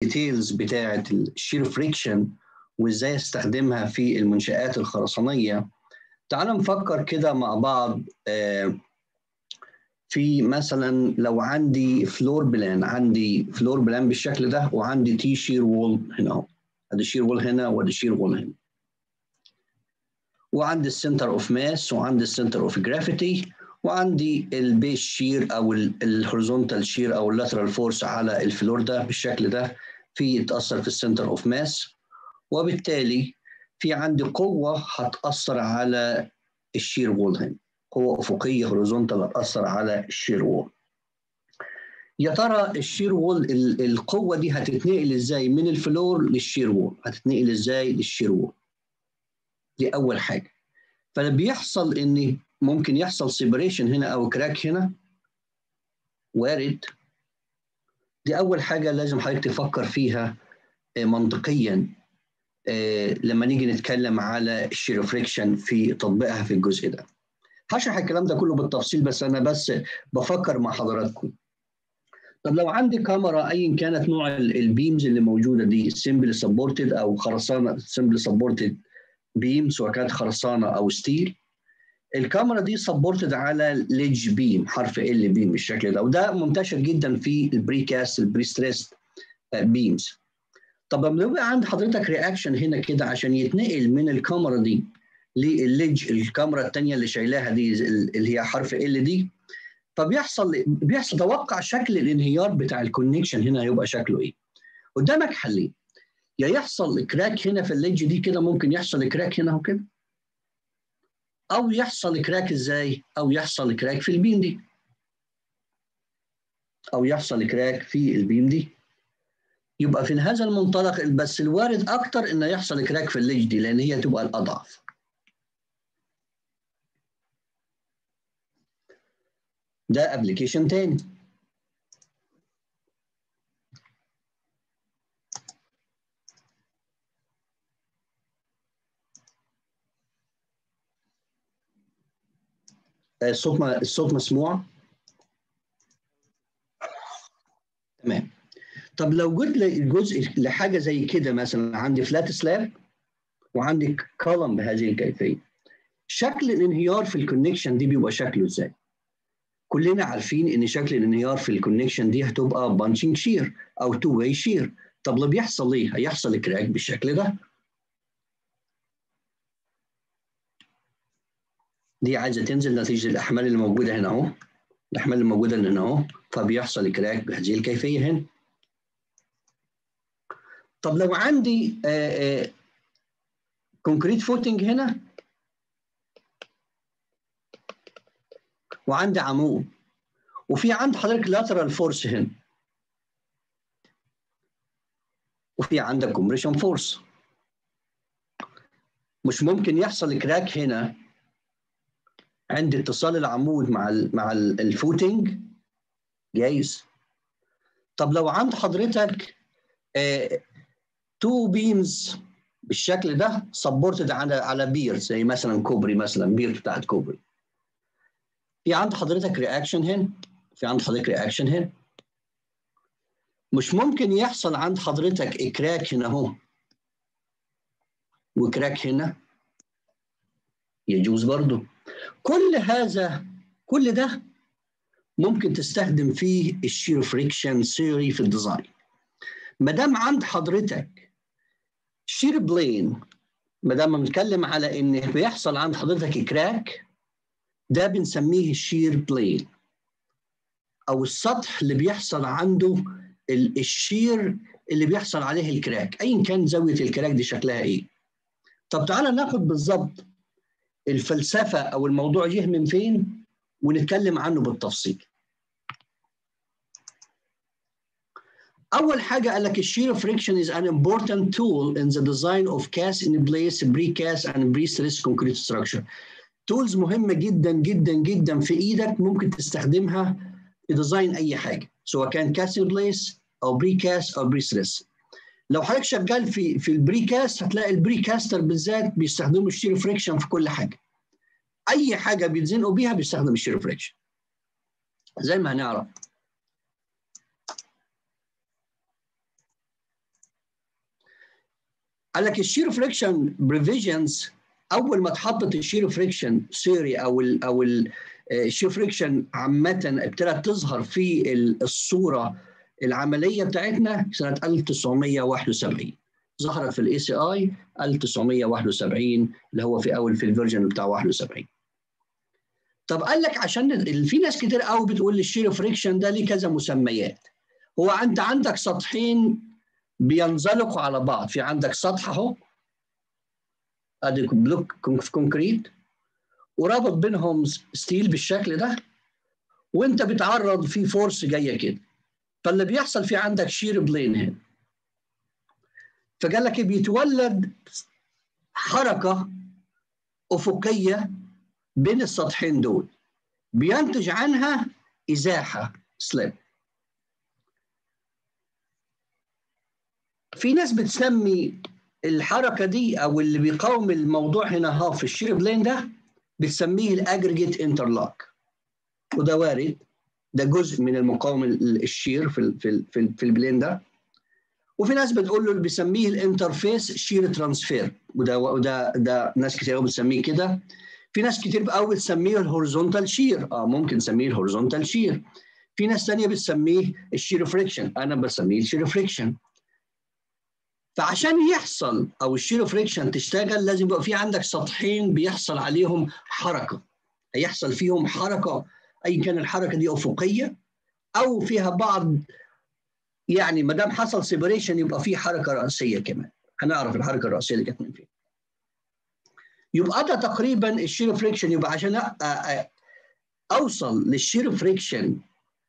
الديتيلز بتاعه الشير فريكشن وازاي استخدمها في المنشآت الخرسانيه تعال نفكر كده مع بعض في مثلا لو عندي فلور بلان عندي فلور بلان بالشكل ده وعندي تي شير وول هنا اهو ادي شير وول هنا وادي شير وول هنا وعندي السنتر اوف ماس وعندي السنتر اوف جرافيتي وعندي البيس شير او الهوريزونتال شير او اللاترال فورس على الفلور ده بالشكل ده في يتاثر في السنتر اوف ماس وبالتالي في عندي قوه هتاثر على الشير وول هنا قوه افقيه هوريزونتال هتاثر على الشير وول يا ترى الشير وول القوه دي هتتنقل ازاي من الفلور للشير وول هتتنقل ازاي للشير وول دي اول حاجه فلما بيحصل ان ممكن يحصل سيبريشن هنا او كراك هنا وارد دي اول حاجه لازم حضرتك تفكر فيها منطقيا لما نيجي نتكلم على الشير فريكشن في تطبيقها في الجزء ده هشرح الكلام ده كله بالتفصيل بس انا بس بفكر مع حضراتكم طب لو عندي كاميرا ايا كانت نوع البيمز اللي موجوده دي سمبل سبورتد او خرسانه سمبل سبورتد بيم سواء كانت خرسانه او ستيل الكاميرا دي سبورتد على ليدج بيم حرف ال بيم بالشكل ده وده منتشر جدا في البريكاست البري ستريس بيمز طب لما يبقى عند حضرتك رياكشن هنا كده عشان يتنقل من الكاميرا دي للليدج الكاميرا الثانيه اللي شايلاها دي اللي هي حرف ال دي فبيحصل بيحصل توقع شكل الانهيار بتاع الكونكشن هنا هيبقى شكله ايه قدامك حلين يا يحصل كراك هنا في الليدج دي كده ممكن يحصل كراك هنا وكده او يحصل كراك ازاي او يحصل كراك في البيم دي او يحصل كراك في البيم دي يبقى في هذا المنطلق بس الوارد اكتر انه يحصل كراك في الليدج دي لان هي تبقى الاضعف ده ابلكيشن تاني الصوت الصوت مسموع تمام طب لو جيت الجزء لحاجه زي كده مثلا عندي فلات سلاب وعندي كولم بهذه الكيفيه شكل الانهيار في الكونكشن دي بيبقى شكله ازاي كلنا عارفين ان شكل الانهيار في الكونكشن دي هتبقى بانشنج شير او تو واي شير طب اللي بيحصل ايه هيحصل كراك بالشكل ده دي عايزه تنزل نتيجه الاحمال اللي موجوده هنا اهو الاحمال اللي موجوده هنا اهو فبيحصل كراك بهذه الكيفيه هنا طب لو عندي آآ آآ كونكريت فوتنج هنا وعندي عمود وفي عند حضرتك لاترال فورس هنا وفي عندك كومبريشن فورس مش ممكن يحصل كراك هنا عند اتصال العمود مع ال مع الفوتنج جايز طب لو عند حضرتك آه تو بيمز بالشكل ده سبورتد على على بير زي مثلا كوبري مثلا بير بتاعت كوبري في عند حضرتك رياكشن هنا في عند حضرتك رياكشن هنا مش ممكن يحصل عند حضرتك اكراك هنا اهو وكراك هنا يجوز برضه كل هذا كل ده ممكن تستخدم فيه الشير فريكشن ثيوري في الديزاين ما دام عند حضرتك شير بلين ما دام بنتكلم على ان بيحصل عند حضرتك كراك ده بنسميه الشير بلين او السطح اللي بيحصل عنده الشير اللي بيحصل عليه الكراك ايا كان زاويه الكراك دي شكلها ايه طب تعالى ناخد بالظبط الفلسفه او الموضوع جه من فين ونتكلم عنه بالتفصيل اول حاجه قال لك الشير فريكشن is an important tool in the design of cast in place precast and pre-stressed concrete structure تولز مهمه جدا جدا جدا في ايدك ممكن تستخدمها في ديزاين اي حاجه سواء كان كاست ان بليس او بري كاست او بري ستريس لو حضرتك شغال في في البري كاست هتلاقي البري كاستر بالذات بيستخدموا الشير فريكشن في كل حاجه اي حاجه بيتزنقوا بيها بيستخدم الشير فريكشن زي ما هنعرف قال لك الشير فريكشن بريفيجنز اول ما اتحطت الشير فريكشن ثيوري او ال او الشير فريكشن عامه ابتدت تظهر في الصوره العمليه بتاعتنا سنه 1971 ظهرت في الاي سي اي 1971 اللي هو في اول في الفيرجن بتاع 71 طب قال لك عشان في ناس كتير قوي بتقول الشير فريكشن ده ليه كذا مسميات هو انت عندك سطحين بينزلقوا على بعض في عندك سطح اهو ادي بلوك كونكريت ورابط بينهم ستيل بالشكل ده وانت بتعرض في فورس جايه كده فاللي بيحصل في عندك شير بلين هنا فقال لك بيتولد حركه افقيه بين السطحين دول بينتج عنها ازاحه سليب في ناس بتسمي الحركه دي او اللي بيقاوم الموضوع هنا ها في الشير بلين ده بتسميه الاجريجيت انترلوك وده وارد ده جزء من المقاومه الشير في في في, في البلين ده وفي ناس بتقول له بيسميه الانترفيس شير ترانسفير وده وده ده ناس كتير قوي بتسميه كده في ناس كتير قوي بتسميه الهوريزونتال شير اه ممكن نسميه الهوريزونتال شير في ناس ثانيه بتسميه الشير فريكشن انا بسميه الشير فريكشن فعشان يحصل او الشير فريكشن تشتغل لازم يبقى في عندك سطحين بيحصل عليهم حركه هيحصل فيهم حركه اي كان الحركه دي افقيه او فيها بعض يعني ما دام حصل سيبريشن يبقى في حركه راسيه كمان هنعرف الحركه الراسيه دي جت من فين يبقى ده تقريبا الشير فريكشن يبقى عشان اوصل للشير فريكشن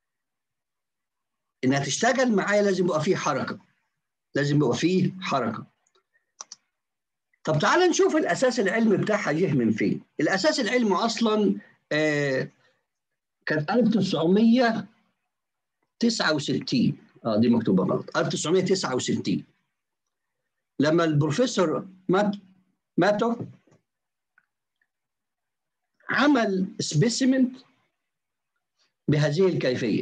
انها تشتغل معايا لازم يبقى في حركه لازم يبقى فيه حركه طب تعال نشوف الاساس العلمي بتاعها جه من فين الاساس العلمي اصلا آه كانت 1969 اه دي مكتوبه غلط 1969 لما البروفيسور مات ماتو عمل سبيسيمنت بهذه الكيفيه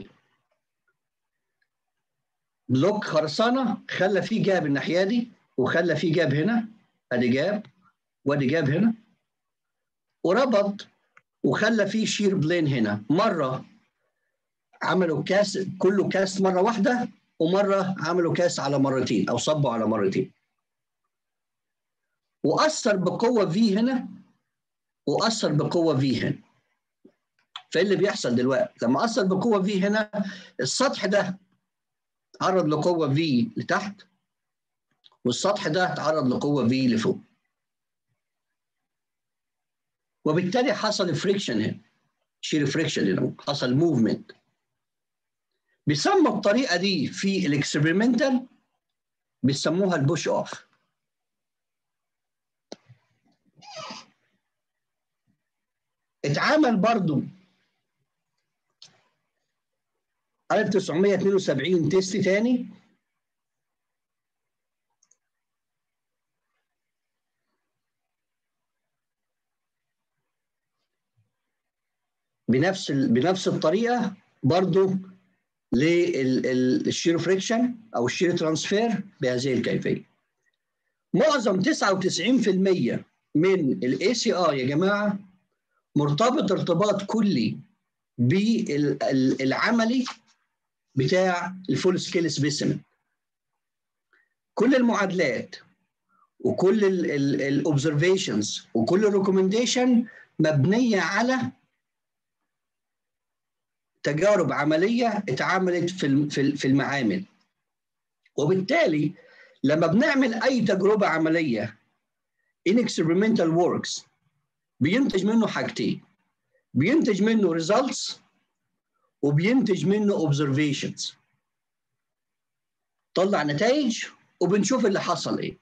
بلوك خرسانه خلى فيه جاب الناحيه دي وخلى فيه جاب هنا ادي جاب وادي جاب هنا وربط وخلى فيه شير بلين هنا مره عملوا كاس كله كاس مره واحده ومره عملوا كاس على مرتين او صبوا على مرتين واثر بقوه في هنا واثر بقوه في هنا فايه اللي بيحصل دلوقتي لما اثر بقوه في هنا السطح ده تعرض لقوه في لتحت والسطح ده تعرض لقوه في لفوق وبالتالي حصل فريكشن هنا شير فريكشن هنا حصل موفمنت بيسمى الطريقه دي في الاكسبيرمنتال بيسموها البوش اوف اتعمل برضو 1972 تيست تاني بنفس بنفس الطريقه برضو للشير فريكشن او الشير ترانسفير بهذه الكيفيه. معظم 99% من الاي سي اي يا جماعه مرتبط ارتباط كلي بالعملي بتاع الفول سكيل سبيسيمن. كل المعادلات وكل الاوبزرفيشنز وكل الريكومنديشن مبنيه على تجارب عمليه اتعملت في في المعامل وبالتالي لما بنعمل اي تجربه عمليه in experimental works بينتج منه حاجتين بينتج منه results وبينتج منه observations طلع نتائج وبنشوف اللي حصل ايه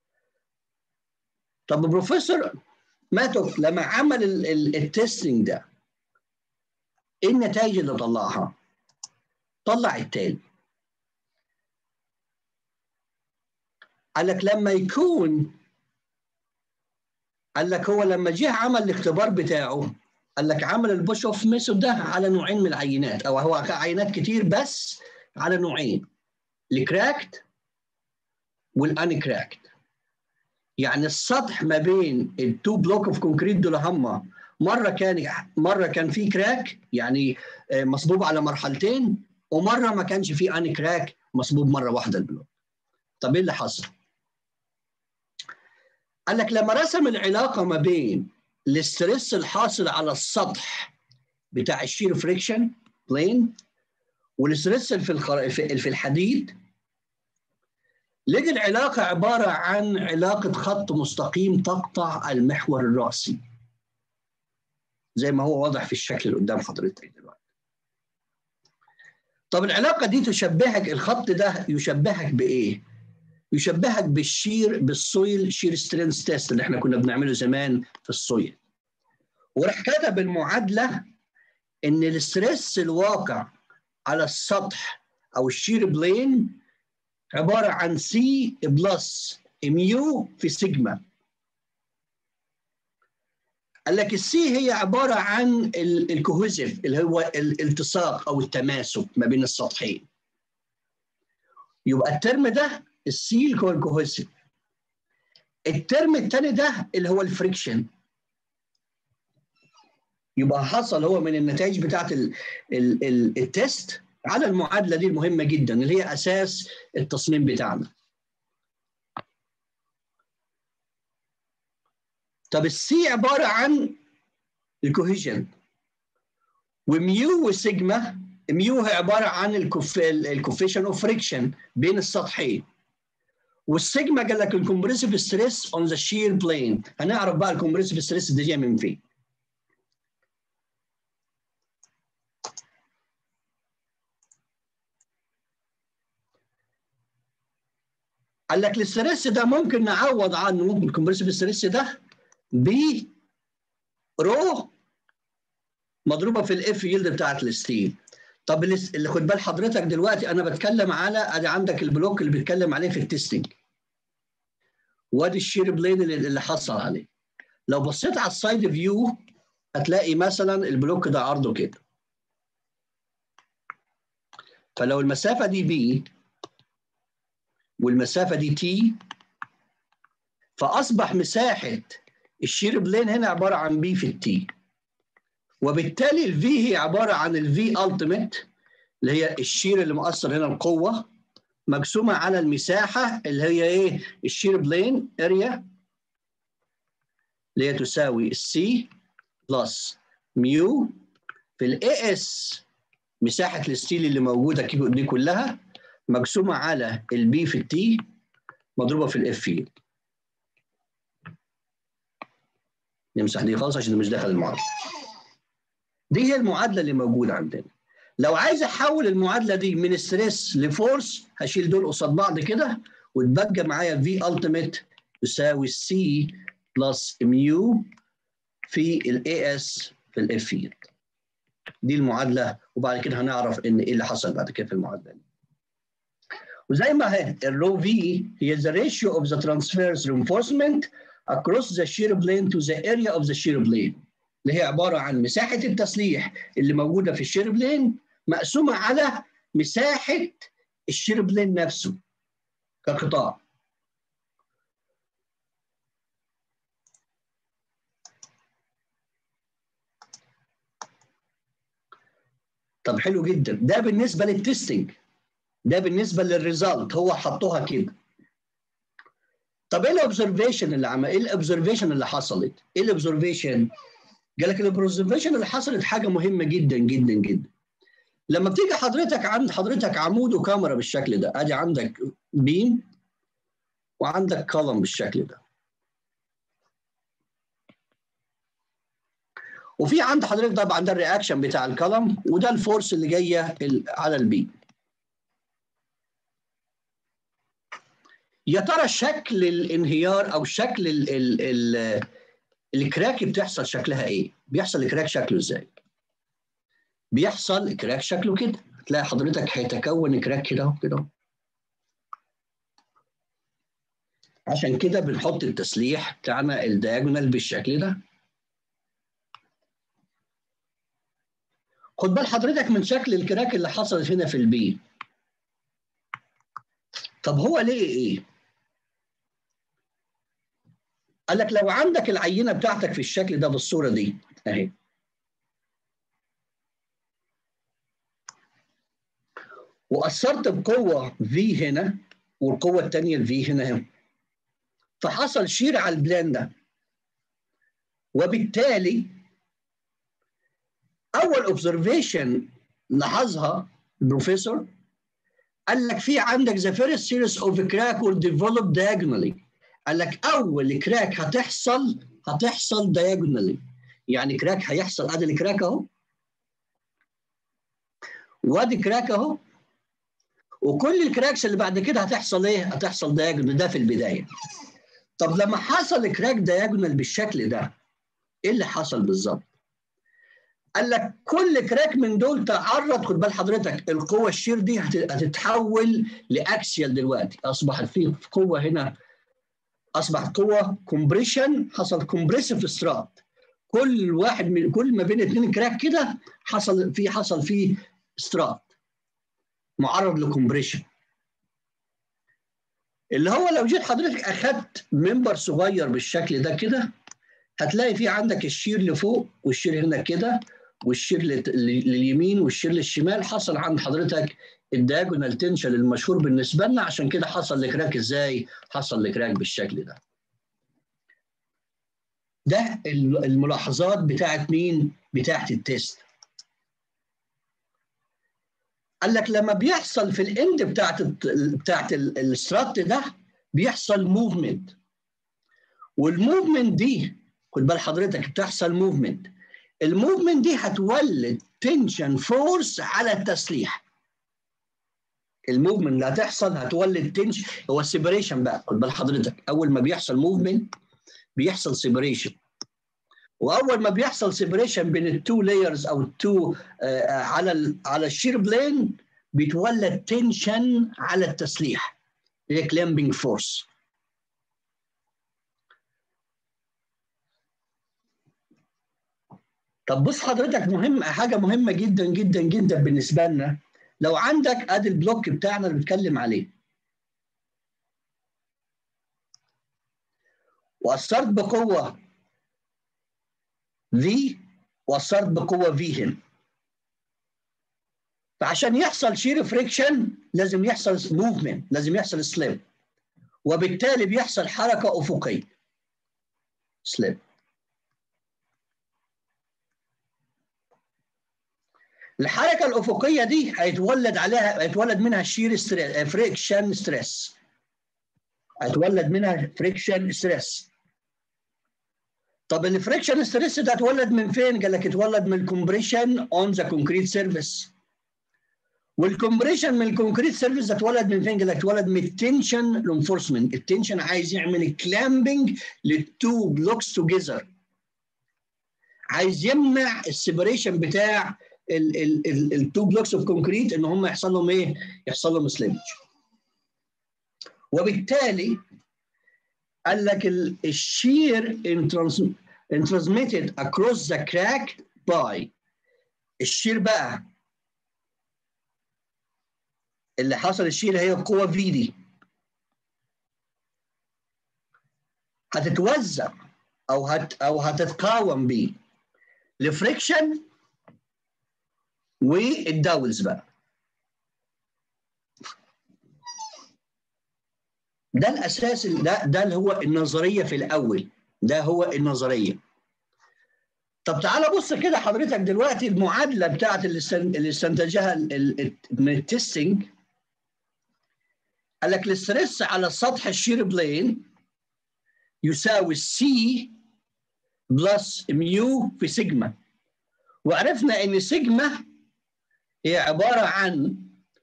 طب بروفيسور ماتوك لما عمل التستنج ده ايه النتائج اللي طلعها؟ طلع التالي قال لك لما يكون قال لك هو لما جه عمل الاختبار بتاعه قال لك عمل البوش اوف ميثود ده على نوعين من العينات او هو عينات كتير بس على نوعين الكراكت والانكراكت يعني السطح ما بين التو بلوك اوف كونكريت دول هم مره كان مره كان في كراك يعني مصبوب على مرحلتين ومره ما كانش في اني كراك مصبوب مره واحده البلوك طب ايه اللي حصل قال لك لما رسم العلاقه ما بين الاسترس الحاصل على السطح بتاع الشير فريكشن بلين والاسترس في الخر... في الحديد لقى العلاقه عباره عن علاقه خط مستقيم تقطع المحور الراسي زي ما هو واضح في الشكل اللي قدام حضرتك دلوقتي طب العلاقه دي تشبهك الخط ده يشبهك بايه يشبهك بالشير بالسويل شير سترينث تيست اللي احنا كنا بنعمله زمان في السويل وراح كتب المعادله ان الاسترس الواقع على السطح او الشير بلين عباره عن سي بلس ميو في سيجما قال لك السي هي عباره عن الكوهيزيف اللي هو الالتصاق او التماسك ما بين السطحين يبقى الترم ده السي اللي هو الكوهيزيف الترم الثاني ده اللي هو الفريكشن يبقى حصل هو من النتائج بتاعت ال ال ال التست على المعادله دي المهمه جدا اللي هي اساس التصميم بتاعنا طب السي عباره عن الكوهيجن وميو وسيجما ميو هي عباره عن الكوفيشن اوف فريكشن بين السطحين والسيجما قال لك الكومبريسيف ستريس اون ذا شير بلين هنعرف بقى الكومبريسيف ستريس ده جاي من فين قال لك الستريس ده ممكن نعوض عنه ممكن الكومبريسيف ستريس ده ب رو مضروبه في الاف يلد بتاعت الستيل طب اللي خد بال حضرتك دلوقتي انا بتكلم على ادي عندك البلوك اللي بيتكلم عليه في التستنج وادي الشير بلين اللي, اللي حصل عليه لو بصيت على السايد فيو هتلاقي مثلا البلوك ده عرضه كده فلو المسافه دي بي والمسافه دي تي فاصبح مساحه الشير بلين هنا عباره عن بي في التي وبالتالي الفي هي عباره عن الفي التيميت اللي هي الشير اللي مؤثر هنا القوه مقسومه على المساحه اللي هي ايه الشير بلين اريا اللي هي تساوي السي بلس ميو في الاي اس مساحه الستيل اللي موجوده دي كلها مقسومه على البي في التي مضروبه في الاف فيلد نمسح دي خالص عشان مش داخل المعادله دي هي المعادله اللي موجوده عندنا لو عايز احول المعادله دي من ستريس لفورس هشيل دول قصاد بعض كده وتبقى معايا في التيميت تساوي سي بلس ميو في الاي اس في الاف فيلد دي المعادله وبعد كده هنعرف ان ايه اللي حصل بعد كده في المعادله دي وزي ما هي الرو في هي the ratio of the transverse reinforcement across the shear plane to the area of the shear plane اللي هي عباره عن مساحه التسليح اللي موجوده في الشير بلين مقسومه على مساحه الشير بلين نفسه كقطاع طب حلو جدا ده بالنسبه للتستنج ده بالنسبه للريزلت هو حطوها كده طب ايه الاوبزرفيشن اللي عمل ايه الاوبزرفيشن اللي حصلت ايه الاوبزرفيشن قال لك الاوبزرفيشن اللي حصلت حاجه مهمه جدا جدا جدا لما بتيجي حضرتك عند حضرتك عمود وكاميرا بالشكل ده ادي عندك بيم وعندك كولم بالشكل ده وفي عند حضرتك طبعا ده الرياكشن بتاع الكولم وده الفورس اللي جايه على البيم يا ترى شكل الانهيار او شكل ال ال ال الكراك بتحصل شكلها ايه؟ بيحصل الكراك شكله ازاي؟ بيحصل كراك شكله كده تلاقي حضرتك هيتكون كراك كده كده عشان كده بنحط التسليح بتاعنا الدياجونال بالشكل ده خد بال حضرتك من شكل الكراك اللي حصلت هنا في البي طب هو ليه ايه؟ قال لك لو عندك العينه بتاعتك في الشكل ده بالصوره دي اهي واثرت بقوه في هنا والقوه الثانيه الفي هنا هنا فحصل شير على البلان ده وبالتالي اول اوبزرفيشن لاحظها البروفيسور قال لك في عندك the first series of crack will develop diagonally قال لك اول كراك هتحصل هتحصل diagonally يعني كراك هيحصل ادي الكراك اهو وادي كراك اهو وكل الكراكس اللي بعد كده هتحصل ايه؟ هتحصل دايجونال ده في البدايه. طب لما حصل كراك دايجونال بالشكل ده ايه اللي حصل بالظبط؟ قال لك كل كراك من دول تعرض خد بال حضرتك القوه الشير دي هتتحول لاكسيال دلوقتي اصبحت في قوه هنا اصبحت قوه كومبريشن حصل كومبريسيف سترات كل واحد من كل ما بين اثنين كراك كده حصل في حصل فيه سترات معرض لكومبريشن اللي هو لو جيت حضرتك اخدت منبر صغير بالشكل ده كده هتلاقي في عندك الشير لفوق والشير هنا كده والشير لليمين والشير للشمال حصل عند حضرتك الدايجونال تنشن المشهور بالنسبه لنا عشان كده حصل لكراك ازاي؟ حصل لكراك بالشكل ده. ده الملاحظات بتاعت مين؟ بتاعت التيست. قال لك لما بيحصل في الاند بتاعت بتاعت السترات ده بيحصل موفمنت والموفمنت دي خد بال حضرتك بتحصل موفمنت الموفمنت دي هتولد تنشن فورس على التسليح الموفمنت اللي هتحصل هتولد تنشن هو السيبريشن بقى خد بال حضرتك اول ما بيحصل موفمنت بيحصل سيبريشن واول ما بيحصل سيبريشن بين التو لايرز او التو آه على ال على الشير بلين بيتولد تنشن على التسليح هي كلامبنج فورس طب بص حضرتك مهم حاجه مهمه جدا جدا جدا بالنسبه لنا لو عندك ادي البلوك بتاعنا اللي بنتكلم عليه واثرت بقوه في واثرت بقوه في هنا فعشان يحصل شير فريكشن لازم يحصل موفمنت لازم يحصل سليب وبالتالي بيحصل حركه افقيه سليب الحركه الافقيه دي هيتولد عليها هيتولد منها شير ستريس فريكشن ستريس هيتولد منها فريكشن ستريس طب الفريكشن ستريس ده اتولد من فين؟ قال لك اتولد من الكومبريشن اون ذا كونكريت سيرفيس والكومبريشن من الكونكريت سيرفيس ده اتولد من فين؟ قال لك اتولد من التنشن الانفورسمنت التنشن عايز يعمل كلامبنج للتو بلوكس توجذر عايز يمنع السيبريشن بتاع التو بلوكس اوف كونكريت ان هم يحصل لهم ايه؟ يحصل لهم سليمج وبالتالي قال لك الشير transmitted across the crack by الشير بقى اللي حصل الشير هي القوة في دي هتتوزع او هت او هتتقاوم بيه الفريكشن والداولز بقى ده الاساس ده ده اللي هو النظريه في الاول ده هو النظريه طب تعالى بص كده حضرتك دلوقتي المعادله بتاعت اللي استنتجها من التستنج قال لك الاسترس على سطح الشير بلين يساوي سي بلس ميو في سيجما وعرفنا ان سيجما هي عباره عن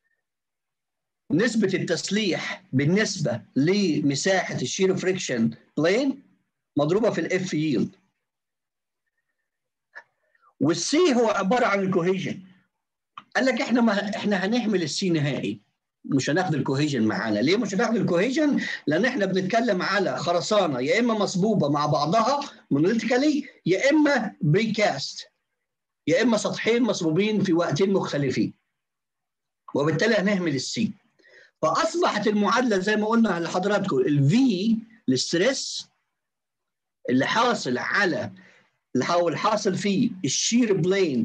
نسبة التسليح بالنسبة لمساحة الشير فريكشن بلين مضروبة في الاف ييلد والسي هو عبارة عن الكوهيجن قال لك احنا ما احنا هنهمل السي نهائي مش هناخد الكوهيجن معانا ليه مش هناخد الكوهيجن لان احنا بنتكلم على خرسانه يا اما مصبوبه مع بعضها مونوليتيكالي يا اما بريكاست يا اما سطحين مصبوبين في وقتين مختلفين وبالتالي هنهمل السي فاصبحت المعادله زي ما قلنا لحضراتكم الفي الستريس اللي حاصل على اللي هو الحاصل فيه الشير بلين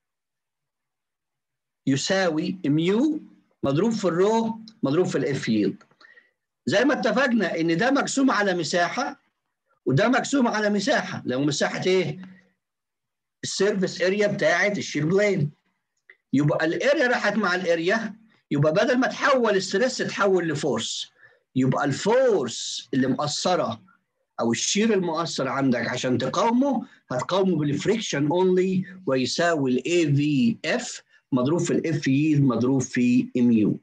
يساوي ميو مضروب في الرو مضروب في الاف يلد زي ما اتفقنا ان ده مقسوم على مساحه وده مقسوم على مساحه لو مساحه ايه السيرفيس اريا بتاعت الشير بلين يبقى الاريا راحت مع الاريا يبقى بدل ما تحول الستريس تحول لفورس يبقى الفورس اللي مأثره او الشير المؤثر عندك عشان تقاومه هتقاومه بالفريكشن اونلي ويساوي الاي في اف مضروب في الاف يلد مضروب في ام يو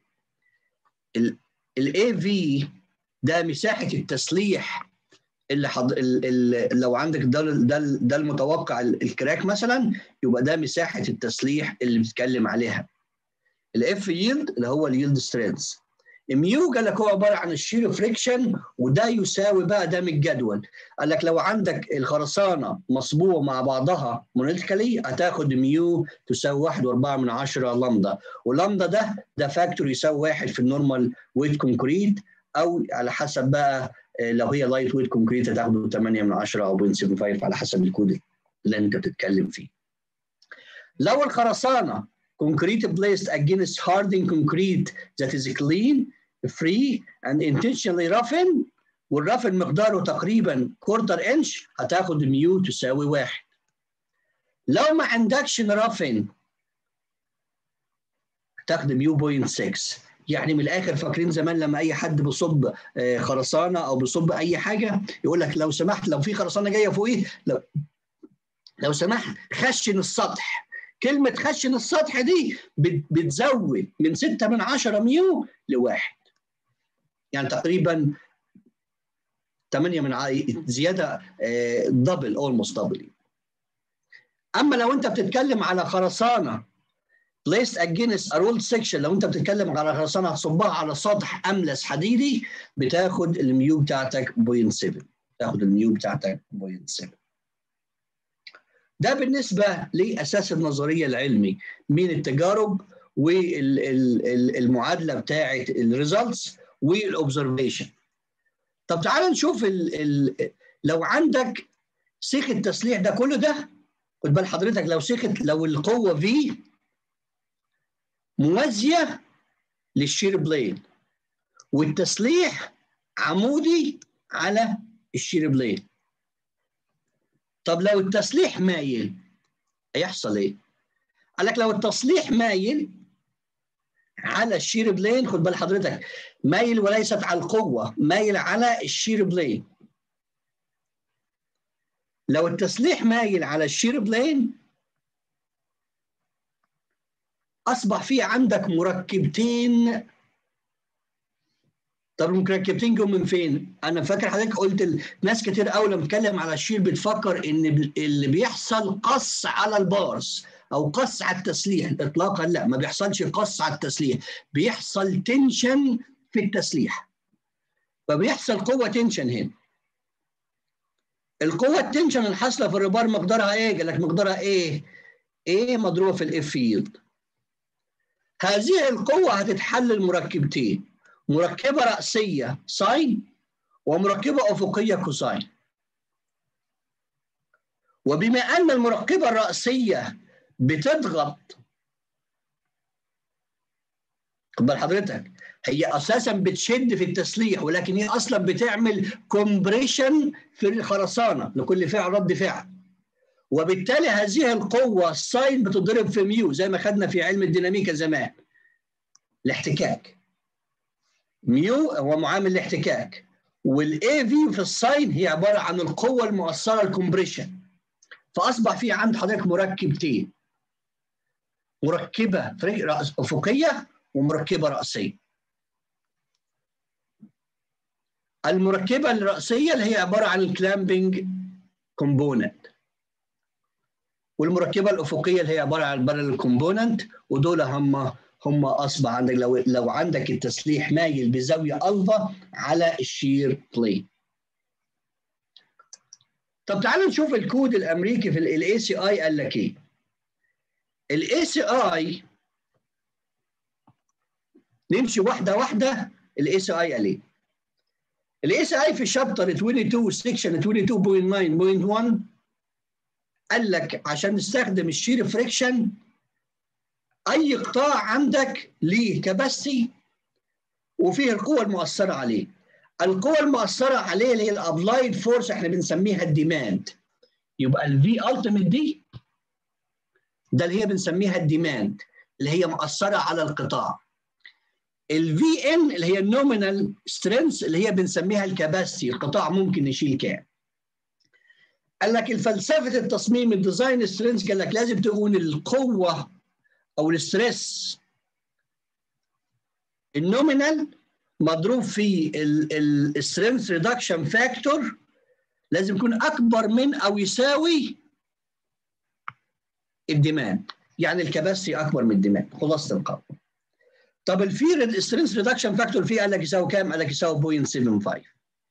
الاي في ده مساحه التسليح اللي, حض... اللي لو عندك ده ده ده المتوقع الكراك مثلا يبقى ده مساحه التسليح اللي بتتكلم عليها الاف يلد اللي هو اليلد سترينث ميو قال لك هو عباره عن الشير فريكشن وده يساوي بقى ده من الجدول قال لك لو عندك الخرسانه مصبوغه مع بعضها مونيتيكالي هتاخد ميو تساوي 1.4 من 10 لامدا ولامدا ده ده فاكتور يساوي واحد في النورمال ويت كونكريت او على حسب بقى لو هي لايت ويت كونكريت هتاخده 8 من 10 او 0.75 على حسب الكود اللي انت بتتكلم فيه. لو الخرسانه concrete placed against hardened concrete that is clean free and intentionally roughened والرفن مقداره تقريبا كورتر انش هتاخد ميو تساوي واحد. لو ما عندكش رفن هتاخد ميو بوينت 6 يعني من الاخر فاكرين زمان لما اي حد بيصب خرسانه او بيصب اي حاجه يقول لك لو سمحت لو في خرسانه جايه فوقيه لو لو سمحت خشن السطح كلمه خشن السطح دي بتزود من 6 من 10 ميو لواحد يعني تقريبا 8 من ع... زياده دبل اولموست دبل اما لو انت بتتكلم على خرسانه placed against a rolled section لو انت بتتكلم على خرسانه هتصبها على سطح املس حديدي بتاخد الميو بتاعتك 0.7 تاخد الميو بتاعتك 0.7 ده بالنسبه لاساس النظريه العلمي من التجارب والمعادله بتاعه الريزلتس والاوبزرفيشن طب تعال نشوف ال ال لو عندك سيخ التسليح ده كله ده خد بال حضرتك لو سيخه لو القوه في موازيه للشير بلين والتسليح عمودي على الشير بلين طب لو التسليح مايل هيحصل ايه؟ قال لك لو التصليح مايل على الشير بلين خد بال حضرتك مايل وليست على القوه مايل على الشير بلين لو التسليح مايل على الشير بلين اصبح في عندك مركبتين طب المركبتين جم من فين؟ انا فاكر حضرتك قلت ناس كتير قوي لما بتكلم على الشير بتفكر ان اللي بيحصل قص على البارس او قص على التسليح اطلاقا لا ما بيحصلش قص على التسليح بيحصل تنشن في التسليح فبيحصل قوه تنشن هنا القوه التنشن الحاصله في الربار مقدارها ايه؟ قال لك مقدارها ايه؟ ايه مضروبه في الاف فيلد هذه القوة هتتحلل مركبتين مركبة رأسية ساين ومركبة أفقية كوساين وبما أن المركبة الرأسية بتضغط خد بال حضرتك هي أساسا بتشد في التسليح ولكن هي أصلا بتعمل كومبريشن في الخرسانة لكل فعل رد فعل وبالتالي هذه القوة الساين بتضرب في ميو زي ما خدنا في علم الديناميكا زمان الاحتكاك ميو هو معامل الاحتكاك والاي في في الساين هي عبارة عن القوة المؤثرة الكومبريشن فأصبح في عند حضرتك مركبتين مركبة أفقية ومركبة رأسية المركبة الرأسية اللي هي عبارة عن الكلامبنج كومبوننت والمركبه الافقيه اللي هي عباره عن البارل كومبوننت ودول هم هم اصبح عندك لو لو عندك التسليح مايل بزاويه الفا على الشير بلين. طب تعالوا نشوف الكود الامريكي في الاي سي اي قال لك ايه؟ الاي سي اي نمشي واحده واحده الاي سي اي قال ايه؟ الاس اي في شابتر 22 سيكشن 22.9.1 قال لك عشان نستخدم الشير فريكشن اي قطاع عندك ليه كباسي وفيه القوه المؤثره عليه القوه المؤثره عليه اللي هي الابلايد فورس احنا بنسميها الديماند يبقى الفي التيميت دي ده اللي هي بنسميها الديماند اللي هي مؤثره على القطاع الفي ان اللي هي النومينال سترينث اللي هي بنسميها الكباسيتي القطاع ممكن يشيل كام قال لك الفلسفه التصميم الديزاين سترينث قال لك لازم تكون القوه او الستريس النومينال مضروب في السترينث ريدكشن فاكتور لازم يكون اكبر من او يساوي الديماند يعني الكباسيتي اكبر من الديماند خلاصه القانون طب الفي سترينث ريدكشن فاكتور فيه قال لك يساوي كام؟ قال لك يساوي 0.75 0.75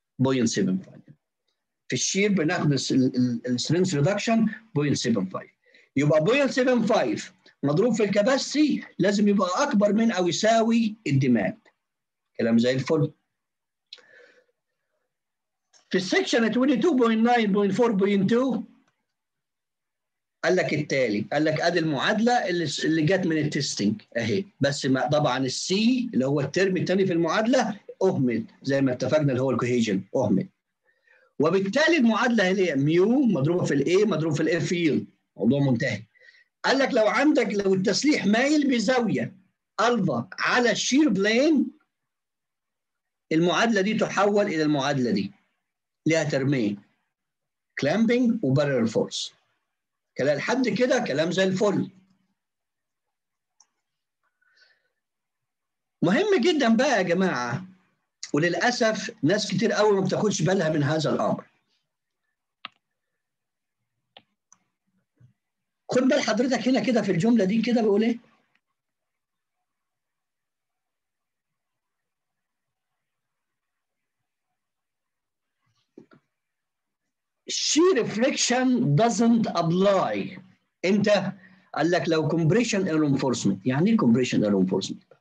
في الشير بناخد السترينث ريدكشن 0.75 يبقى 0.75 مضروب في الكباسيتي لازم يبقى اكبر من او يساوي الديماند كلام زي الفل في السكشن 22.9.4.2 قال لك التالي قال لك ادي المعادله اللي اللي جت من التستنج اهي بس ما طبعا السي اللي هو الترم الثاني في المعادله اهمل زي ما اتفقنا اللي هو الكوهيجن اهمل وبالتالي المعادله اللي هي ميو مضروبه في الاي مضروب في الاف فيلد موضوع منتهي قال لك لو عندك لو التسليح مايل بزاويه الفا على الشير بلين المعادله دي تحول الى المعادله دي ليها ترمين كلامبنج وبارل فورس كلام لحد كده كلام زي الفل مهم جدا بقى يا جماعه وللاسف ناس كتير قوي ما بتاخدش بالها من هذا الامر خد بال حضرتك هنا كده في الجمله دي كده بيقول ايه shear friction doesn't apply امتى؟ قال لك لو compression reinforcement يعني ايه compression reinforcement؟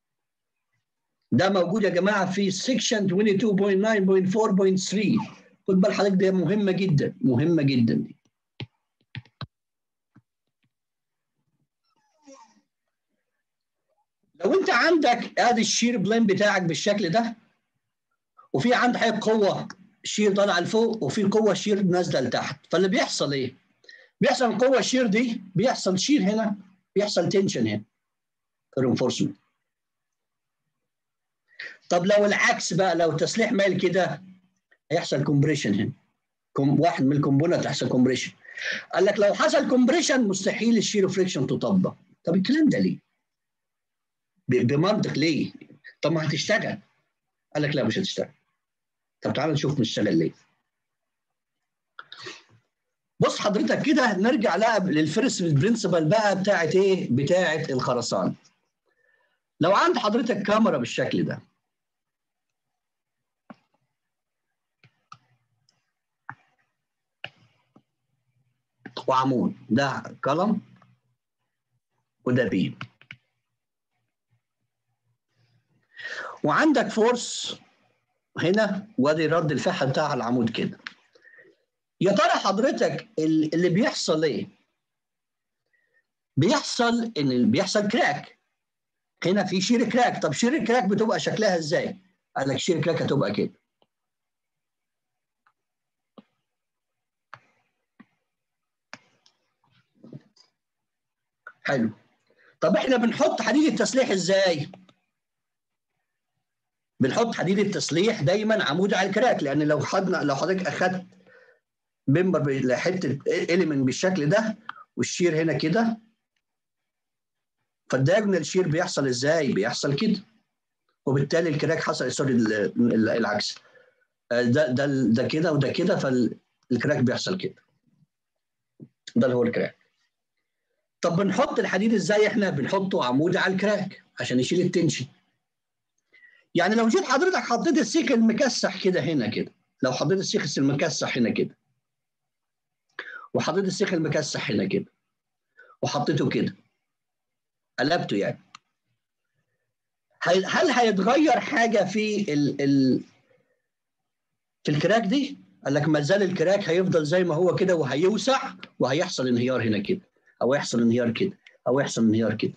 ده موجود يا جماعه في سيكشن 22.9.4.3 خد بال حضرتك دي مهمه جدا مهمه جدا دي لو انت عندك ادي الشير بلين بتاعك بالشكل ده وفي عندك حاجه قوه شير طالعه لفوق وفي قوه شير نازله لتحت فاللي بيحصل ايه؟ بيحصل القوه الشير دي بيحصل شير هنا بيحصل تنشن هنا رينفورسمنت طب لو العكس بقى لو تسليح مايل كده هيحصل كومبريشن هنا كم واحد من الكومبوننت هيحصل كومبريشن قال لك لو حصل كومبريشن مستحيل الشير فريكشن تطبق طب الكلام ده ليه؟ بمنطق ليه؟ طب ما هتشتغل قال لك لا مش هتشتغل طب تعال نشوف نشتغل ليه بص حضرتك كده نرجع بقى للفيرست برنسبل بقى بتاعت ايه؟ بتاعت الخرسانه. لو عند حضرتك كاميرا بالشكل ده وعمود ده كلم وده بيم وعندك فورس هنا وادي رد الفعل بتاع العمود كده يا ترى حضرتك اللي بيحصل ايه بيحصل ان بيحصل كراك هنا في شير كراك طب شير كراك بتبقى شكلها ازاي قال لك شير كراك هتبقى كده حلو طب احنا بنحط حديد التسليح ازاي بنحط حديد التسليح دايما عمود على الكراك لان لو خدنا لو حضرتك اخدت بمبر لحته اليمنت بالشكل ده والشير هنا كده فالدايجونال شير بيحصل ازاي؟ بيحصل كده وبالتالي الكراك حصل سوري العكس ده ده ده كده وده كده فالكراك بيحصل كده ده اللي هو الكراك طب بنحط الحديد ازاي احنا بنحطه عمودي على الكراك عشان يشيل التنشن يعني لو جيت حضرتك حطيت السيخ المكسح كده هنا كده لو حطيت السيخ المكسح هنا كده وحطيت السيخ المكسح هنا كده وحطيته كده قلبته يعني هل هيتغير حاجه في ال ال في الكراك دي قال لك ما زال الكراك هيفضل زي ما هو كده وهيوسع وهيحصل انهيار هنا كده او يحصل انهيار كده او يحصل انهيار كده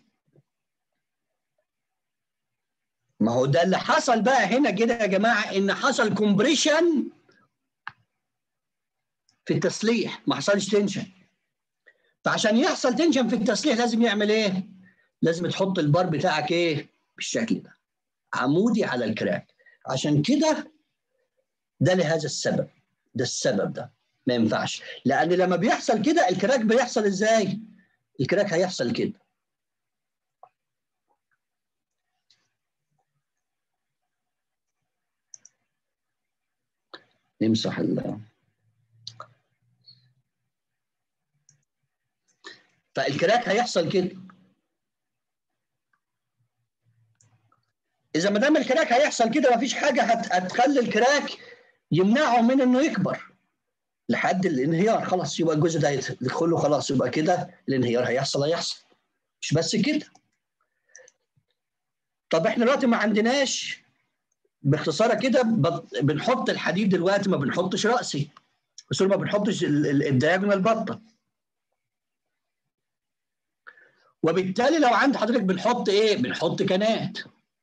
ما هو ده اللي حصل بقى هنا كده يا جماعه ان حصل كومبريشن في التسليح ما حصلش تنشن فعشان يحصل تنشن في التسليح لازم يعمل ايه؟ لازم تحط البار بتاعك ايه؟ بالشكل ده عمودي على الكراك عشان كده ده لهذا السبب ده السبب ده ما ينفعش لان لما بيحصل كده الكراك بيحصل ازاي؟ الكراك هيحصل كده نمسح ال فالكراك هيحصل كده اذا ما دام الكراك هيحصل كده مفيش حاجه هتخلي الكراك يمنعه من انه يكبر لحد الانهيار خلاص يبقى الجزء ده يدخل له خلاص يبقى كده الانهيار هيحصل هيحصل مش بس كده طب احنا دلوقتي ما عندناش باختصار كده بنحط الحديد دلوقتي ما بنحطش راسي بس ما بنحطش الدياجونال بطه وبالتالي لو عند حضرتك بنحط ايه؟ بنحط كنات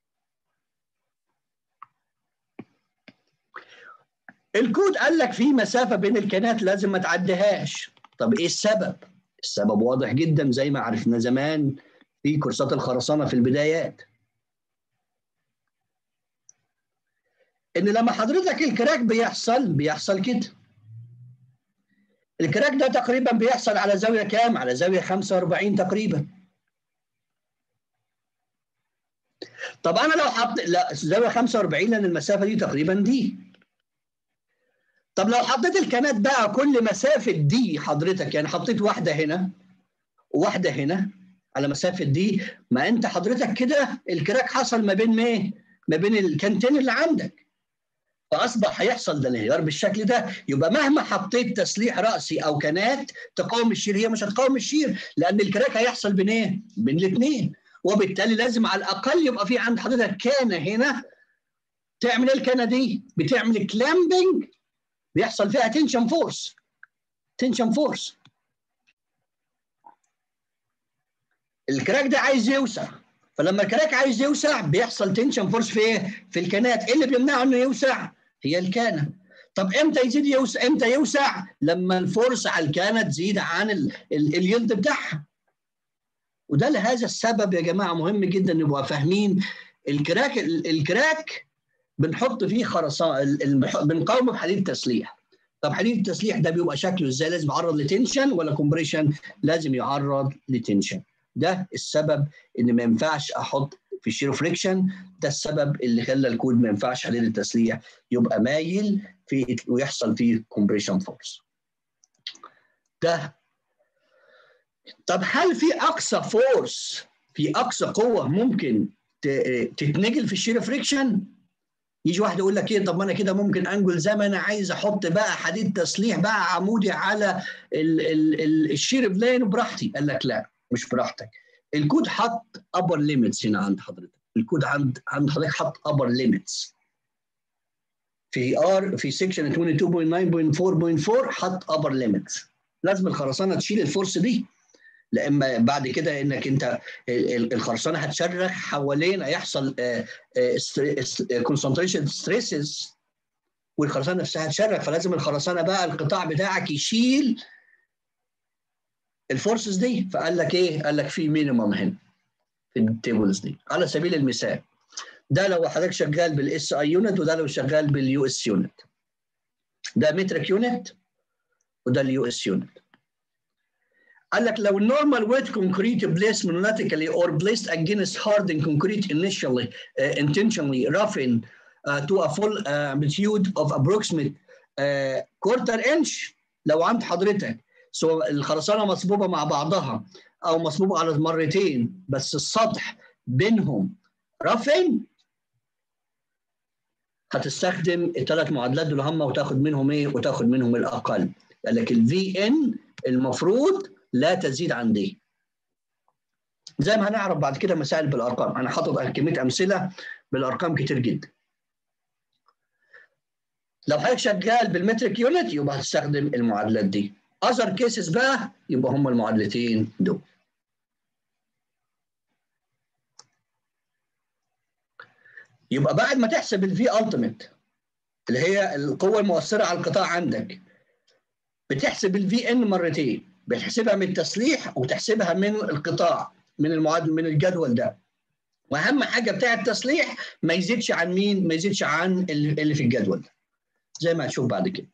الكود قال لك في مسافه بين الكنات لازم ما تعديهاش طب ايه السبب؟ السبب واضح جدا زي ما عرفنا زمان في كورسات الخرسانه في البدايات ان لما حضرتك الكراك بيحصل بيحصل كده الكراك ده تقريبا بيحصل على زاويه كام؟ على زاويه 45 تقريبا طب انا لو حط لا زاويه 45 لان المسافه دي تقريبا دي طب لو حطيت الكنات بقى كل مسافه دي حضرتك يعني حطيت واحده هنا وواحده هنا على مسافه دي ما انت حضرتك كده الكراك حصل ما بين ايه؟ ما بين الكنتين اللي عندك فاصبح هيحصل ده انهيار بالشكل ده يبقى مهما حطيت تسليح راسي او كنات تقاوم الشير هي مش هتقاوم الشير لان الكراك هيحصل بين ايه؟ بين الاثنين وبالتالي لازم على الاقل يبقى في عند حضرتك كانه هنا تعمل الكانه دي بتعمل كلامبنج بيحصل فيها تنشن فورس تنشن فورس الكراك ده عايز يوسع فلما الكراك عايز يوسع بيحصل تنشن فورس في ايه؟ في الكانات ايه اللي بيمنعه انه يوسع؟ هي الكانه طب امتى يزيد يوسع؟ امتى يوسع؟ لما الفورس على الكانه تزيد عن اليلد بتاعها وده لهذا السبب يا جماعه مهم جدا نبقى فاهمين الكراك الكراك بنحط فيه خرسان بنقاومه بحديد تسليح طب حديد التسليح ده بيبقى شكله ازاي لازم يعرض لتنشن ولا كومبريشن لازم يعرض لتنشن ده السبب ان ما ينفعش احط في الشيرو فريكشن ده السبب اللي خلى الكود ما ينفعش حديد التسليح يبقى مايل في ويحصل فيه كومبريشن فورس ده طب هل في اقصى فورس في اقصى قوه ممكن تتنقل في الشير فريكشن يجي واحد يقول لك ايه طب ما انا كده ممكن انجل زي ما انا عايز احط بقى حديد تسليح بقى عمودي على ال ال ال الشير بلين براحتي قال لك لا مش براحتك الكود حط ابر ليميتس هنا عند حضرتك الكود عند عند حضرتك حط ابر ليميتس في ار في سيكشن 22.9.4.4 حط ابر ليميتس لازم الخرسانه تشيل الفورس دي لاما بعد كده انك انت الخرسانه هتشرخ حوالين هيحصل كونسنتريشن ستريسز والخرسانه نفسها هتشرخ فلازم الخرسانه بقى القطاع بتاعك يشيل الفورسز دي فقال لك ايه؟ قال لك في مينيمم هنا في التيبلز دي على سبيل المثال ده لو حضرتك شغال بالاس اي يونت وده لو شغال باليو اس يونت ده مترك يونت وده اليو اس يونت قال لك لو normal weight concrete placed monotonically or placed against hardened concrete initially uh, intentionally roughened uh, to a full uh, amplitude of approximate uh, quarter inch لو عند حضرتك سو الخرسانه مصبوبه مع بعضها او مصبوبه على مرتين بس السطح بينهم رفن هتستخدم الثلاث معادلات دول هم وتاخد منهم ايه وتاخد منهم الاقل قال لك الفي ان المفروض لا تزيد عن دي زي ما هنعرف بعد كده مسائل بالارقام انا حاطط كميه امثله بالارقام كتير جدا لو حضرتك شغال بالمتريك يونت يبقى هتستخدم المعادلات دي اذر كيسز بقى يبقى هم المعادلتين دول يبقى بعد ما تحسب الفي التيميت اللي هي القوه المؤثره على القطاع عندك بتحسب الفي ان مرتين بتحسبها من التسليح وتحسبها من القطاع من المعادل من الجدول ده واهم حاجه بتاع التسليح ما يزيدش عن مين ما يزيدش عن اللي في الجدول ده زي ما هتشوف بعد كده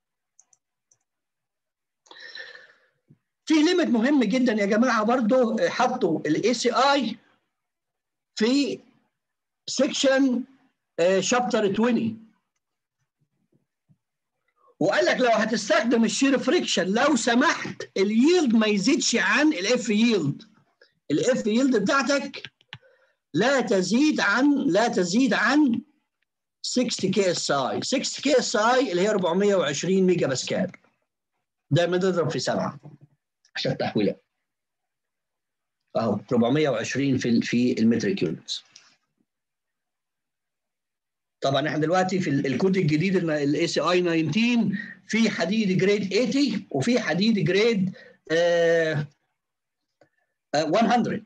في ليميت مهم جدا يا جماعه برضو حطوا الاي سي اي في سيكشن شابتر 20 وقال لك لو هتستخدم الشير فريكشن لو سمحت الييلد ما يزيدش عن الاف ييلد الاف ييلد بتاعتك لا تزيد عن لا تزيد عن 60 كي اس اي 60 كي اس اي اللي هي 420 ميجا باسكال ده بنضرب في سبعه عشان التحويلات اهو 420 في في المتريك يونتس طبعا احنا دلوقتي في الكود الجديد الاي سي اي 19 في حديد جريد 80 وفي حديد جريد آه آه 100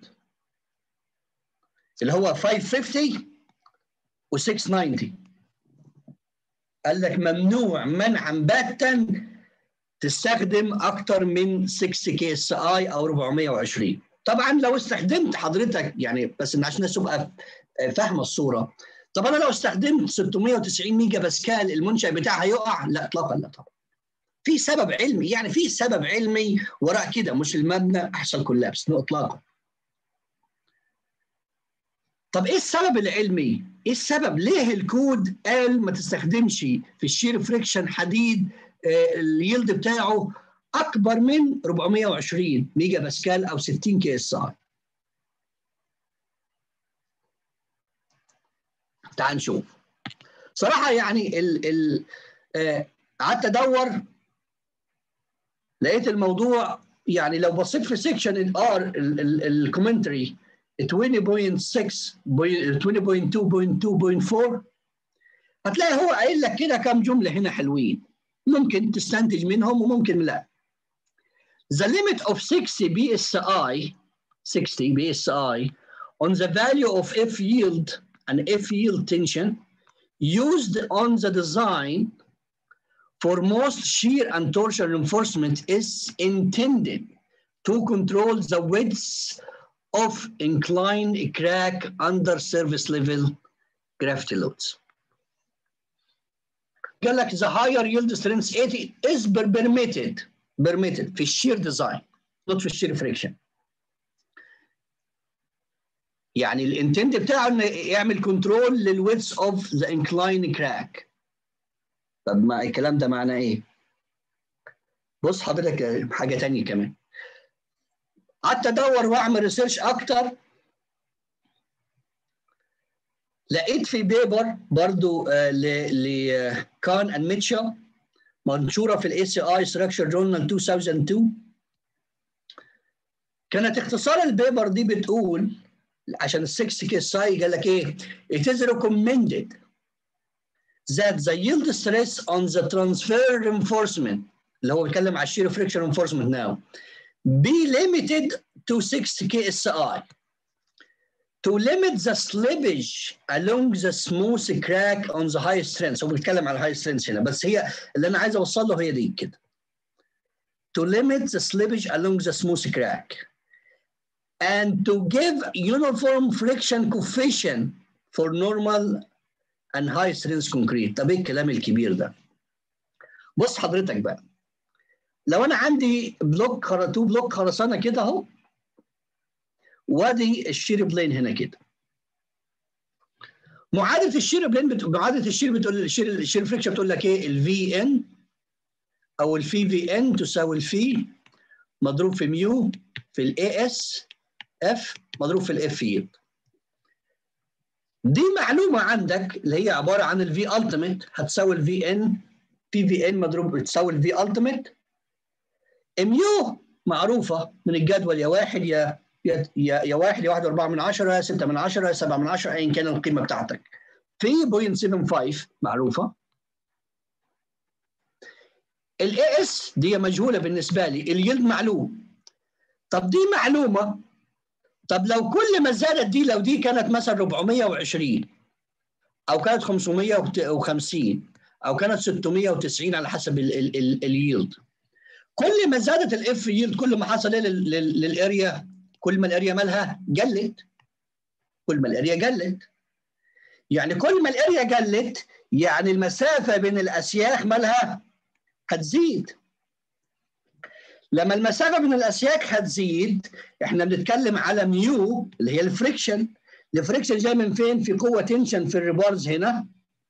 اللي هو 550 و 690 قال لك ممنوع منعا باتا تستخدم اكتر من 6 كي اس اي او 420 طبعا لو استخدمت حضرتك يعني بس عشان الناس تبقى فاهمه الصوره طب انا لو استخدمت 690 ميجا باسكال المنشا بتاعها يقع؟ لا اطلاقا لا طبعا. في سبب علمي يعني في سبب علمي وراء كده مش المبنى يحصل كولابس اطلاقا. طب ايه السبب العلمي؟ ايه السبب ليه الكود قال ما تستخدمش في الشير فريكشن حديد آه اليلد بتاعه اكبر من 420 ميجا باسكال او 60 كي اس اي. تعال نشوف صراحه يعني ال ال قعدت آه ادور لقيت الموضوع يعني لو بصيت في سيكشن الار الكومنتري 20.6 20.2.2.4 هتلاقي هو قايل لك كده كام جمله هنا حلوين ممكن تستنتج منهم وممكن لا The limit of 60 BSI 60 BSI on the value of F yield and F yield tension used on the design for most shear and torsion reinforcement is intended to control the width of inclined crack under service level gravity loads. قال لك the higher yield strength 80 is permitted permitted في shear design not في shear friction. يعني الانتند بتاعه انه يعمل كنترول للويدث اوف ذا انكلاين كراك طب ما الكلام ده معناه ايه؟ بص حضرتك حاجه تانية كمان قعدت ادور واعمل ريسيرش اكتر لقيت في بيبر برضو لكان اند ميتشل منشوره في الاي سي اي ستراكشر جورنال 2002 كانت اختصار البيبر دي بتقول عشان السكس كيس ساي قال لك ايه it is recommended that the yield stress on the transfer reinforcement اللي هو بيتكلم على الشير friction reinforcement now be limited to 6 KSI to limit the slippage along the smooth crack on the high strength هو بيتكلم على high strength هنا بس هي اللي انا عايز اوصل له هي دي كده to limit the slippage along the smooth crack and to give uniform friction coefficient for normal and high strength concrete طب ايه الكلام الكبير ده بص حضرتك بقى لو انا عندي بلوك خر... تو بلوك خرسانه كده اهو وادي الشير بلين هنا كده معادله الشير بلين بت... معادله الشير بتقول الشير الشير فريكشن بتقول لك ايه الفي ان او الفي في ان تساوي الفي مضروب في ميو في الاي اس اف مضروب في الاف يلد دي معلومه عندك اللي هي عباره عن الفي التيميت هتساوي الفي ان في في ان مضروب بتساوي الفي التيميت ميو معروفه من الجدول يا واحد يا يا يا, يا واحد يا واحد واربعة من عشرة يا ستة من عشرة يا سبعة من عشرة أيا كان القيمة بتاعتك في 0.75 معروفة الاي اس دي مجهوله بالنسبه لي اليلد معلوم طب دي معلومه طب لو كل ما زادت دي لو دي كانت مثلا 420 او كانت 550 او كانت 690 على حسب اليلد كل ما زادت الاف يلد كل ما حصل ايه للاريا كل ما الاريا مالها قلت كل ما الاريا قلت يعني كل ما الاريا قلت يعني المسافه بين الاسياخ مالها هتزيد لما المسافه بين الاسياخ هتزيد احنا بنتكلم على ميو اللي هي الفريكشن الفريكشن جاي من فين في قوه تنشن في الريبارز هنا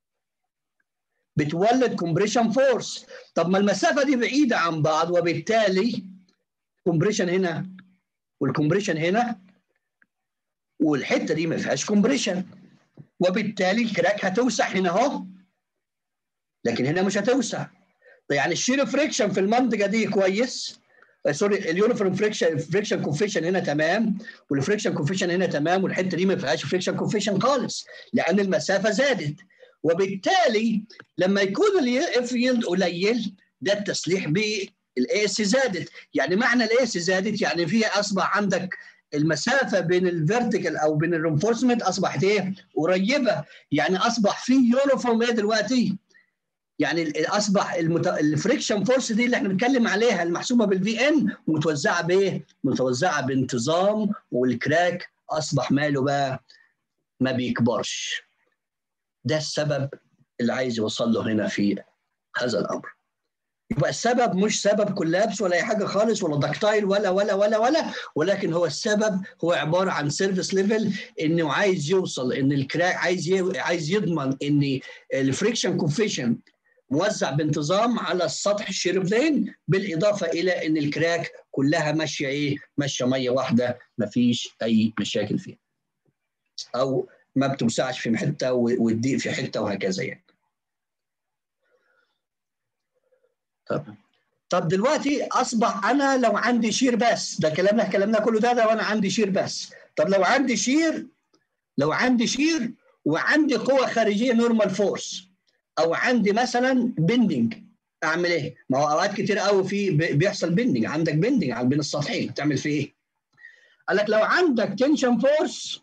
بتولد كومبريشن فورس طب ما المسافه دي بعيده عن بعض وبالتالي كومبريشن هنا والكومبريشن هنا والحته دي ما فيهاش كومبريشن وبالتالي الكراك هتوسع هنا اهو لكن هنا مش هتوسع يعني الشير فريكشن في المنطقه دي كويس سوري اليونيفورم فريكشن فريكشن كوفيشن هنا تمام والفريكشن كوفيشن هنا تمام والحته دي ما فيهاش فريكشن كوفيشن خالص لان المسافه زادت وبالتالي لما يكون الاف يلد قليل ده التسليح بالاي اس زادت يعني معنى الاي اس زادت يعني في اصبح عندك المسافه بين الفيرتيكال او بين الرينفورسمنت اصبحت ايه؟ قريبه يعني اصبح في يونيفورم ايه دلوقتي؟ يعني اصبح المت... الفريكشن فورس دي اللي احنا بنتكلم عليها المحسوبه بالفي ان متوزعه بايه؟ متوزعه بانتظام والكراك اصبح ماله بقى ما بيكبرش. ده السبب اللي عايز يوصل له هنا في هذا الامر. يبقى السبب مش سبب كولابس ولا اي حاجه خالص ولا دكتايل ولا ولا ولا ولا ولكن هو السبب هو عباره عن سيرفيس ليفل انه عايز يوصل ان الكراك عايز عايز يضمن ان الفريكشن كوفيشن موزع بانتظام على السطح الشير بلين بالاضافه الى ان الكراك كلها ماشيه ايه؟ ماشيه ميه واحده ما فيش اي مشاكل فيها. او ما بتوسعش في حته وتضيق في حته وهكذا يعني. طب طب دلوقتي اصبح انا لو عندي شير بس ده كلامنا كلامنا كله ده ده وانا عندي شير بس طب لو عندي شير لو عندي شير وعندي قوه خارجيه نورمال فورس او عندي مثلا بندنج اعمل ايه؟ ما هو اوقات كتير قوي في بيحصل بندنج عندك بندنج على بين السطحين تعمل فيه ايه؟ قال لك لو عندك تنشن فورس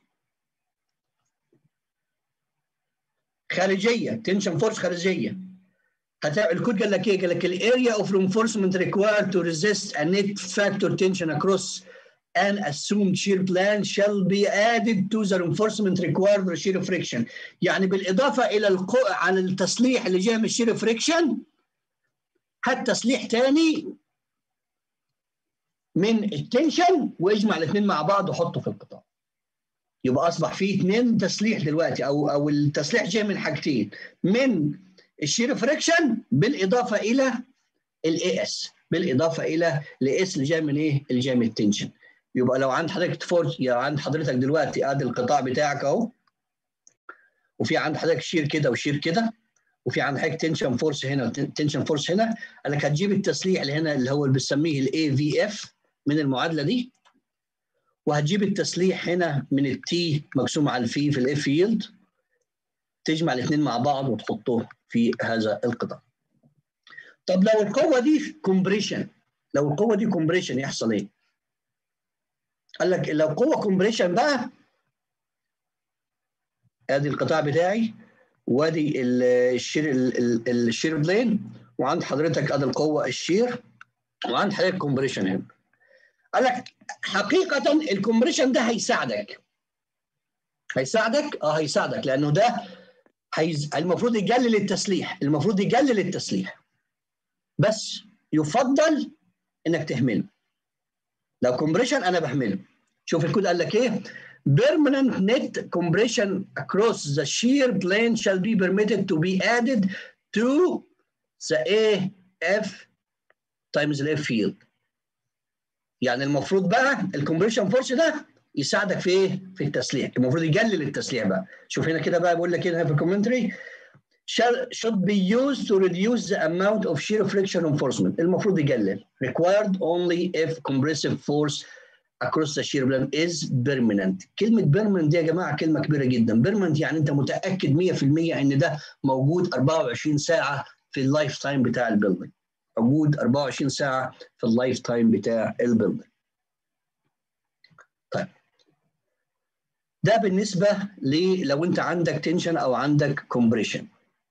خارجيه تنشن فورس خارجيه هتعمل الكود قال لك ايه؟ قال لك الاريا اوف reinforcement required to resist a net factor tension across an assumed shear plan shall be added to the reinforcement required for shear friction يعني بالاضافه الى القو... على التسليح اللي جاي من الشير فريكشن هات تسليح ثاني من التنشن واجمع الاثنين مع بعض وحطه في القطاع يبقى اصبح في اثنين تسليح دلوقتي او او التسليح جاي من حاجتين من الشير فريكشن بالاضافه الى الاي اس بالاضافه الى الاي اس اللي جاي من ايه؟ اللي جاي من التنشن يبقى لو عند حضرتك فورس يعني عند حضرتك دلوقتي ادي القطاع بتاعك اهو وفي عند حضرتك شير كده وشير كده وفي عند حضرتك تنشن فورس هنا وتنشن فورس هنا قال لك هتجيب التسليح اللي هنا اللي هو اللي بنسميه الاي في اف من المعادله دي وهتجيب التسليح هنا من التي مقسوم على الفي في الاف يلد تجمع الاثنين مع بعض وتحطه في هذا القطاع. طب لو القوه دي كومبريشن لو القوه دي كومبريشن يحصل ايه؟ قال لك لو قوه كومبريشن بقى ادي القطاع بتاعي وادي الشير الشير بلين وعند حضرتك ادي القوه الشير وعند حضرتك كومبريشن هنا. قال لك حقيقه الكومبريشن ده هيساعدك هيساعدك اه هيساعدك لانه ده هيز... المفروض يقلل التسليح المفروض يقلل التسليح بس يفضل انك تهمله لو كومبريشن انا بهمله شوف الكود قال لك ايه permanent net compression across the shear plane shall be permitted to be added to the AF times the F field يعني المفروض بقى الكومبريشن فورس ده يساعدك في ايه؟ في التسليح، المفروض يقلل التسليح بقى، شوف هنا كده بقى بيقول لك هنا في الكومنتري should be used to reduce the amount of shear friction reinforcement المفروض يقلل required only if compressive force across the shear plane is permanent كلمة permanent دي يا جماعة كلمة كبيرة جدا permanent يعني أنت متأكد 100% إن ده موجود 24 ساعة في اللايف تايم بتاع البيلدينج موجود 24 ساعه في اللايف تايم بتاع البيلدر طيب ده بالنسبه ل لو انت عندك تنشن او عندك كومبريشن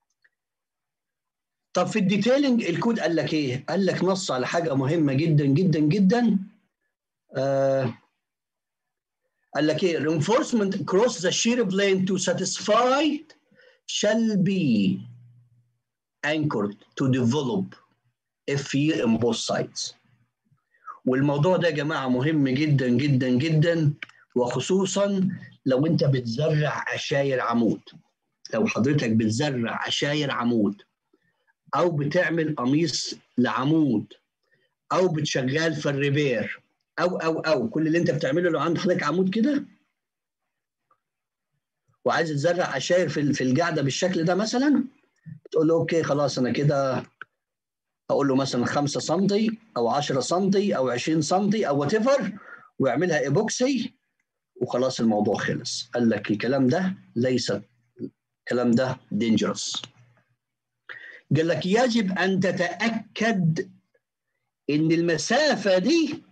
طب في الديتيلنج الكود قال لك ايه؟ قال لك نص على حاجه مهمه جدا جدا جدا آه قال لك ايه؟ reinforcement across the shear plane to satisfy shall be anchored to develop FE in both sides. والموضوع ده يا جماعه مهم جدا جدا جدا وخصوصا لو انت بتزرع عشاير عمود. لو حضرتك بتزرع عشاير عمود او بتعمل قميص لعمود او بتشغال في الريبير او او او كل اللي انت بتعمله لو عند حضرتك عمود كده وعايز تزرع عشاير في في القاعده بالشكل ده مثلا تقول له اوكي خلاص انا كده اقول له مثلا 5 سم او 10 سم او 20 سم او وات ايفر ويعملها ايبوكسي وخلاص الموضوع خلص قال لك الكلام ده ليس الكلام ده دينجرس قال لك يجب ان تتاكد ان المسافه دي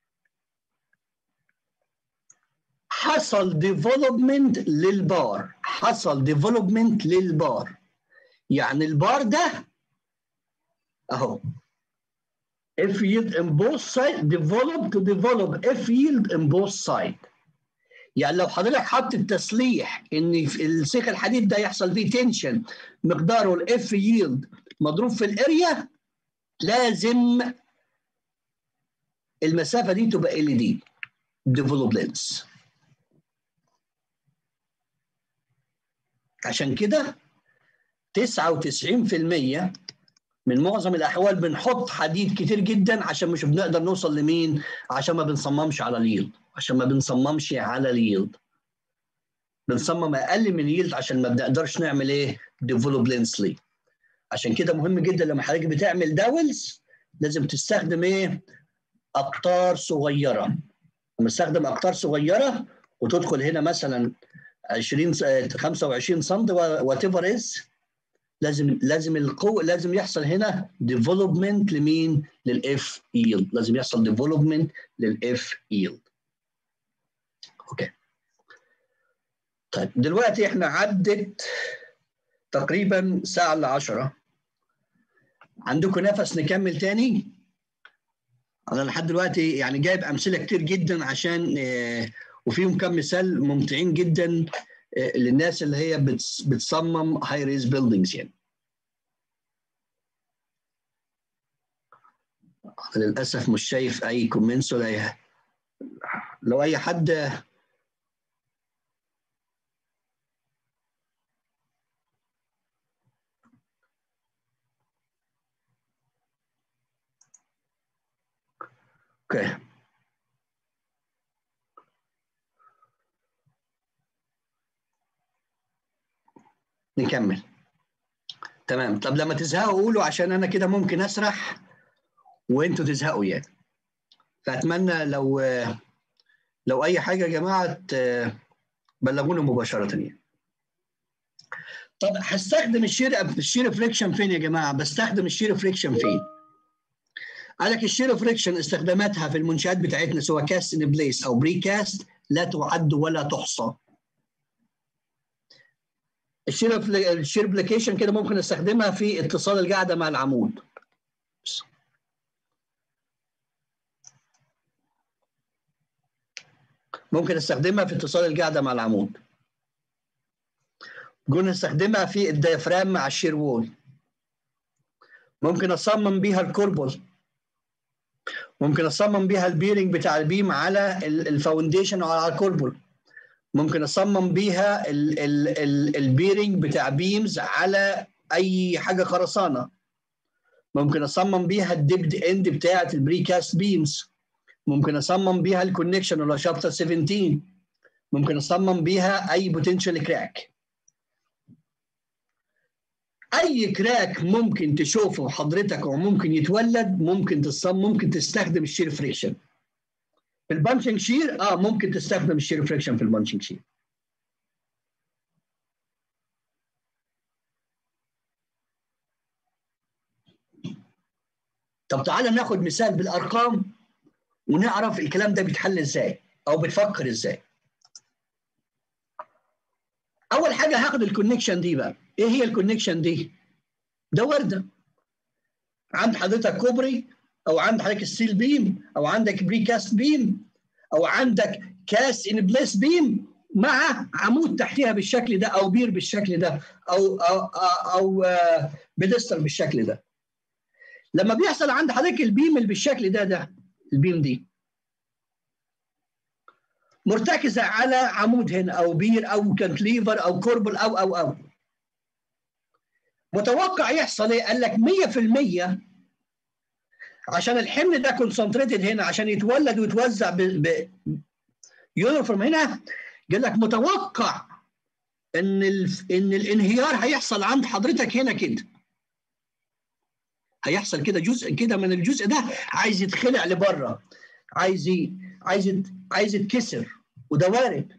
حصل ديفلوبمنت للبار حصل ديفلوبمنت للبار يعني البار ده اهو if yield in both side develop to develop if yield in both side يعني لو حضرتك حط التسليح ان في السيخ الحديد ده يحصل فيه تنشن مقداره الاف ييلد مضروب في الاريا لازم المسافه دي تبقى ال دي ديفلوب لينس عشان كده 99% من معظم الاحوال بنحط حديد كتير جدا عشان مش بنقدر نوصل لمين عشان ما بنصممش على اليلد عشان ما بنصممش على اليلد بنصمم اقل من يلد عشان ما بنقدرش نعمل ايه ديفلوب لينسلي عشان كده مهم جدا لما حضرتك بتعمل داولز لازم تستخدم ايه اقطار صغيره لما تستخدم اقطار صغيره وتدخل هنا مثلا 20 25 سم وات ايفر از لازم لازم القوه لازم يحصل هنا ديفلوبمنت لمين؟ للاف ييلد لازم يحصل ديفلوبمنت للاف ييلد اوكي طيب دلوقتي احنا عدت تقريبا ساعه الا 10 عندكم نفس نكمل تاني؟ انا لحد دلوقتي يعني جايب امثله كتير جدا عشان وفيهم كم مثال ممتعين جدا للناس اللي هي بتصمم هاي ريز بيلدينجز يعني للاسف مش شايف اي كومنتس ولا اي لو اي حد اوكي نكمل تمام طب لما تزهقوا قولوا عشان انا كده ممكن اسرح وانتوا تزهقوا يعني فاتمنى لو لو اي حاجه يا جماعه بلغونا مباشره يعني طب هستخدم الشير الشير فريكشن فين يا جماعه بستخدم الشير فريكشن فين قال لك الشير فريكشن استخداماتها في المنشات بتاعتنا سواء كاست ان بليس او بري كاست لا تعد ولا تحصى الشير الشير ابلكيشن كده ممكن استخدمها في اتصال القاعده مع العمود ممكن استخدمها في اتصال القاعده مع العمود ممكن استخدمها في الديافرام مع الشير وول ممكن اصمم بيها الكوربل ممكن اصمم بيها البيرنج بتاع البيم على الفاونديشن او على الكوربل ممكن اصمم بيها ال ال ال البيرنج بتاع بيمز على اي حاجه خرسانه ممكن اصمم بيها الديبد اند بتاعه البريكاست بيمز ممكن اصمم بيها الكونكشن ولا شابتر 17 ممكن اصمم بيها اي بوتنشال كراك اي كراك ممكن تشوفه حضرتك وممكن يتولد ممكن تصمم ممكن تستخدم الشير فريكشن في البانشنج شير اه ممكن تستخدم الشير فريكشن في البانشنج شير طب تعالى ناخد مثال بالارقام ونعرف الكلام ده بيتحل ازاي او بتفكر ازاي اول حاجه هاخد الكونكشن دي بقى ايه هي الكونكشن دي ده ورده عند حضرتك كوبري او عند حضرتك ستيل بيم او عندك بريكاست بيم او عندك كاس ان بليس بيم مع عمود تحتها بالشكل ده او بير بالشكل ده او او او, أو بيدستر بالشكل ده لما بيحصل عند حضرتك البيم اللي بالشكل ده ده البيم دي مرتكزه على عمود هنا او بير او كانتليفر او كوربل او او او متوقع يحصل ايه؟ قال لك 100% عشان الحمل ده كونسنتريتد هنا عشان يتولد ويتوزع ب, ب يونيفورم هنا قال لك متوقع ان ال... ان الانهيار هيحصل عند حضرتك هنا كده هيحصل كده جزء كده من الجزء ده عايز يتخلع لبره عايز ي... عايز يت... عايز يتكسر وده وارد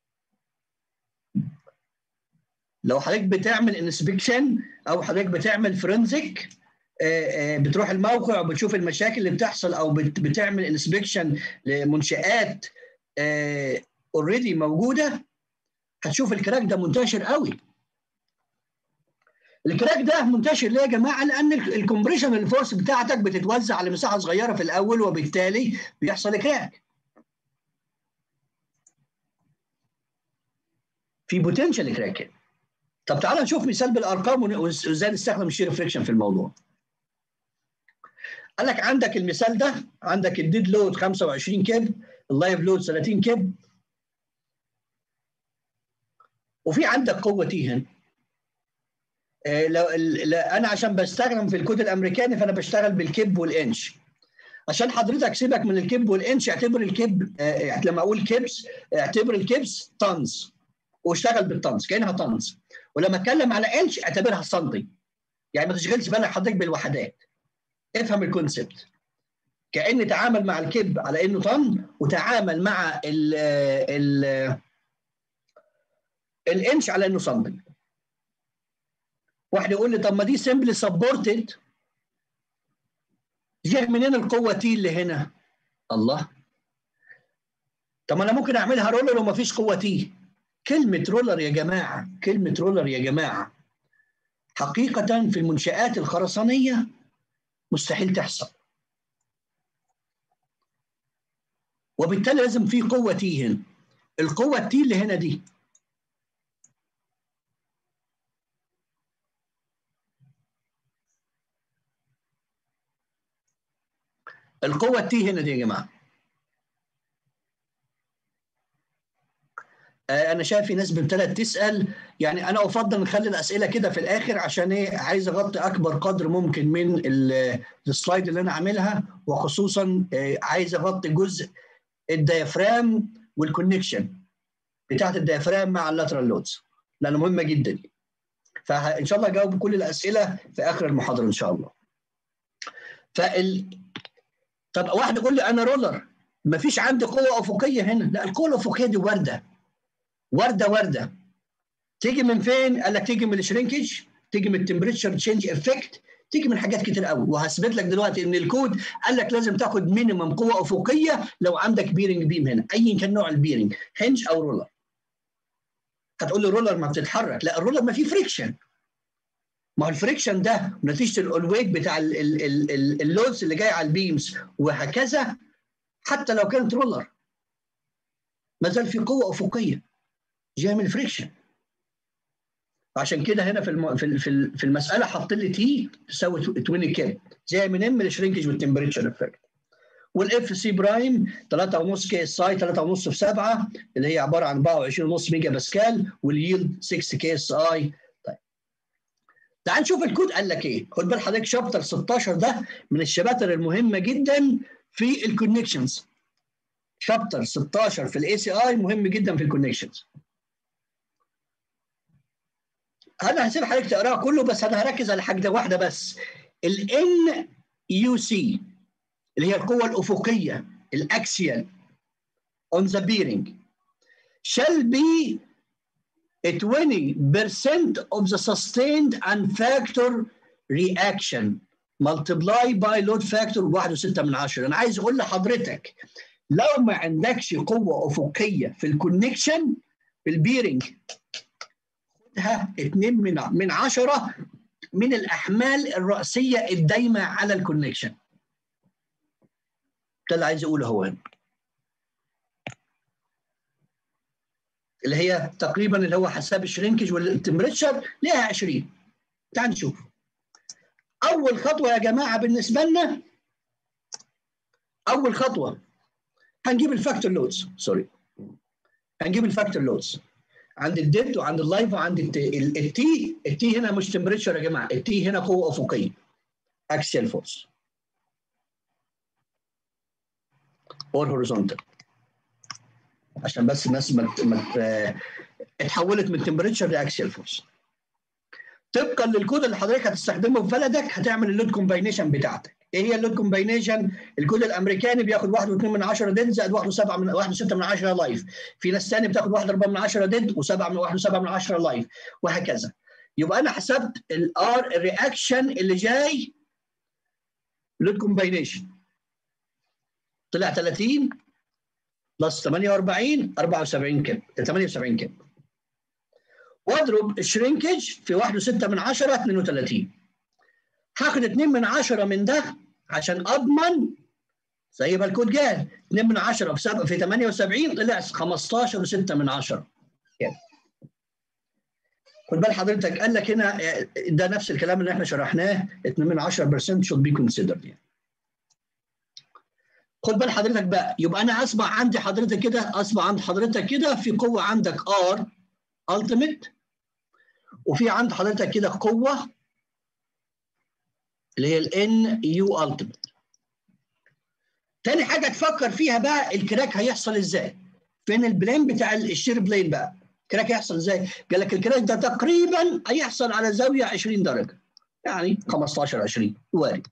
لو حضرتك بتعمل انسبكشن او حضرتك بتعمل فرنزك بتروح الموقع وبتشوف المشاكل اللي بتحصل او بتعمل انسبكشن لمنشات اوريدي موجوده هتشوف الكراك ده منتشر قوي الكراك ده منتشر ليه يا جماعه لان الكومبريشن الفورس بتاعتك بتتوزع على مساحه صغيره في الاول وبالتالي بيحصل كراك في بوتنشال كراك طب تعالى نشوف مثال بالارقام وازاي نستخدم الشير فريكشن في الموضوع قال لك عندك المثال ده عندك الديد لود 25 كيب اللايف لود 30 كيب وفي عندك قوه تي هنا آه لو انا عشان بستخدم في الكود الامريكاني فانا بشتغل بالكيب والانش عشان حضرتك سيبك من الكيب والانش اعتبر الكيب آه لما اقول كيبس اعتبر الكيبس طنز واشتغل بالطنز كانها طنز ولما اتكلم على انش اعتبرها سنتي يعني ما تشغلش بالك حضرتك بالوحدات افهم الكونسبت كان تعامل مع الكب على انه طن وتعامل مع ال ال الانش على انه سنتي واحد يقول لي طب ما دي سمبلي سبورتد جه منين القوه تي اللي هنا الله طب انا ممكن اعملها رولر وما فيش قوه تي كلمه رولر يا جماعه كلمه رولر يا جماعه حقيقه في المنشات الخرسانيه مستحيل تحصل وبالتالي لازم في قوه تي هنا القوه التي اللي هنا دي القوه التي هنا دي يا جماعه انا شايف في ناس ابتدت تسال يعني انا افضل نخلي الاسئله كده في الاخر عشان ايه عايز اغطي اكبر قدر ممكن من السلايد اللي انا عاملها وخصوصا عايز اغطي جزء الديافرام والكونكشن بتاعت الديافرام مع اللاترال لودز لانه مهمه جدا فان شاء الله اجاوب كل الاسئله في اخر المحاضره ان شاء الله فال طب واحد يقول لي انا رولر ما فيش عندي قوه افقيه هنا لا القوه الافقيه دي ورده ورده ورده تيجي من فين؟ قال لك تيجي من الشرينكج تيجي من التمبريتشر تشينج افكت تيجي من حاجات كتير قوي وهثبت لك دلوقتي ان الكود قال لك لازم تاخد مينيمم قوه افقيه لو عندك بيرنج بيم هنا ايا كان نوع البيرنج هنج او رولر هتقول لي رولر ما بتتحرك لا الرولر ما فيه فريكشن ما هو الفريكشن ده نتيجه الويت بتاع اللودز اللي جاي على البيمز وهكذا حتى لو كانت رولر ما زال في قوه افقيه جايه من الفريكشن عشان كده هنا في الم... في في المساله حط لي تي تساوي 20 كيب جايه منين من الشرينكج والتمبريتشر افكت والاف سي برايم 3.5 كي اس اي 3.5 في 7 اللي هي عباره عن 24.5 ميجا باسكال واليلد 6 كي اس اي طيب تعال نشوف الكود قال لك ايه خد بال حضرتك شابتر 16 ده من الشباتر المهمه جدا في الكونكشنز شابتر 16 في الاي سي اي مهم جدا في الكونكشنز انا هسيب حضرتك تقراها كله بس انا هركز على حاجه واحده بس الان يو سي اللي هي القوه الافقيه الاكسيال on the bearing shall be 20% of the sustained and factor reaction ملتبلاي باي لود فاكتور 1.6 من 10 انا عايز اقول لحضرتك لو ما عندكش قوه افقيه في الكونكشن في البيرنج خدها 2 من من 10 من الاحمال الراسيه الدايمه على الكونكشن ده اللي عايز اقوله هو هنا اللي هي تقريبا اللي هو حساب الشرينكج والتمبريتشر ليها 20 تعال نشوف اول خطوه يا جماعه بالنسبه لنا اول خطوه هنجيب الفاكتور لودز سوري هنجيب الفاكتور لودز عند الديد وعند اللايف وعند التي التي هنا مش تمبريتشر يا جماعه التي هنا قوه افقيه اكسيال فورس اور هوريزونتال عشان بس الناس ما ما اتحولت من تمبريتشر لاكسيال فورس طبقا للكود اللي حضرتك هتستخدمه في بلدك هتعمل اللود كومباينيشن بتاعتك ايه هي اللود كومباينيشن الكود الامريكاني بياخد 1.2 من 10 ديد زائد 1.7 من 1.6 من 10 لايف في ناس ثانيه بتاخد 1.4 من 10 ديد و7 من 1.7 من 10 لايف وهكذا يبقى انا حسبت الار الرياكشن اللي جاي لود كومباينيشن طلع 30 بلس 48 74 كب 78 كب واضرب الشرينكج في 1.6 من 10 32 هاخد 2 من 10 من ده عشان اضمن زي ما الكود قال 2 من 10 في 7 في 78 طلع 15 و6 من 10 يعني. خد بال حضرتك قال لك هنا ده نفس الكلام اللي احنا شرحناه 2 من 10% should be considered يعني. خد بال حضرتك بقى يبقى انا اصبح عندي حضرتك كده اصبح عند حضرتك كده في قوه عندك ار التيميت وفي عند حضرتك كده قوه اللي هي الان يو التيميت تاني حاجه تفكر فيها بقى الكراك هيحصل ازاي فين البلين بتاع الشير بلين بقى الكراك هيحصل ازاي قال لك الكراك ده تقريبا هيحصل على زاويه 20 درجه يعني 15 20 وارد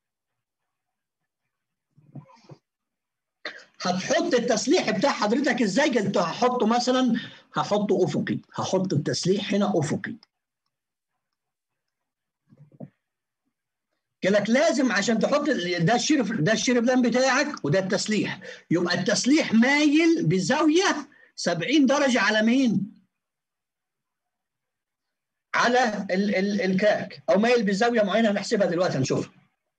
هتحط التسليح بتاع حضرتك ازاي قلت هحطه مثلا هحطه افقي هحط التسليح هنا افقي قال لك لازم عشان تحط ده الشير ده الشير بلان بتاعك وده التسليح يبقى التسليح مايل بزاويه 70 درجه على مين؟ على ال ال الكراك او مايل بزاويه معينه هنحسبها دلوقتي هنشوفها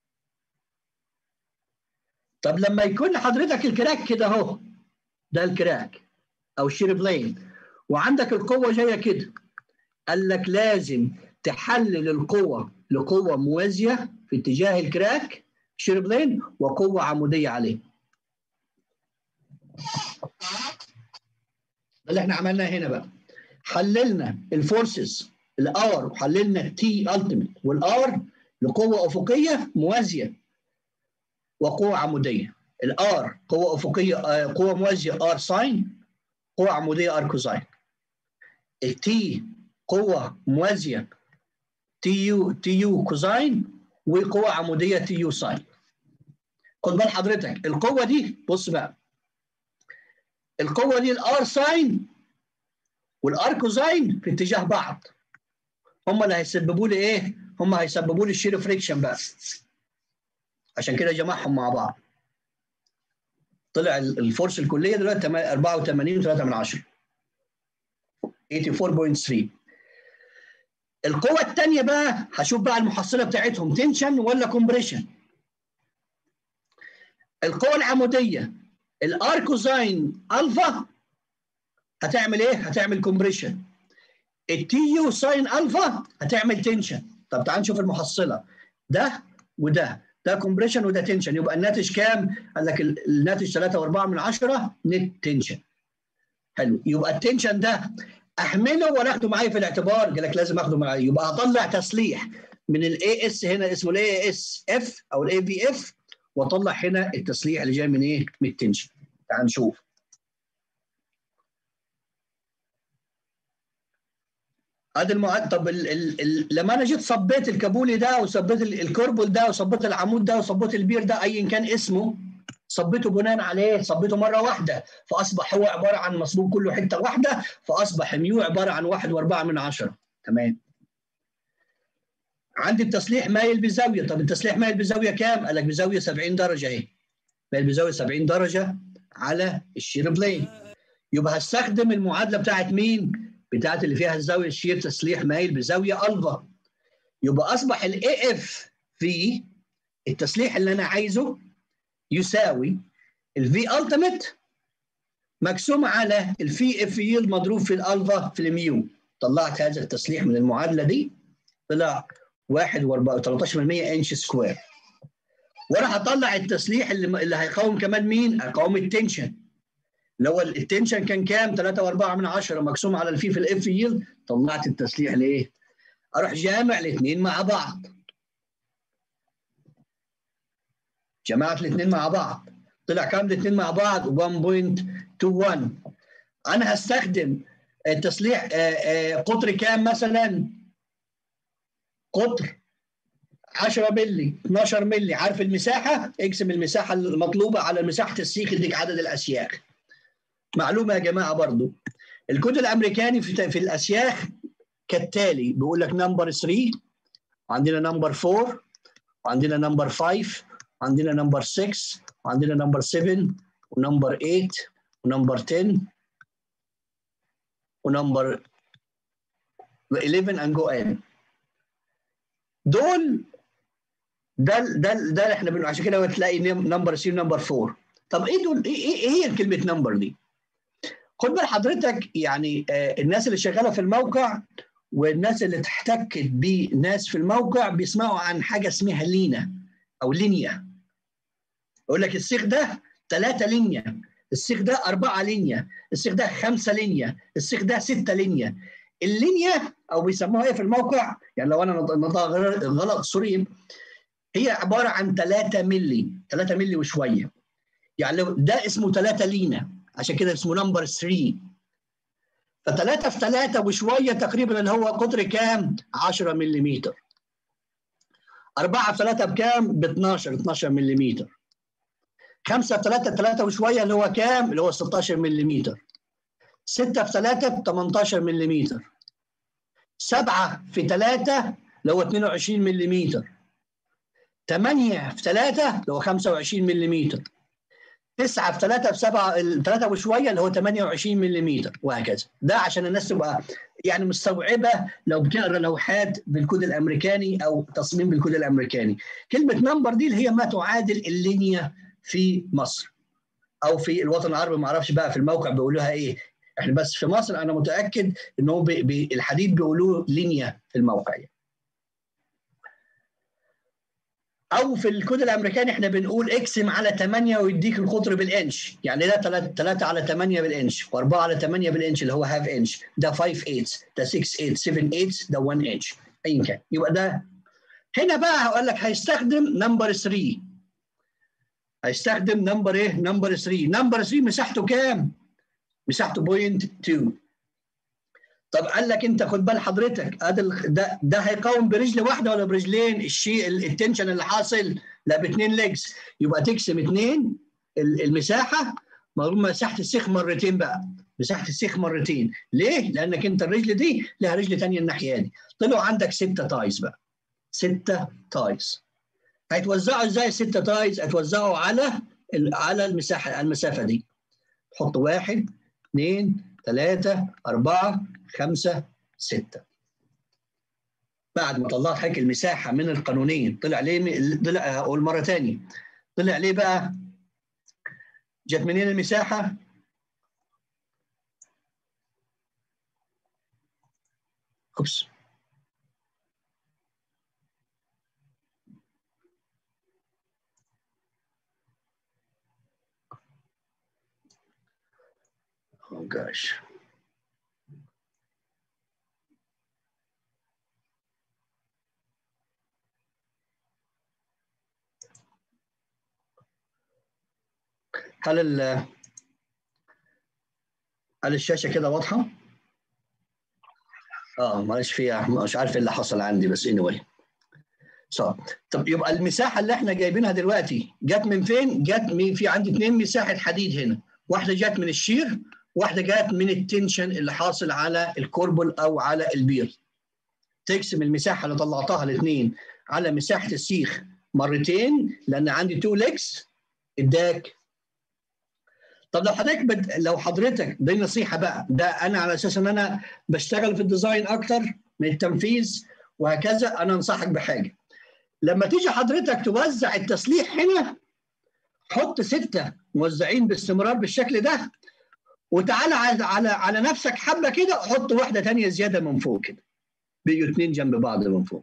طب لما يكون حضرتك الكراك كده اهو ده الكراك او الشير بلين وعندك القوه جايه كده قال لك لازم تحلل القوه لقوه موازيه في اتجاه الكراك شير بلين وقوه عموديه عليه اللي احنا عملناه هنا بقى حللنا الفورسز الار وحللنا التي التيميت والار لقوه افقيه موازيه وقوة عمودية الار قوة أفقية قوة موازية ار ساين قوة عمودية ار كوزاين التي قوة موازية تي يو تي يو كوزاين وقوة عمودية تي يو ساين خد بال حضرتك القوة دي بص بقى القوة دي الار ساين والار كوزاين في اتجاه بعض هم اللي هيسببوا لي ايه؟ هم هيسببوا لي الشير فريكشن بقى عشان كده جمعهم مع بعض طلع الفورس الكليه دلوقتي 84 3 من 10 84.3 القوة الثانية بقى هشوف بقى المحصلة بتاعتهم تنشن ولا كومبريشن القوة العمودية الار كوزاين الفا هتعمل ايه؟ هتعمل كومبريشن التي يو ساين الفا هتعمل تنشن طب تعال نشوف المحصلة ده وده ده كومبريشن وده تنشن يبقى الناتج كام؟ قال لك الناتج 3 و4 من 10 نت تنشن حلو يبقى التنشن ده احمله ولا اخده معايا في الاعتبار؟ قال لك لازم اخده معايا يبقى اطلع تسليح من الاي اس هنا اسمه الاي اس اف او الاي بي اف واطلع هنا التسليح اللي جاي من ايه؟ من التنشن تعال نشوف ادي المعد طب ال ال ال لما انا جيت صبيت الكابولي ده وصبيت الكربل ده وصبيت العمود ده وصبيت البير ده ايا كان اسمه صبيته بناء عليه صبيته مره واحده فاصبح هو عباره عن مصبوب كله حته واحده فاصبح ميو عباره عن واحد واربعه من عشره تمام عندي التسليح مايل بزاويه طب التسليح مايل بزاويه كام؟ قال لك بزاويه 70 درجه اهي مايل بزاويه 70 درجه على الشير بلين يبقى هستخدم المعادله بتاعت مين؟ بتاعت اللي فيها الزاويه الشير تسليح مايل بزاويه الفا يبقى اصبح الاي اف في التسليح اللي انا عايزه يساوي الفي التيميت مقسوم على الفي اف يلد مضروب في الالفا في الميو طلعت هذا التسليح من المعادله دي طلع 1 و 13% انش سكوير وانا هطلع التسليح اللي اللي هيقاوم كمان مين؟ هيقاوم التنشن اللي هو التنشن كان كام؟ 3 و4 من 10 مقسوم على الفي في الاف يلد طلعت التسليح لايه؟ اروح جامع الاثنين مع بعض جمعت الاثنين مع بعض طلع كام الاثنين مع بعض 1.21 انا هستخدم التصليح قطر كام مثلا قطر 10 مللي 12 مللي عارف المساحه اقسم المساحه المطلوبه على مساحه السيخ يديك عدد الاسياخ معلومه يا جماعه برضو الكود الامريكاني في, في الاسياخ كالتالي بيقول لك نمبر 3 وعندنا نمبر 4 وعندنا نمبر 5 وعندنا نمبر 6 وعندنا نمبر 7 ونمبر 8 ونمبر 10 ونمبر 11 and go in دول ده ده ده اللي احنا بنقول عشان كده تلاقي نمبر 3 ونمبر 4 طب ايه دول ايه ايه هي كلمه نمبر دي؟ خد بال حضرتك يعني آه الناس اللي شغاله في الموقع والناس اللي احتكت بناس في الموقع بيسمعوا عن حاجه اسمها لينا او لينيا يقول لك السيخ ده ثلاثة لينيا السيخ ده أربعة لينيا السيخ ده خمسة لينيا السيخ ده ستة لينيا اللينيا أو بيسموها إيه في الموقع يعني لو أنا نطق غلط سوري هي عبارة عن 3 ملي 3 ملي وشوية يعني لو ده اسمه 3 لينا عشان كده اسمه نمبر 3 فثلاثة في ثلاثة وشوية تقريبا اللي هو قطر كام؟ 10 ملم أربعة في ثلاثة بكام؟ ب 12 12 ملم خمسة في ثلاثة ثلاثة وشوية اللي هو كام؟ اللي هو 16 ملم ستة في ثلاثة ب 18 ملم سبعة في ثلاثة اللي هو 22 ملم 8 في 3 اللي هو 25 ملم 9 في 3 في 7 3 وشويه اللي هو 28 ملم وهكذا ده عشان الناس تبقى يعني مستوعبه لو بتقرا لوحات بالكود الامريكاني او تصميم بالكود الامريكاني كلمه نمبر دي اللي هي ما تعادل اللينيا في مصر او في الوطن العربي ما اعرفش بقى في الموقع بيقولوها ايه احنا بس في مصر انا متاكد ان هو الحديد بيقولوه لينيا في الموقع يعني. او في الكود الامريكاني احنا بنقول اقسم على 8 ويديك القطر بالانش يعني ده 3 على 8 بالانش و4 على 8 بالانش اللي هو هاف انش ده 5 8 ده 6 8 7 8 ده 1 انش ايا كان يبقى ده هنا بقى هقول لك هيستخدم نمبر 3 هيستخدم نمبر ايه؟ نمبر 3 نمبر 3 مساحته كام؟ مساحته بوينت 2 طب قال لك انت خد بال حضرتك ده ده هيقاوم برجل واحده ولا برجلين الشيء التنشن اللي حاصل لا باثنين ليجز يبقى تقسم اثنين المساحه مضروب مساحه السيخ مرتين بقى مساحه السيخ مرتين ليه؟ لانك انت الرجل دي لها رجل ثانيه الناحيه دي طلعوا عندك سته تايز بقى سته تايز هيتوزعوا ازاي السته تايز؟ هيتوزعوا على على المساحه المسافه دي تحط واحد اثنين ثلاثة أربعة خمسة ستة بعد ما طلعت حضرتك المساحة من القانونين طلع ليه طلع أقول مرة تاني طلع ليه بقى جت منين المساحة أوبس Oh gosh. هل ال هل الشاشة كده واضحة؟ اه معلش فيها مش عارف ايه اللي حصل عندي بس anyway. صح طب يبقى المساحة اللي احنا جايبينها دلوقتي جت من فين؟ جت من في عندي اثنين مساحة حديد هنا، واحدة جت من الشير واحده جت من التنشن اللي حاصل على الكوربل او على البير تقسم المساحه اللي طلعتها الاثنين على مساحه السيخ مرتين لان عندي تو ليكس اداك طب لو حضرتك بد... لو حضرتك دي نصيحه بقى ده انا على اساس ان انا بشتغل في الديزاين اكتر من التنفيذ وهكذا انا انصحك بحاجه لما تيجي حضرتك توزع التسليح هنا حط سته موزعين باستمرار بالشكل ده وتعالى على على على نفسك حبه كده حط واحده ثانيه زياده من فوق كده بيجوا اثنين جنب بعض من فوق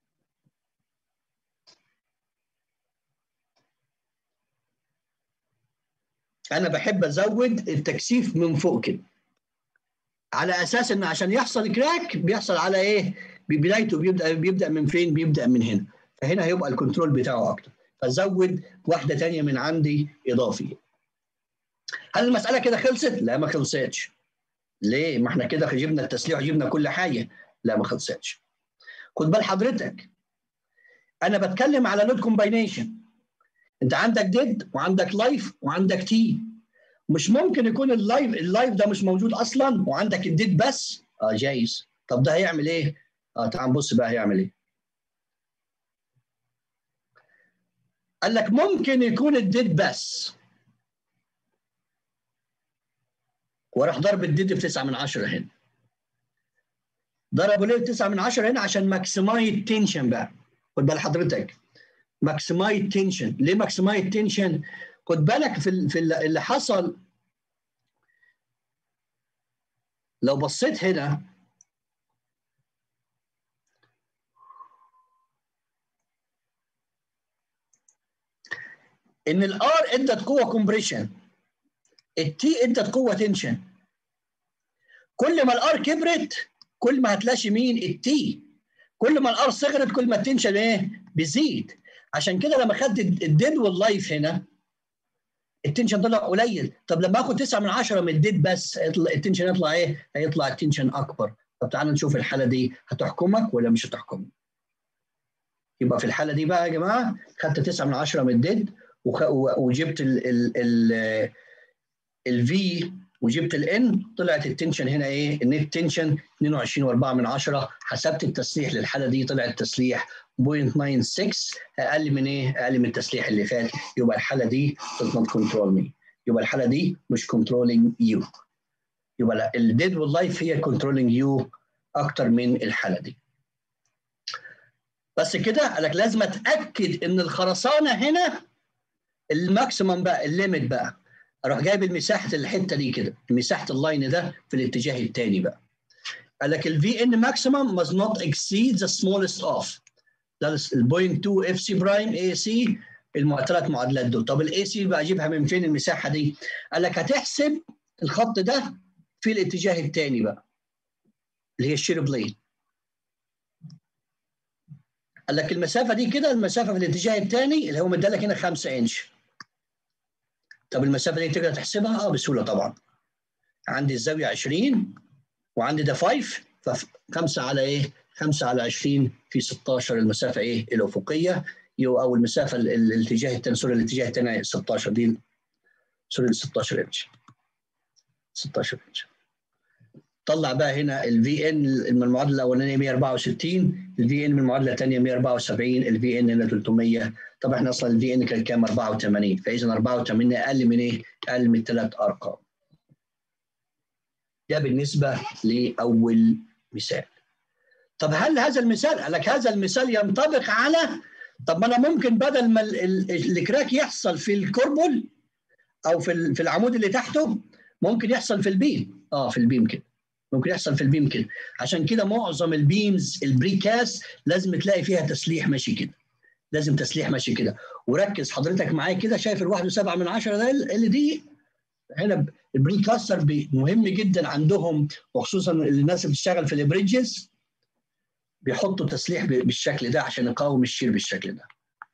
انا بحب ازود التكثيف من فوق كده على اساس ان عشان يحصل كراك بيحصل على ايه بدايته بيبدا بيبدا من فين بيبدا من هنا فهنا هيبقى الكنترول بتاعه اكتر فزود واحده ثانيه من عندي اضافي هل المساله كده خلصت لا ما خلصتش ليه ما احنا كده جبنا التسليح وجبنا كل حاجه لا ما خلصتش خد بال حضرتك انا بتكلم على لود كومباينيشن انت عندك ديد وعندك لايف وعندك تي مش ممكن يكون اللايف اللايف ده مش موجود اصلا وعندك الديد بس اه جايز طب ده هيعمل ايه اه تعال نبص بقى هيعمل ايه قال لك ممكن يكون الديد بس وراح ضرب الديد في 9 من 10 هنا ضربوا ليه 9 من 10 هنا عشان ماكسمايز تنشن بقى خد بال حضرتك ماكسمايز تنشن ليه ماكسمايز تنشن خد بالك في في اللي حصل لو بصيت هنا ان الار ادت قوه كومبريشن التي ادت قوه تنشن كل ما الار كبرت كل ما هتلاقي مين التي كل ما الار صغرت كل ما التنشن ايه بيزيد عشان كده لما خدت الديد واللايف هنا التنشن طلع قليل طب لما اخد 9 من 10 من الديد بس التنشن يطلع ايه هيطلع التنشن اكبر طب تعالى نشوف الحاله دي هتحكمك ولا مش هتحكمك يبقى في الحاله دي بقى يا جماعه خدت 9 من 10 من الديد وجبت ال ال ال الفي وجبت الان طلعت التنشن هنا ايه النت تنشن 22 و4 من 10 حسبت التسليح للحاله دي طلع التسليح 0.96 اقل من ايه اقل من التسليح اللي فات يبقى الحاله دي does not control me يبقى الحاله دي مش controlling you يبقى الديد واللايف هي controlling you اكتر من الحاله دي بس كده قال لك لازم اتاكد ان الخرسانه هنا الماكسيمم بقى الليميت بقى اروح جايب المساحه الحته دي كده مساحه اللاين ده في الاتجاه الثاني بقى قال لك الفي ان ماكسيمم must not exceed the smallest of ده البوينت 2 اف سي برايم اي سي الثلاث معادلات دول طب الاي سي بقى اجيبها من فين المساحه دي قال لك هتحسب الخط ده في الاتجاه الثاني بقى اللي هي الشير بلين قال لك المسافه دي كده المسافه في الاتجاه الثاني اللي هو مدالك هنا 5 انش طب المسافه دي تقدر تحسبها اه بسهوله طبعا عندي الزاويه 20 وعندي ده 5 ف5 على ايه 5 على 20 في 16 المسافه ايه الافقيه او المسافه الاتجاه الثاني سوري الاتجاه الثاني 16 دي سوري 16 انش 16 انش طلع بقى هنا الفي ان من المعادله الاولانيه 164 الفي ان من المعادله الثانيه 174 الفي ان هنا 300 طب احنا اصلا الفي ان كان كام 84 فاذا 84 اقل من ايه؟ اقل من ثلاث ارقام. ده بالنسبه لاول مثال. طب هل هذا المثال قال لك هذا المثال ينطبق على طب ما انا ممكن بدل ما الكراك يحصل في الكربل او في في العمود اللي تحته ممكن يحصل في البيم اه في البيم كده ممكن يحصل في البيم كده عشان كده معظم البيمز البريكاس لازم تلاقي فيها تسليح ماشي كده لازم تسليح ماشي كده وركز حضرتك معايا كده شايف الواحد وسبعة من عشرة ده اللي دي هنا البريكاستر مهم جدا عندهم وخصوصا الناس اللي بتشتغل في البريدجز بيحطوا تسليح بالشكل ده عشان يقاوم الشير بالشكل ده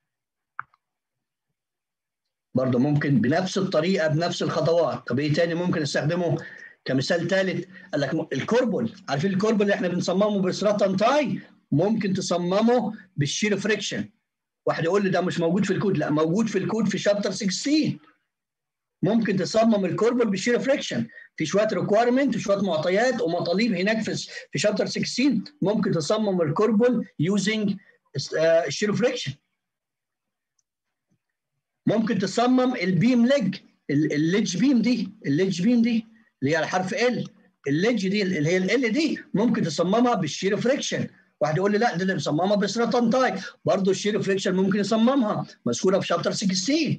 برضه ممكن بنفس الطريقه بنفس الخطوات طب ايه تاني ممكن استخدمه كمثال ثالث قال لك الكوربل عارفين الكوربل اللي احنا بنصممه بالسراتان تاي ممكن تصممه بالشير فريكشن واحد يقول لي ده مش موجود في الكود لا موجود في الكود في شابتر 16 ممكن تصمم الكوربل بالشير فريكشن في شويه ريكويرمنت وشويه معطيات ومطالب هناك في في شابتر 16 ممكن تصمم الكوربل يوزنج الشير فريكشن ممكن تصمم البيم ليج الليدج بيم دي الليدج بيم دي اللي هي على حرف ال الليدج دي اللي هي ال دي ممكن تصممها بالشير فريكشن واحد يقول لي لا ده اللي مصممها بسرطان تاي برضه الشير فريكشن ممكن يصممها مذكوره في شابتر 16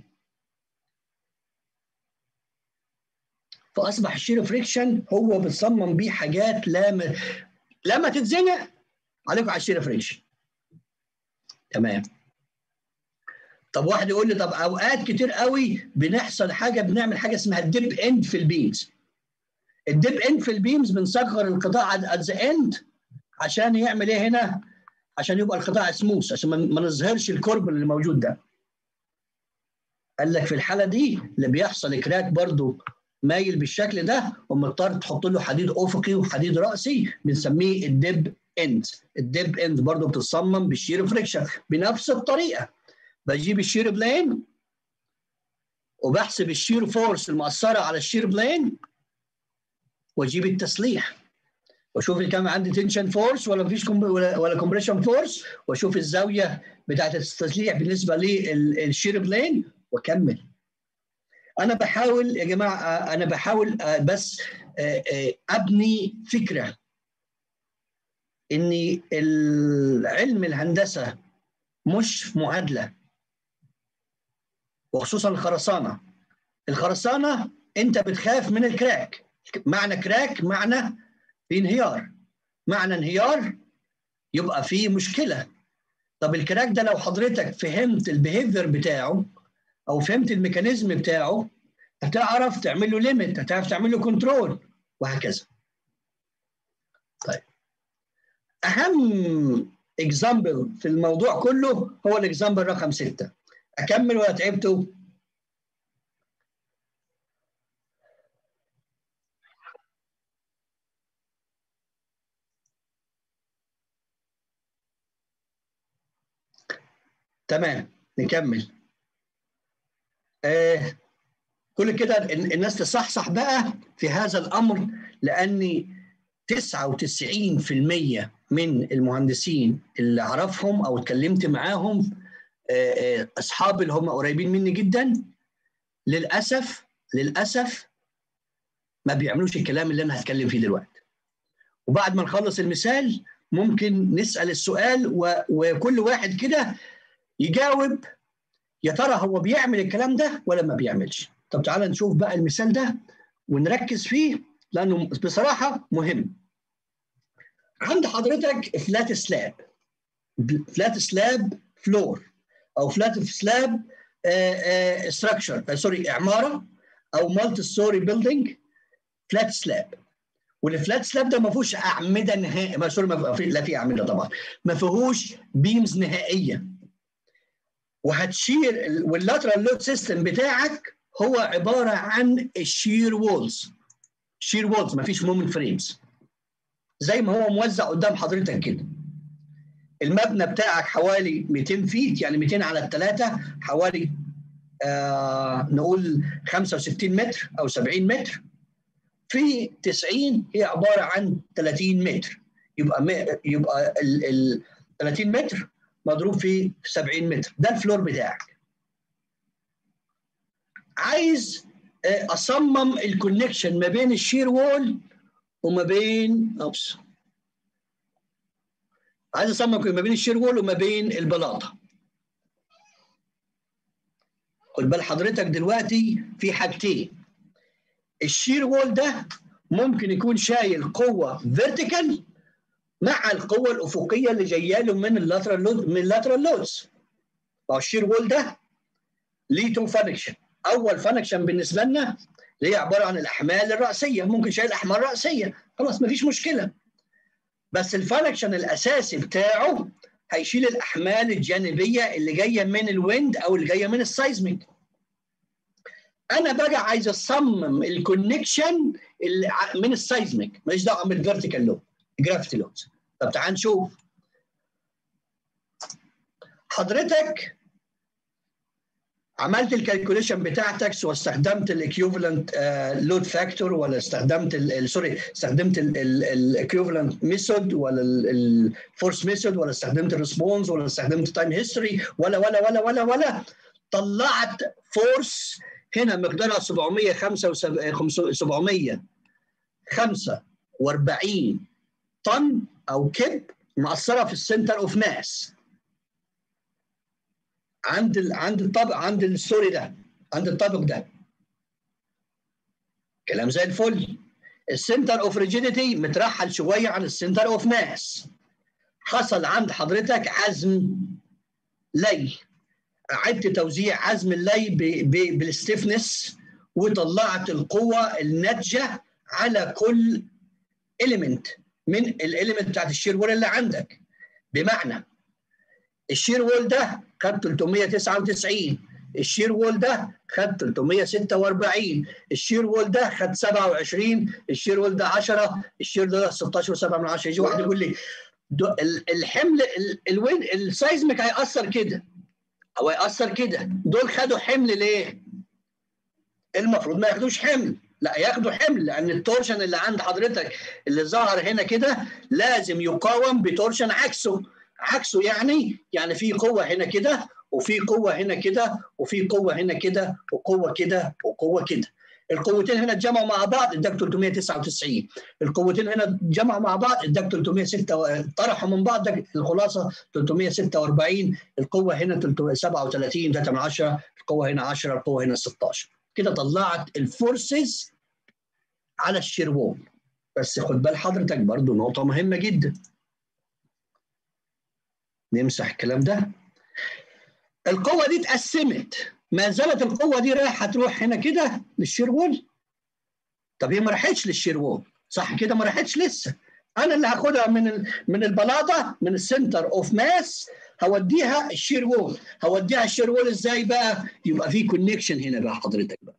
فاصبح الشير فريكشن هو بتصمم بيه حاجات لما لما تتزنق عليكم على الشير فريكشن تمام طب واحد يقول لي طب اوقات كتير قوي بنحصل حاجه بنعمل حاجه اسمها الديب اند في البيمز الديب اند في البيمز بنصغر القطاع ات ذا اند عشان يعمل ايه هنا عشان يبقى القطاع سموث عشان ما نظهرش الكرب اللي موجود ده قال لك في الحاله دي اللي بيحصل كراك برضو مايل بالشكل ده ومضطر تحط له حديد افقي وحديد راسي بنسميه الديب اند الديب اند برضو بتتصمم بالشير فريكشن بنفس الطريقه بجيب الشير بلين وبحسب الشير فورس المؤثره على الشير بلين واجيب التسليح واشوف كم عندي تنشن فورس ولا مفيش كم ولا, ولا كومبريشن فورس واشوف الزاويه بتاعت التسليح بالنسبه للشير بلين واكمل انا بحاول يا جماعه انا بحاول بس ابني فكره ان العلم الهندسه مش معادله وخصوصا الخرسانه الخرسانه انت بتخاف من الكراك معنى كراك معنى في انهيار معنى انهيار يبقى في مشكله طب الكراك ده لو حضرتك فهمت البيهيفير بتاعه او فهمت الميكانيزم بتاعه هتعرف تعمل له ليميت هتعرف تعمل له كنترول وهكذا طيب اهم اكزامبل في الموضوع كله هو الاكزامبل رقم ستة اكمل ولا تعبتوا تمام نكمل آه كل كده الناس تصحصح بقى في هذا الامر لان 99% من المهندسين اللي اعرفهم او اتكلمت معاهم اصحاب اللي هم قريبين مني جدا للاسف للاسف ما بيعملوش الكلام اللي انا هتكلم فيه دلوقتي وبعد ما نخلص المثال ممكن نسال السؤال وكل واحد كده يجاوب يا ترى هو بيعمل الكلام ده ولا ما بيعملش طب تعالى نشوف بقى المثال ده ونركز فيه لانه بصراحه مهم عند حضرتك فلات سلاب فلات سلاب فلور او فلات سلاب ستراكشر سوري عماره او مالتي ستوري بيلدينج فلات سلاب والفلات سلاب ده ما فيهوش اعمده نهائي ما سوري ما في لا في اعمده طبعا ما فيهوش بيمز نهائيه وهتشير واللاترال لود سيستم بتاعك هو عباره عن الشير وولز شير وولز ما فيش مومنت فريمز زي ما هو موزع قدام حضرتك كده المبنى بتاعك حوالي 200 فيت يعني 200 على الثلاثه حوالي آه نقول 65 متر او 70 متر في 90 هي عباره عن 30 متر يبقى يبقى ال, ال 30 متر مضروب في 70 متر ده الفلور بتاعك عايز اصمم الكونكشن ما بين الشير وول وما بين اوبس عايز اصمم ما بين الشير وول وما بين البلاطه خد بال حضرتك دلوقتي في حاجتين الشير وول ده ممكن يكون شايل قوه فيرتيكال مع القوه الافقيه اللي جايه له من اللاترال لود من اللاترال لودز الشير وول ده ليه تو فانكشن اول فانكشن بالنسبه لنا اللي هي عباره عن الاحمال الراسيه ممكن شايل احمال راسيه خلاص مفيش مشكله بس الفانكشن الاساسي بتاعه هيشيل الاحمال الجانبيه اللي جايه من الويند او اللي جايه من السايزميك انا بقى عايز اصمم الكونكشن من السايزميك ماليش دعوه بالفيرتيكال لود جرافيتي لود طب تعال نشوف حضرتك عملت الكالكوليشن بتاعتك واستخدمت الاكيوفالنت لود فاكتور ولا استخدمت سوري استخدمت الاكيوفالنت ميثود ولا الفورس ميثود ولا استخدمت الريسبونس ولا استخدمت تايم هيستوري ولا ولا ولا ولا ولا طلعت فورس هنا مقدارها 745 طن او كب مأثره في السنتر اوف ماس عند ال عند الطابق عند السوري ده عند الطابق ده كلام زي الفل السنتر اوف ريجيديتي مترحل شويه عن السنتر اوف ماس حصل عند حضرتك عزم لي عدت توزيع عزم اللي بالستيفنس وطلعت القوه الناتجه على كل اليمنت من الاليمنت بتاعت الشير وول اللي عندك بمعنى الشير وول ده خد 399 الشير وول ده خد 346 الشير وول ده خد 27 الشير وول ده 10 الشير ده 16 و7 من 10 يجي واحد يقول لي الحمل الوين السايزمك هيأثر كده او هيأثر كده دول خدوا حمل ليه؟ المفروض ما ياخدوش حمل لا ياخدوا حمل لان التورشن اللي عند حضرتك اللي ظهر هنا كده لازم يقاوم بتورشن عكسه عكسه يعني يعني في قوه هنا كده وفي قوه هنا كده وفي قوه هنا كده وقوه كده وقوه كده القوتين هنا اتجمعوا مع بعض اداك 399 القوتين هنا اتجمعوا مع بعض اداك 306 طرحوا من بعض الخلاصه 346 القوه هنا 37 3 من 10 القوه هنا 10 القوه هنا 16 كده طلعت الفورسز على الشير وول بس خد بال حضرتك برضو نقطه مهمه جدا نمسح الكلام ده القوة دي اتقسمت ما زالت القوة دي رايحة تروح هنا كده للشير وول طب هي ما راحتش للشير وول صح كده ما راحتش لسه انا اللي هاخدها من من البلاطه من السنتر اوف ماس هوديها الشير وول هوديها الشير وول ازاي بقى يبقى في كونكشن هنا بقى حضرتك بقى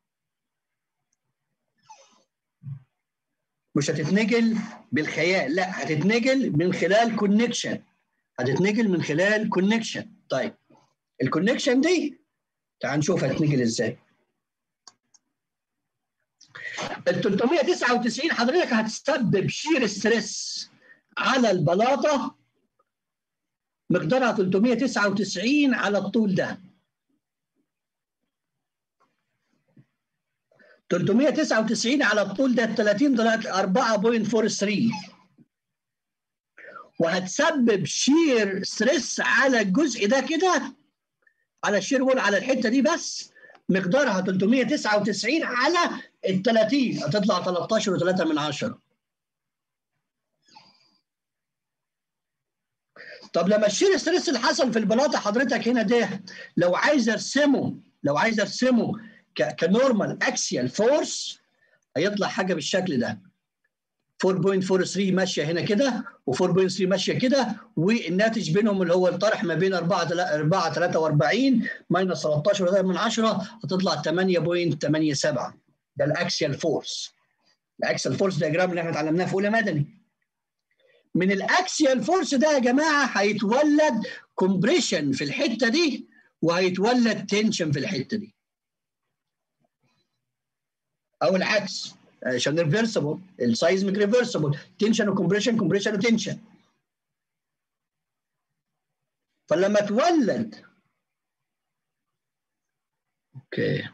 مش هتتنقل بالخيال لا هتتنقل من خلال كونكشن هتتنقل من خلال كونكشن طيب الكونكشن دي تعال نشوف هتتنقل ازاي ال 399 حضرتك هتسبب شير ستريس على البلاطه مقدارها 399 على الطول ده 399 على الطول ده 30 طلعت 4.43 وهتسبب شير ستريس على الجزء ده كده على الشير وول على الحته دي بس مقدارها 399 على ال 30 هتطلع 13 و3 من 10 طب لما الشير ستريس اللي حصل في البلاطه حضرتك هنا ده لو عايز ارسمه لو عايز ارسمه كنورمال اكسيال فورس هيطلع حاجه بالشكل ده 4.43 ماشيه هنا كده و4.3 ماشيه كده والناتج بينهم اللي هو الطرح ما بين 4 4 43 ماينس 13 من 10 هتطلع 8.87 ده الاكسيال فورس الاكسيال فورس دياجرام اللي احنا اتعلمناه في اولى مدني من الاكسيال فورس ده يا جماعه هيتولد كومبريشن في الحته دي وهيتولد تنشن في الحته دي او العكس عشان ريفرسبل السايزميك ريفرسبل تنشن وكمبريشن كومبريشن وتنشن فلما تولد اوكي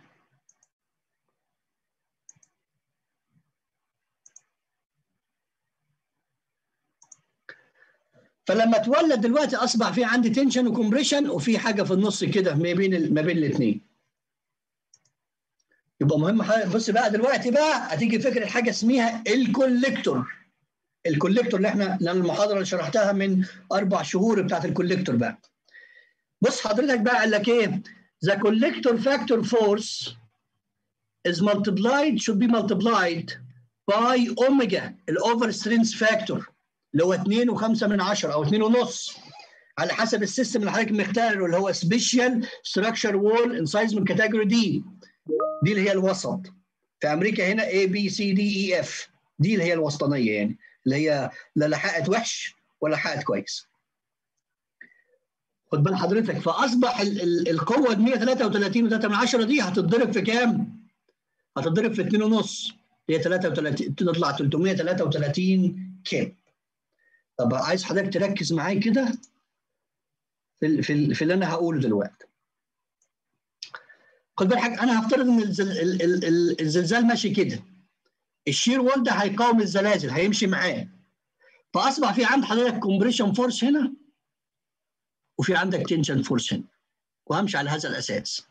فلما تولد دلوقتي اصبح في عندي تنشن وكمبريشن وفي حاجه في النص كده ما بين ما بين الاثنين يبقى مهم حاجه بص بقى دلوقتي بقى هتيجي فكره حاجه اسمها الكوليكتور الكوليكتور اللي احنا لان المحاضره اللي شرحتها من اربع شهور بتاعت الكوليكتور بقى بص حضرتك بقى قال لك ايه the collector factor force is multiplied should be multiplied by omega الاوفر سترينث فاكتور اللي هو 2 و5 من 10 او 2 ونص على حسب السيستم اللي حضرتك مختاره اللي هو سبيشال ستراكشر وول ان سايز من كاتيجوري دي دي اللي هي الوسط في امريكا هنا A B C D E F دي اللي هي الوسطانيه يعني اللي هي لا لحقت وحش ولا لحقت كويس خد بال حضرتك فاصبح ال ال القوه 133 و3 من 10 دي هتتضرب في كام؟ هتتضرب في 2 ونص هي 33 تطلع 333 كام؟ طب عايز حضرتك تركز معايا كده في ال في, ال في اللي انا هقوله دلوقتي. خد بالك انا هفترض ان الزل ال ال ال الزلزال ماشي كده. الشير وول ده هيقاوم الزلازل هيمشي معاه. فاصبح في عند حضرتك كومبريشن فورس هنا وفي عندك تنشن فورس هنا وهمشي على هذا الاساس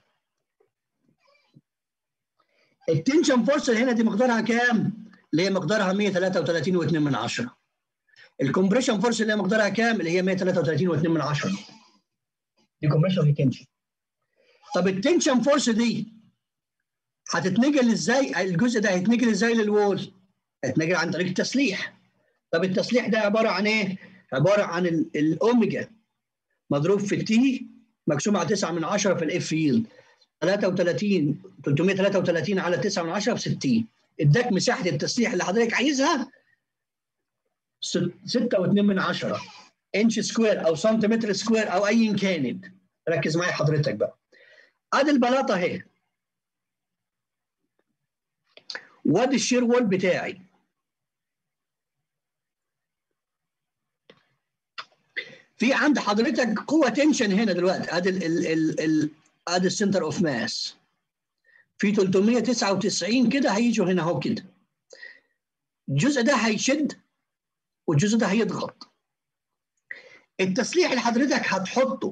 التنشن فورس اللي هنا دي مقدارها كام؟ اللي هي مقدارها 133.2 من عشرة الكومبريشن فورس اللي هي مقدارها كام؟ اللي هي 133.2 من عشرة دي كومبريشن ودي تنشن طب التنشن فورس دي هتتنقل ازاي؟ الجزء ده هيتنقل ازاي للوول؟ هيتنقل عن طريق التسليح طب التسليح ده عباره عن ايه؟ عباره عن الاوميجا مضروب في التي مقسوم على 9 من 10 في الاف يلد 33 333 على 9 من 10 في 60 اداك مساحه التسليح اللي حضرتك عايزها 6 و2 من 10 انش سكوير او سنتيمتر سكوير او ايا كانت ركز معايا حضرتك بقى ادي البلاطه اهي وادي الشير وول بتاعي في عند حضرتك قوه تنشن هنا دلوقتي ادي ال ال ال ال ادي السنتر اوف ماس في 399 كده هيجوا هنا اهو كده الجزء ده هيشد والجزء ده هيضغط التسليح اللي حضرتك هتحطه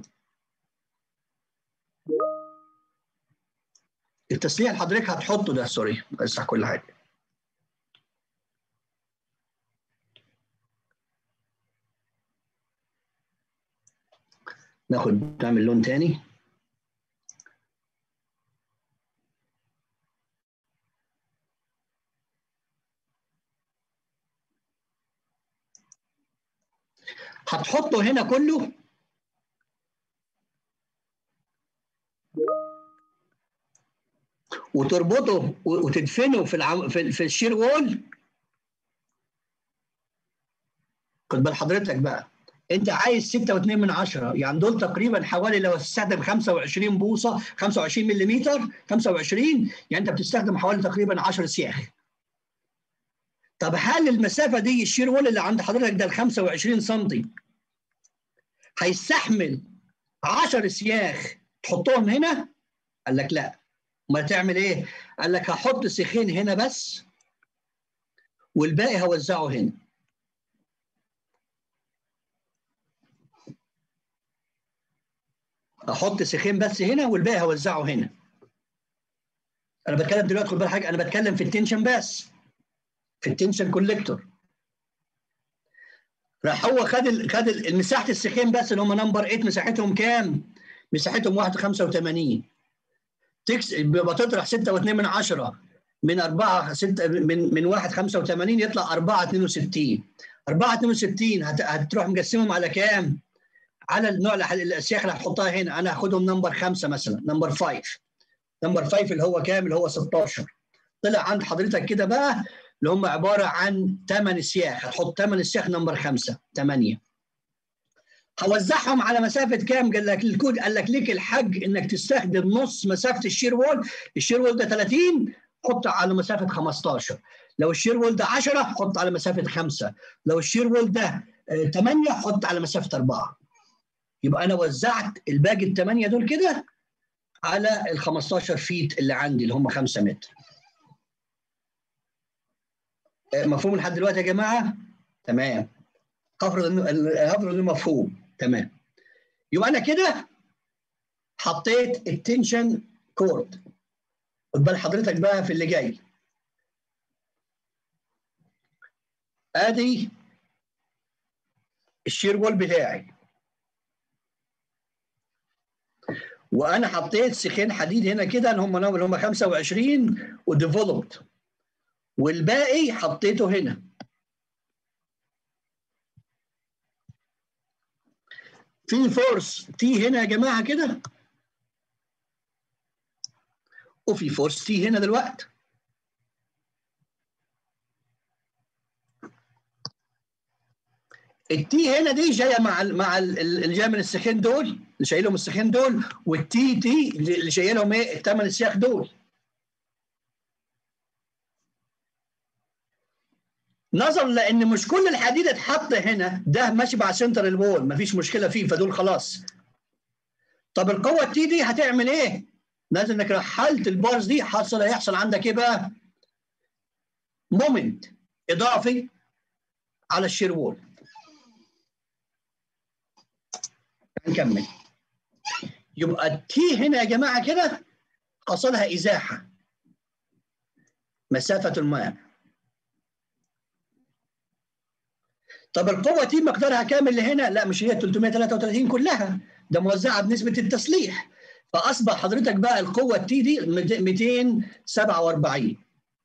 التسليح اللي حضرتك هتحطه ده سوري بمسح كل حاجه ناخد نعمل لون تاني هتحطه هنا كله وتربطه وتدفنه في العم... في, في الشير وول خد بال حضرتك بقى انت عايز 6.2 من 10 يعني دول تقريبا حوالي لو تستخدم 25 بوصه 25 ملم 25 يعني انت بتستخدم حوالي تقريبا 10 سياخ طب هل المسافه دي الشير وول اللي عند حضرتك ده ال 25 سم هيستحمل 10 سياخ تحطهم هنا؟ قال لك لا امال تعمل ايه؟ قال لك هحط سيخين هنا بس والباقي هوزعه هنا احط سيخين بس هنا والباقي هوزعه هنا انا بتكلم دلوقتي خد بالك حاجه انا بتكلم في التنشن بس في التنشن كوليكتور راح هو خد ال خد ال مساحه السيخين بس اللي هم نمبر 8 مساحتهم كام؟ مساحتهم 1.85 تكس بتطرح 6.2 من 10 من 4 6 من من 1.85 يطلع 4.62 4.62 هت... هتروح مقسمهم على كام؟ على النوع الاسياخ اللي هتحطها هنا انا هاخدهم نمبر 5 مثلا نمبر 5 نمبر 5 اللي هو كام؟ اللي هو 16 طلع عند حضرتك كده بقى اللي هم عباره عن 8 سياخ هتحط 8 سياخ نمبر 5 8 هوزعهم على مسافه كام؟ قال لك الكود قال لك ليك الحق انك تستخدم نص مسافه الشير وول، الشير وول ده 30 حط على مسافه 15 لو الشير وول ده 10 حط على مسافه 5 لو الشير وول ده 8 حط على مسافه 4 يبقى انا وزعت الباقي الثمانيه دول كده على ال 15 فيت اللي عندي اللي هم 5 متر مفهوم لحد دلوقتي يا جماعه؟ تمام هفرض انه هفرض انه مفهوم تمام يبقى انا كده حطيت التنشن كورد خد بال حضرتك بقى في اللي جاي ادي الشير وول بتاعي وانا حطيت سيخين حديد هنا كده اللي هم اللي هم 25 وديفلوبد والباقي حطيته هنا في فورس تي هنا يا جماعه كده وفي فورس تي هنا دلوقتي التي هنا دي جايه مع ال مع ال اللي جايه من السيخين دول اللي شايلهم السيخين دول والتي تي اللي شايلهم ايه الثمان السياخ دول نظرا لان مش كل الحديد اتحط هنا ده ماشي مع سنتر الوول مفيش مشكله فيه فدول خلاص طب القوه التي دي هتعمل ايه؟ لازم انك رحلت البارز دي حصل هيحصل عندك ايه بقى؟ مومنت اضافي على الشير وول نكمل يبقى التي هنا يا جماعه كده حصلها ازاحه مسافه الماء طب القوه تي مقدارها كام اللي هنا؟ لا مش هي 333 كلها ده موزعه بنسبه التسليح فاصبح حضرتك بقى القوه التي دي 247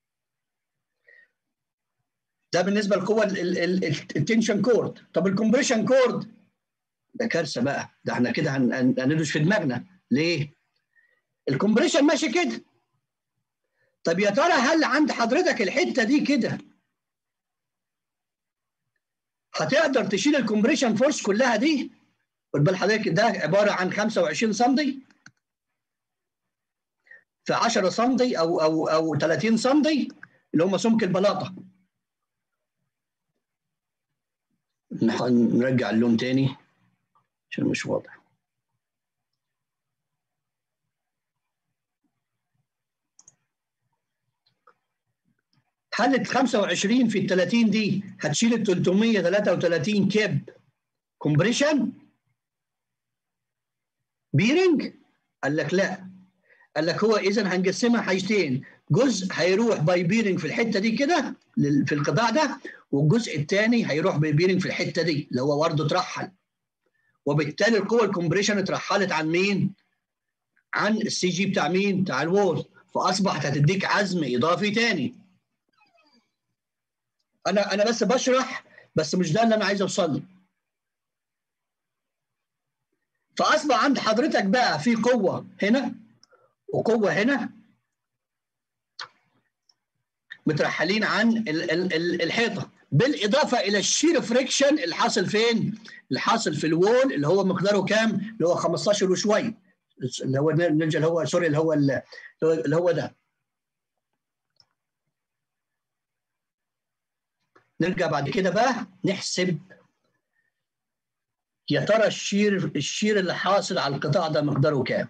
ده بالنسبه للقوه التنشن كورد طب الكومبريشن كورد ده كارثه بقى ده احنا كده هندوش في دماغنا ليه؟ الكومبريشن ماشي كده طب يا ترى هل عند حضرتك الحته دي كده هتقدر تشيل الكومبريشن فورس كلها دي خد بال حضرتك ده عباره عن 25 سم في 10 سم او او او 30 سم اللي هم سمك البلاطه نرجع اللون تاني عشان مش واضح حالة 25 في ال 30 دي هتشيل ال 333 كيب كومبريشن بيرنج قال لك لا قال لك هو اذا هنقسمها حاجتين جزء هيروح باي بيرنج في الحته دي كده في القطاع ده والجزء الثاني هيروح باي بيرنج في الحته دي اللي هو برضه اترحل وبالتالي القوه الكومبريشن اترحلت عن مين؟ عن السي جي بتاع مين؟ بتاع الوول فاصبحت هتديك عزم اضافي ثاني انا انا بس بشرح بس مش ده اللي انا عايز اوصل له فاصبح عند حضرتك بقى في قوه هنا وقوه هنا مترحلين عن ال ال ال الحيطه بالاضافه الى الشير فريكشن اللي حاصل فين؟ اللي حاصل في الوول اللي هو مقداره كام؟ اللي هو 15 وشويه اللي هو نرجع اللي هو سوري اللي هو اللي هو ده نرجع بعد كده بقى نحسب يا ترى الشير الشير اللي حاصل على القطاع ده مقداره كام؟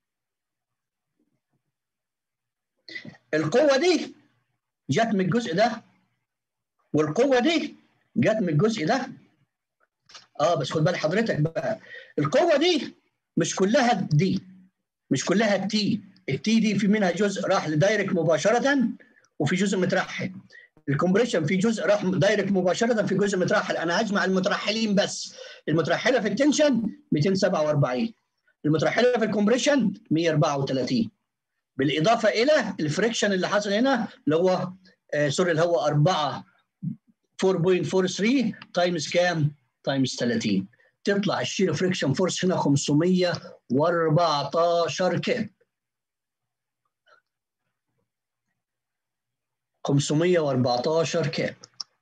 القوة دي جت من الجزء ده والقوة دي جت من الجزء ده اه بس خد بال حضرتك بقى القوة دي مش كلها دي مش كلها التي التي دي في منها جزء راح لدايركت مباشرة وفي جزء مترحل الكومبريشن في جزء راح دايركت مباشره في جزء مترحل انا هجمع المترحلين بس المترحله في التنشن 247 المترحله في الكومبريشن 134 بالاضافه الى الفريكشن اللي حصل هنا اللي هو آه سوري اللي هو 4 4.43 تايمز كام؟ تايمز 30 تطلع الشير فريكشن فورس هنا 514 كيب 514 كيب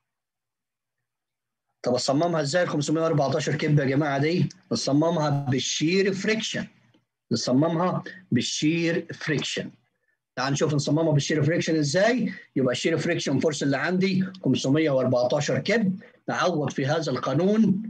طب اصممها ازاي ال 514 كيب يا جماعه دي؟ نصممها بالشير فريكشن نصممها بالشير فريكشن تعال نشوف نصممها بالشير فريكشن ازاي يبقى الشير فريكشن فورس اللي عندي 514 كيب نعوض في هذا القانون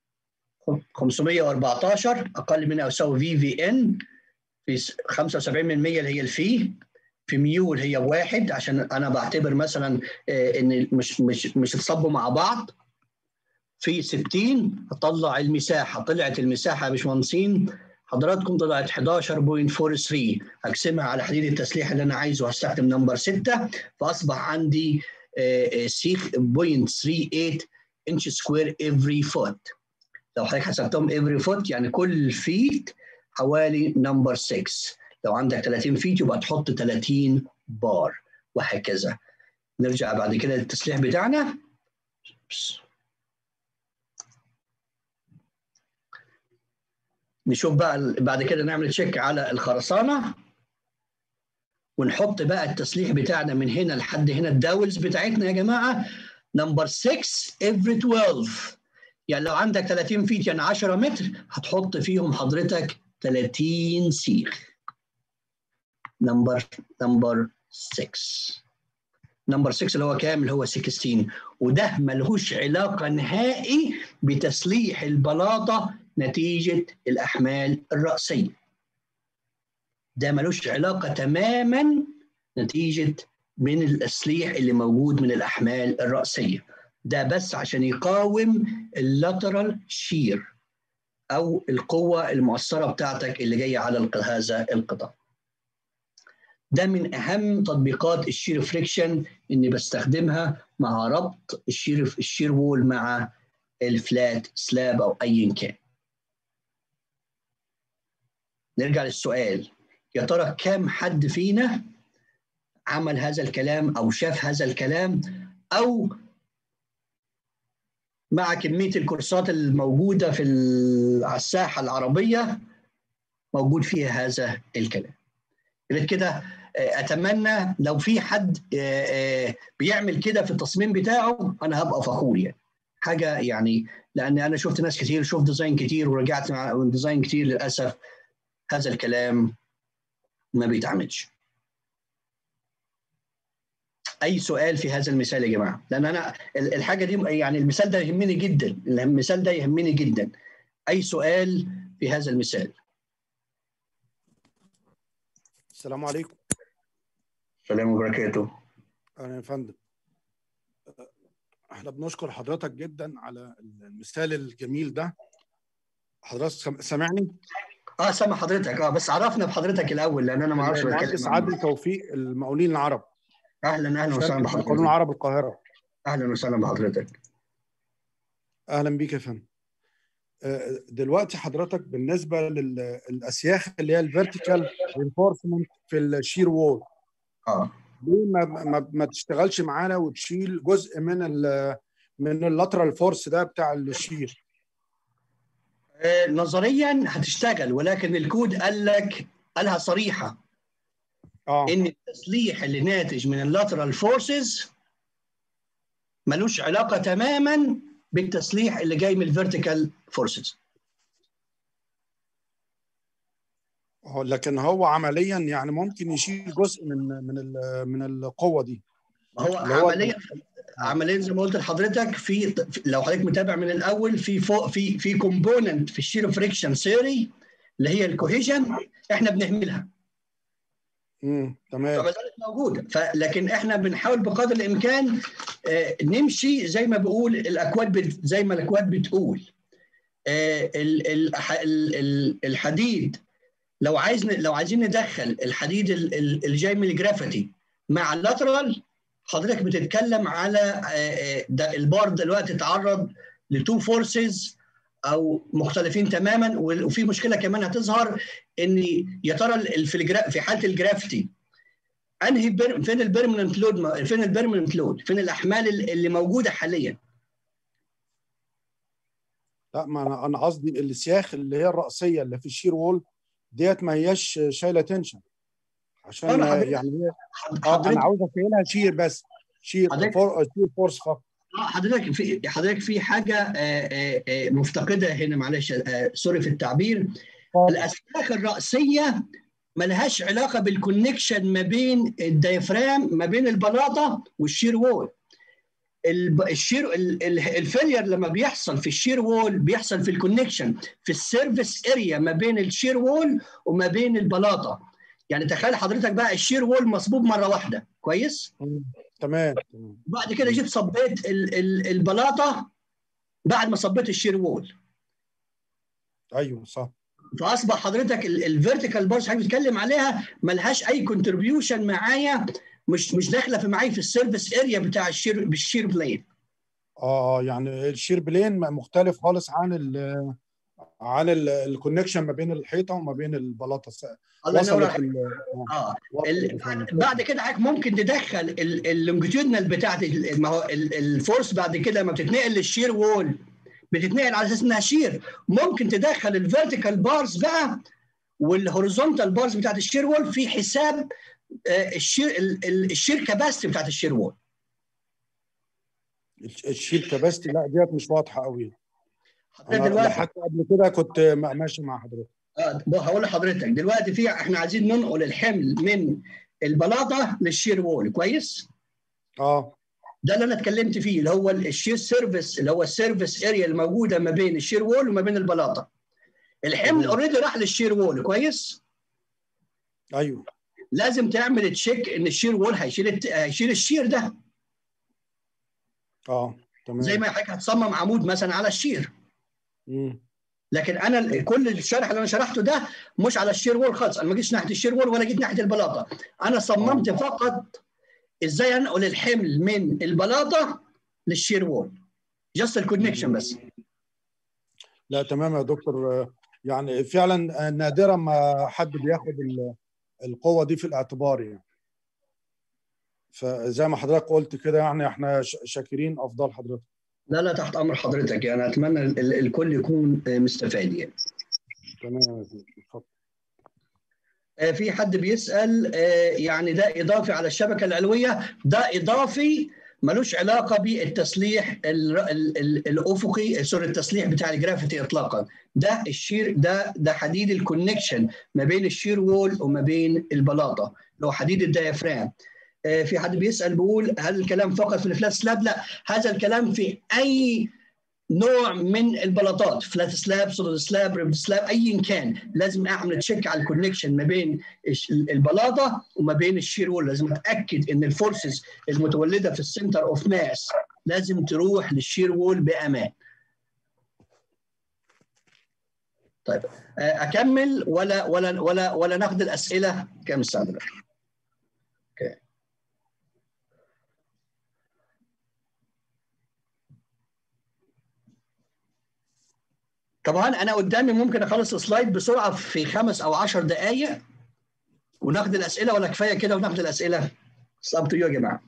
514 اقل من او يساوي في في ان في 75% اللي هي الفي في ميول هي واحد عشان انا بعتبر مثلا ان مش مش مش اتصبوا مع بعض في 60 اطلع المساحه طلعت المساحه يا باشمهندسين حضراتكم طلعت 11.43 اقسمها على حديد التسليح اللي انا عايزه هستخدم نمبر 6 فاصبح عندي سيخ 0.38 انش سكوير افري فوت لو حضرتك حسبتهم افري فوت يعني كل فيت حوالي نمبر 6 لو عندك 30 فيت يبقى تحط 30 بار وهكذا نرجع بعد كده للتسليح بتاعنا نشوف بقى بعد كده نعمل تشيك على الخرسانه ونحط بقى التسليح بتاعنا من هنا لحد هنا الداولز بتاعتنا يا جماعه نمبر 6 every 12 يعني لو عندك 30 فيت يعني 10 متر هتحط فيهم حضرتك 30 سيخ نمبر نمبر 6 نمبر 6 اللي هو كام اللي هو 16 وده ملهوش علاقه نهائي بتسليح البلاطه نتيجه الاحمال الراسيه ده ملوش علاقه تماما نتيجه من التسليح اللي موجود من الاحمال الراسيه ده بس عشان يقاوم اللاترال شير او القوه المؤثره بتاعتك اللي جايه على هذا القطاع ده من اهم تطبيقات الشير فريكشن اني بستخدمها مع ربط الشير الشير وول مع الفلات سلاب او ايا كان نرجع للسؤال يا ترى كام حد فينا عمل هذا الكلام او شاف هذا الكلام او مع كميه الكورسات الموجوده في على الساحه العربيه موجود فيها هذا الكلام غير كده اتمنى لو في حد بيعمل كده في التصميم بتاعه انا هبقى فخور يعني حاجه يعني لان انا شفت ناس كتير شفت ديزاين كتير ورجعت مع ديزاين كتير للاسف هذا الكلام ما بيتعملش اي سؤال في هذا المثال يا جماعه لان انا الحاجه دي يعني المثال ده يهمني جدا المثال ده يهمني جدا اي سؤال في هذا المثال السلام عليكم السلام وبركاته اهلا يا فندم احنا بنشكر حضرتك جدا على المثال الجميل ده حضرتك سامعني اه سامع حضرتك اه بس عرفنا بحضرتك الاول لان انا ما اعرفش المهندس عادل توفيق المقاولين العرب اهلا اهلا وسهلا بحضرتك المقاولون العرب القاهره اهلا وسهلا بحضرتك اهلا بيك يا فندم دلوقتي حضرتك بالنسبه للاسياخ اللي هي الفيرتيكال رينفورسمنت في الشير وول اه ليه ما, ما, ما تشتغلش معانا وتشيل جزء من ال من اللاترال فورس ده بتاع الشير آه نظريا هتشتغل ولكن الكود قال لك قالها صريحه اه ان التسليح اللي ناتج من اللاترال فورسز ملوش علاقه تماما بالتسليح اللي جاي من الفيرتيكال فورسز لكن هو عمليا يعني ممكن يشيل جزء من من من القوه دي هو عمليا عمليا زي ما قلت لحضرتك في لو حضرتك متابع من الاول في فوق في في كومبوننت في الشير فريكشن ثيوري اللي هي الكوهيجن احنا بنهملها امم تمام فما زالت موجوده لكن احنا بنحاول بقدر الامكان آه نمشي زي ما بقول الاكواد بت زي ما الاكواد بتقول آه ال ال ال الحديد لو عايز لو عايزين ندخل الحديد اللي جاي من الجرافيتي مع اللاترال حضرتك بتتكلم على ده البار دلوقتي اتعرض لتو فورسز او مختلفين تماما وفي مشكله كمان هتظهر ان يا ترى في في حاله الجرافتي انهي بر... فين البيرمننت لود فين البيرمننت لود فين الاحمال اللي موجوده حاليا لا ما انا انا قصدي السياخ اللي هي الراسيه اللي في الشير وول ديت ما هياش شايله تنشن عشان يعني هي آه انا عاوز اشيلها شير بس شير فور... شير فورس فقط حضرتك في حضرتك في حاجه آآ آآ مفتقده هنا معلش سوري في التعبير الاسلاك الراسيه ملهاش علاقه بالكونكشن ما بين الديافرام ما بين البلاطه والشير وول الشير الفيلير لما بيحصل في الشير وول بيحصل في الكونكشن في السيرفيس اريا ما بين الشير وول وما بين البلاطه يعني تخيل حضرتك بقى الشير وول مصبوب مره واحده كويس تمام بعد كده جيت صبيت ال ال البلاطه بعد ما صبيت الشير وول ايوه صح فاصبح حضرتك الفيرتيكال بارز حضرتك بتتكلم عليها ملهاش اي كونتريبيوشن معايا مش مش داخله في معايا في السيرفيس اريا بتاع الشير بالشير بلين اه يعني الشير بلين مختلف خالص عن ال عن الكونكشن ما بين الحيطه وما بين البلاطه وصلت اه بعد كده حضرتك ممكن تدخل اللونجيتيودنال بتاعت ما هو الفورس بعد كده لما بتتنقل للشير وول بتتنقل على اساس انها شير ممكن تدخل الفيرتيكال بارز بقى والهوريزونتال بارز بتاعت الشير وول في حساب الشير الشير كاباسيتي بتاعت الشير وول الشير كاباسيتي لا ديت مش واضحه قوي دلوقتي حتى قبل كده كنت ماشي مع حضرتك اه هقول لحضرتك دلوقتي في احنا عايزين ننقل الحمل من البلاطه للشير وول كويس؟ اه ده اللي انا اتكلمت فيه اللي هو الشير سيرفيس اللي هو السيرفيس اريا الموجوده ما بين الشير وول وما بين البلاطه. الحمل اوريدي راح للشير وول كويس؟ ايوه لازم تعمل تشيك ان الشير وول هيشيل هيشيل الشير ده. اه تمام زي ما حضرتك هتصمم عمود مثلا على الشير. امم لكن انا كل الشرح اللي انا شرحته ده مش على الشير وول خالص انا ما جيتش ناحيه الشير وول ولا جيت ناحيه البلاطه انا صممت فقط ازاي انقل الحمل من البلاطه للشير وول جاست الكونكشن بس لا تمام يا دكتور يعني فعلا نادرا ما حد بياخد القوه دي في الاعتبار يعني فزي ما حضرتك قلت كده يعني احنا شاكرين افضل حضرتك لا لا تحت امر حضرتك يعني اتمنى الكل يكون مستفاد يعني تمام اتفضل في حد بيسال يعني ده اضافي على الشبكه العلويه ده اضافي ملوش علاقه بالتسليح الافقي سوري التسليح بتاع الجرافيتي اطلاقا ده الشير ده ده حديد الكونكشن ما بين الشير وول وما بين البلاطه اللي هو حديد الديافرام في حد بيسال بيقول هل الكلام فقط في الفلات سلاب؟ لا هذا الكلام في اي نوع من البلاطات فلات سلاب سوليد سلاب ريفت سلاب ايا كان لازم اعمل تشيك على الكونكشن ما بين البلاطه وما بين الشير وول لازم اتاكد ان الفورسز المتولده في السنتر اوف ماس لازم تروح للشير وول بامان طيب اكمل ولا ولا ولا ولا ناخد الاسئله كم الساعه دلوقتي؟ اوكي طبعا انا قدامي ممكن اخلص السلايد بسرعه في خمس او عشر دقائق وناخد الاسئله ولا كفايه كده وناخد الاسئله؟ صعبتوا يا جماعه.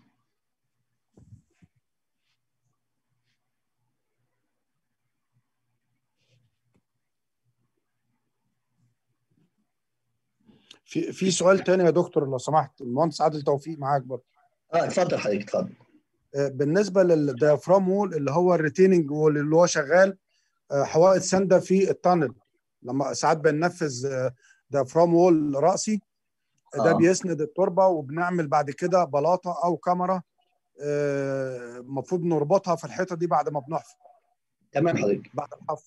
في في سؤال تاني يا دكتور لو سمحت المهندس عادل توفيق معاك برضه اه اتفضل حضرتك اتفضل بالنسبه للديافرام وول اللي هو الريتيننج وول اللي هو شغال حوائط سانده في التانل لما ساعات بننفذ ديافرام وول راسي ده آه. بيسند التربه وبنعمل بعد كده بلاطه او كاميرا المفروض نربطها في الحيطه دي بعد ما بنحفر تمام حضرتك بعد الحفر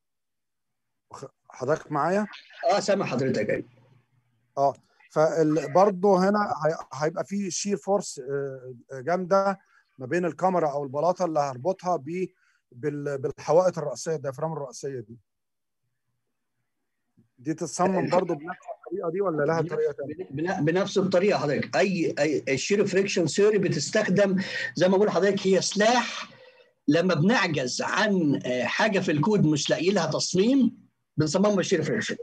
حضرتك معايا؟ اه سامع حضرتك ايوه اه فبرضه هنا هيبقى في شير فورس جامده ما بين الكاميرا او البلاطه اللي هربطها ب بالحوائط الرئيسيه الديافرام الرئيسيه دي دي تتصمم برضه بنفس الطريقه دي ولا لها طريقه ثانيه؟ بنفس الطريقه حضرتك اي اي الشير فريكشن ثيوري بتستخدم زي ما بقول لحضرتك هي سلاح لما بنعجز عن حاجه في الكود مش لاقي لها تصميم بنصممها بالشير فريكشن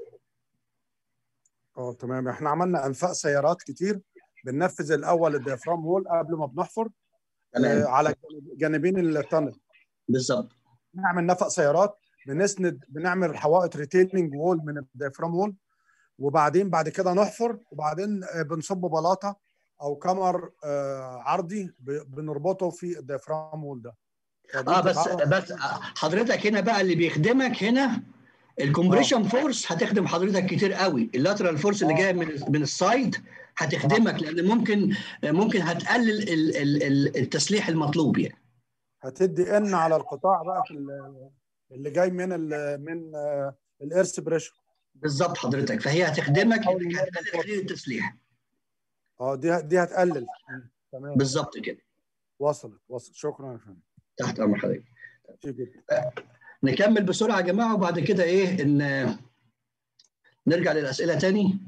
اه تمام احنا عملنا انفاق سيارات كتير بننفذ الاول الديافرام وول قبل ما بنحفر تمام. آه على جانبين التانل بالظبط نعمل نفق سيارات بنسند بنعمل حوائط ريتيننج وول من الديافرام وول وبعدين بعد كده نحفر وبعدين بنصب بلاطه او كمر آه عرضي بنربطه في الديافرام وول ده اه بس بس حضرتك هنا بقى اللي بيخدمك هنا الكومبريشن فورس هتخدم حضرتك كتير قوي اللاترال فورس اللي جايه من من السايد هتخدمك لان ممكن ممكن هتقلل التسليح المطلوب يعني هتدي ان على القطاع بقى في اللي جاي من ال من الارث بريشر بالظبط حضرتك فهي هتخدمك هتقلل التسليح اه دي دي هتقلل تمام بالظبط كده وصلت وصلت شكرا يا فندم تحت امر حضرتك جدا نكمل بسرعه يا جماعه وبعد كده ايه ان نرجع للاسئله تاني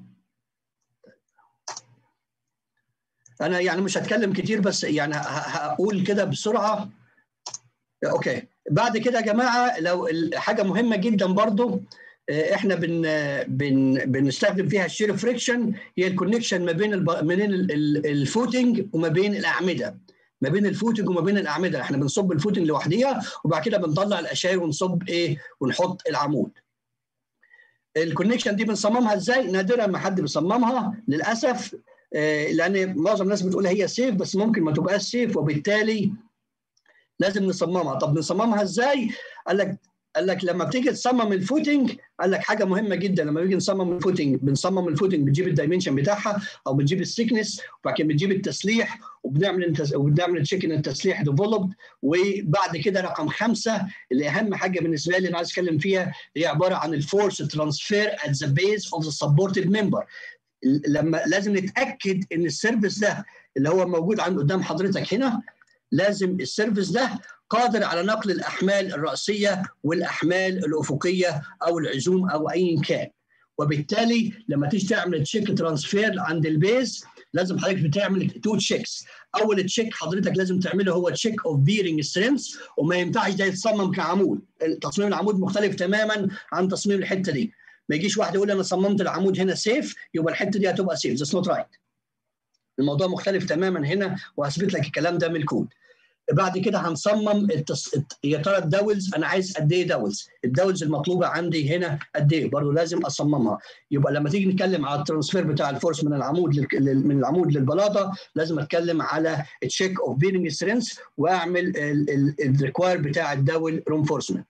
انا يعني مش هتكلم كتير بس يعني هقول كده بسرعه اوكي بعد كده يا جماعه لو حاجه مهمه جدا برضو احنا بن بن بنستخدم فيها الشير فريكشن هي الكونكشن ما بين الب... ما بين الفوتنج وما بين الاعمده ما بين الفوتنج وما بين الاعمده احنا بنصب الفوتنج لوحديها وبعد كده بنطلع الاشاير ونصب ايه ونحط العمود الكونكشن دي بنصممها ازاي نادرا ما حد بيصممها للاسف لان معظم الناس بتقول هي سيف بس ممكن ما تبقاش سيف وبالتالي لازم نصممها طب نصممها ازاي قال لك قال لك لما بتيجي تصمم الفوتنج قال لك حاجه مهمه جدا لما بيجي نصمم الفوتنج بنصمم الفوتنج بنجيب الدايمنشن بتاعها او بنجيب السيكنس وبعد كده بنجيب التسليح وبنعمل انت... وبنعمل تشيك ان التسليح ديفلوبد وبعد كده رقم خمسه اللي اهم حاجه بالنسبه لي انا عايز اتكلم فيها هي عباره عن الفورس ترانسفير ات ذا بيز اوف ذا سبورتد ممبر لما لازم نتاكد ان السيرفيس ده اللي هو موجود عند قدام حضرتك هنا لازم السيرفيس ده قادر على نقل الاحمال الراسيه والاحمال الافقيه او العزوم او ايا كان وبالتالي لما تيجي تعمل تشيك ترانسفير عند البيز لازم حضرتك بتعمل تو تشيكس اول تشيك حضرتك لازم تعمله هو تشيك اوف بيرنج سترينث وما ينفعش ده يتصمم كعمود تصميم العمود مختلف تماما عن تصميم الحته دي ما يجيش واحد يقول انا صممت العمود هنا سيف يبقى الحته دي هتبقى سيف ذاتس نوت رايت الموضوع مختلف تماما هنا وهثبت لك الكلام ده من الكود بعد كده هنصمم التص... يا ترى الدولز انا عايز قد ايه دولز الدولز المطلوبه عندي هنا قد ايه برضه لازم اصممها يبقى لما تيجي نتكلم على الترانسفير بتاع الفورس من العمود لل... من العمود للبلاطه لازم اتكلم على تشيك اوف بيرنج سترينث واعمل الريكواير بتاع الدول رونفورسمنت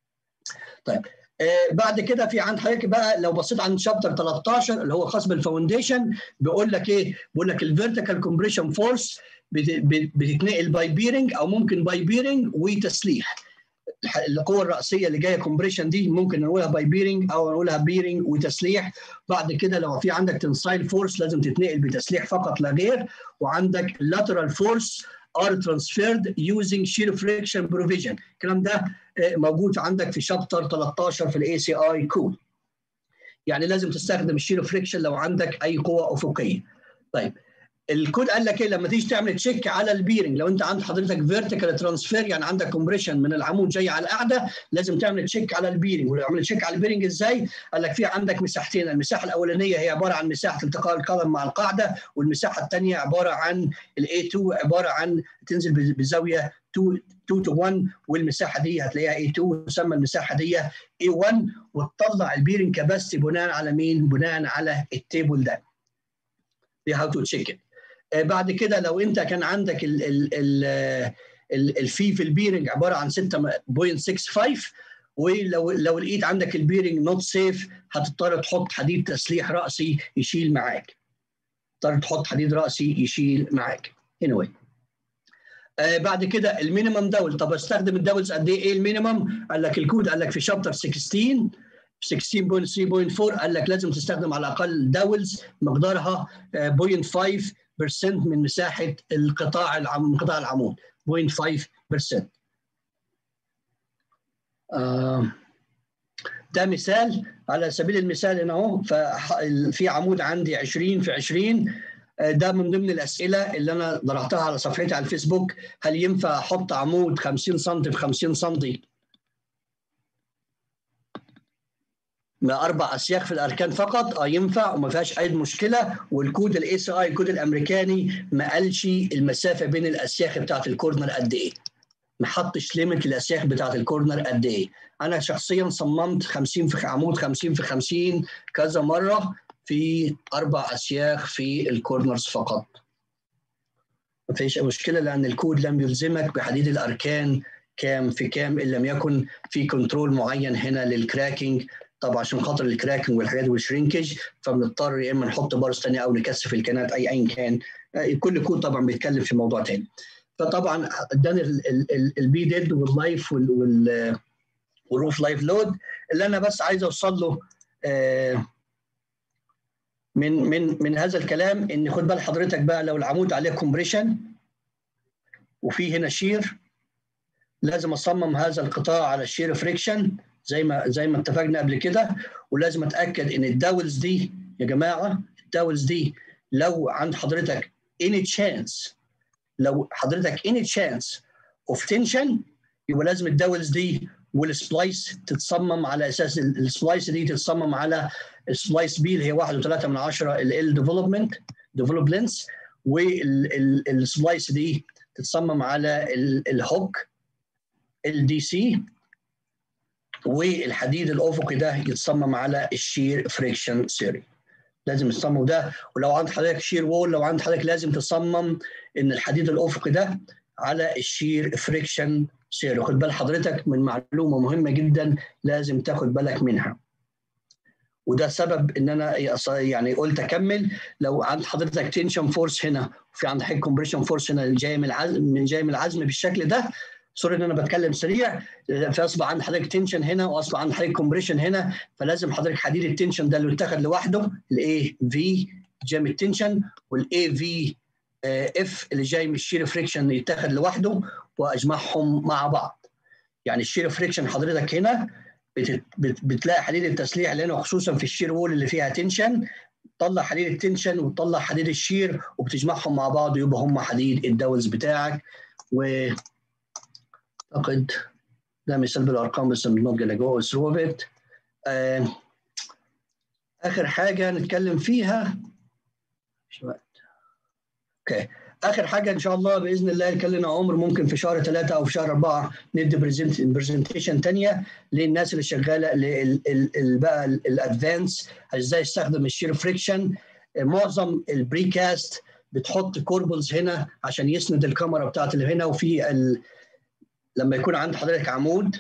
طيب آه بعد كده في عند حضرتك بقى لو بصيت عند شابتر 13 اللي هو خاص بالفاونديشن بيقول لك ايه؟ بيقول لك الفيرتيكال كومبريشن فورس بتتنقل باي بيرنج او ممكن باي بيرنج وتسليح القوه الراسيه اللي جايه كومبريشن دي ممكن نقولها باي بيرنج او نقولها بيرنج وتسليح بعد كده لو في عندك تنسايل فورس لازم تتنقل بتسليح فقط لا غير وعندك lateral force are transferred using shear friction provision الكلام ده موجود عندك في شابتر 13 في الاي سي اي كود يعني لازم تستخدم الشير فريكشن لو عندك اي قوه افقيه طيب الكود قال لك ايه لما تيجي تعمل تشيك على البيرنج لو انت عند حضرتك فيرتيكال ترانسفير يعني عندك كومبريشن من العمود جاي على القاعده لازم تعمل تشيك على البيرنج ولو تشيك على البيرنج ازاي؟ قال لك في عندك مساحتين المساحه الاولانيه هي عباره عن مساحه التقاء القدم مع القاعده والمساحه الثانيه عباره عن الاي 2 عباره عن تنزل بزاويه 2 2 to 1 والمساحه دي هتلاقيها A2 تسمى المساحه دي A1 وتطلع البيرنج كاباسيتي بناء على مين؟ بناء على التيبل ده. دي هاو تو تشيك ات. بعد كده لو انت كان عندك ال ال ال الفي في البيرنج عباره عن 6.65 ولو لو لقيت عندك البيرنج نوت سيف هتضطر تحط حديد تسليح راسي يشيل معاك. تضطر تحط حديد راسي يشيل معاك. anyway. آه بعد كده المينيمم دول طب استخدم الدولز قد ايه ايه المينيمم؟ قال لك الكود قال لك في شابتر 16 16.3.4 قال لك لازم تستخدم على الاقل دولز مقدارها 0.5% من مساحه القطاع العم... قطاع العمود 0.5% آه ده مثال على سبيل المثال هنا اهو في عمود عندي 20 في 20 ده من ضمن الاسئله اللي انا طرحتها على صفحتي على الفيسبوك هل ينفع احط عمود 50 سم في 50 سم اربع اسياخ في الاركان فقط اه ينفع وما فيهاش اي مشكله والكود الاي سي اي الكود الامريكاني ما قالش المسافه بين الاسياخ بتاعت الكورنر قد ايه ما حطش ليميت الاسياخ بتاعت الكورنر قد ايه انا شخصيا صممت 50 في عمود 50 في 50 كذا مره في اربع اسياخ في الكورنرز فقط ما فيش مشكله لان الكود لم يلزمك بحديد الاركان كام في كام ان لم يكن في كنترول معين هنا للكراكنج طبعا عشان خاطر الكراكنج والحاجات والشرينكج فبنضطر يا اما نحط بارس ثانيه او نكثف الكنات اي ايا كان كل كود طبعا بيتكلم في موضوع ثاني فطبعا اداني البي ديد واللايف والروف لايف لود اللي انا بس عايز اوصل له آه من من من هذا الكلام ان خد بال حضرتك بقى لو العمود عليه كومبريشن وفي هنا شير لازم اصمم هذا القطاع على الشير فريكشن زي ما زي ما اتفقنا قبل كده ولازم اتاكد ان الداولز دي يا جماعه الداولز دي لو عند حضرتك any chance لو حضرتك any chance of tension يبقى لازم الداولز دي والسبلايس تتصمم على اساس السبلايس دي تتصمم على السبلايس بي اللي هي 1.3 من 10 ال ديفلوبمنت ديفلوبمنتس والسبلايس دي تتصمم على الهوك الدي سي والحديد الافقي ده يتصمم على الشير فريكشن سيري لازم تصمم ده ولو عند حضرتك شير وول لو عند حضرتك لازم تصمم ان الحديد الافقي ده على الشير فريكشن شير خد بال حضرتك من معلومه مهمه جدا لازم تاخد بالك منها وده سبب ان انا يعني قلت اكمل لو عند حضرتك تنشن فورس هنا وفي عند حضرتك كومبريشن فورس هنا جاي من العزم من جاي من العزم بالشكل ده سوري ان انا بتكلم سريع فاصبح عند حضرتك تنشن هنا واصبح عند حضرتك كومبريشن هنا فلازم حضرتك حديد التنشن ده اللي اتاخد لوحده الاي في جاي من التنشن والاي في اف اللي جاي من الشير فريكشن يتاخد لوحده واجمعهم مع بعض يعني الشير فريكشن حضرتك هنا بت بتلاقي حديد التسليح اللي هنا خصوصا في الشير وول اللي فيها تنشن تطلع حديد التنشن وتطلع حديد الشير وبتجمعهم مع بعض يبقى هم حديد الدولز بتاعك و اعتقد ده مثال بالارقام بس نوت جونا جو ثرو ات اخر حاجه نتكلم فيها شوية. اوكي اخر حاجه ان شاء الله باذن الله كان لنا عمر ممكن في شهر ثلاثه او في شهر اربعه ندي برزنتيشن ثانيه للناس اللي شغاله بقى الادفانس ازاي يستخدم الشير فريكشن معظم البريكاست بتحط كوربلز هنا عشان يسند الكاميرا بتاعت اللي هنا وفي ال... لما يكون عند حضرتك عمود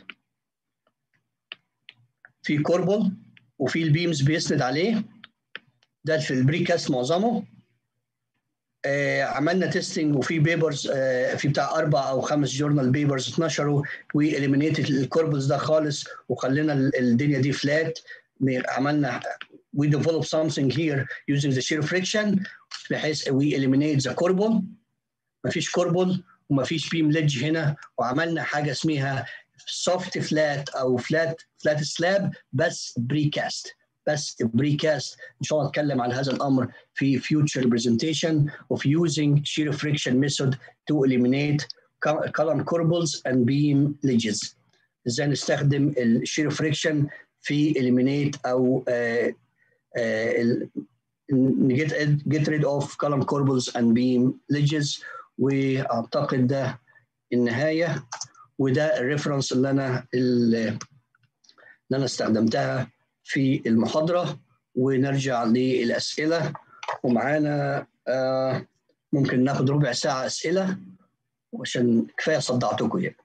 في كوربل وفي البيمز بيسند عليه ده في البريكاست معظمه آه عملنا تيستنج وفي بيبرز آه في بتاع اربع او خمس جورنال بيبرز اتنشروا واليمينيتد الكوربلز ده خالص وخلينا الدنيا دي فلات عملنا we develop something here using the shear friction بحيث we eliminate the corbel مفيش كوربل ومفيش بيم ليدج هنا وعملنا حاجه اسمها سوفت فلات او فلات فلات سلاب بس بريكاست بس بريكاست ان شاء الله نتكلم عن هذا الامر في future presentation of using shear friction method to eliminate column corbels and beam ledges ازاي نستخدم الشير فريكشن في eliminate او uh, uh, get, get rid of column corbels and beam ledges واعتقد ده النهايه وده الريفرنس اللي انا اللي انا استخدمتها في المحاضره ونرجع للاسئله ومعانا آه ممكن ناخد ربع ساعه اسئله عشان كفايه صدعتكم يعني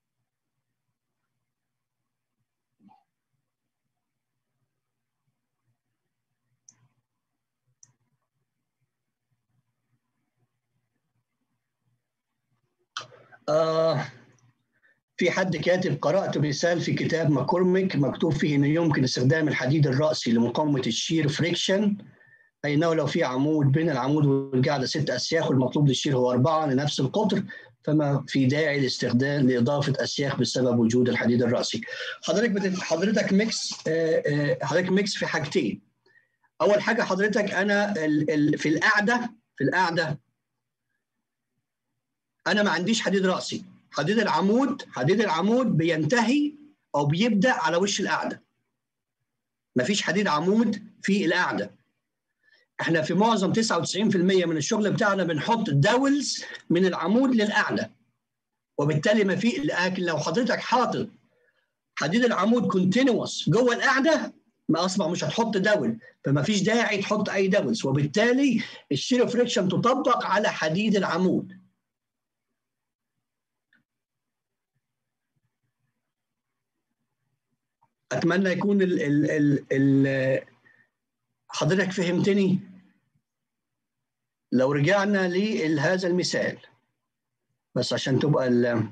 آه في حد كاتب قرأت مثال في كتاب ماكورميك مكتوب فيه أنه يمكن استخدام الحديد الرأسي لمقاومة الشير فريكشن أي أنه لو في عمود بين العمود والقاعدة ست أسياخ والمطلوب للشير هو أربعة لنفس القطر فما في داعي لاستخدام لإضافة أسياخ بسبب وجود الحديد الرأسي. حضرتك بت... حضرتك ميكس حضرتك ميكس في حاجتين. أول حاجة حضرتك أنا ال... ال... في القاعدة في القاعدة أنا ما عنديش حديد رأسي حديد العمود حديد العمود بينتهي او بيبدا على وش القاعده مفيش حديد عمود في القاعده احنا في معظم 99% من الشغل بتاعنا بنحط داولز من العمود للقاعده وبالتالي ما في لكن لو حضرتك حاطط حديد العمود كونتينوس جوه القاعده ما اصبح مش هتحط داول فما فيش داعي تحط اي داولز وبالتالي الشير فريكشن تطبق على حديد العمود اتمنى يكون ال ال ال ال حضرتك فهمتني لو رجعنا لهذا المثال بس عشان تبقى ال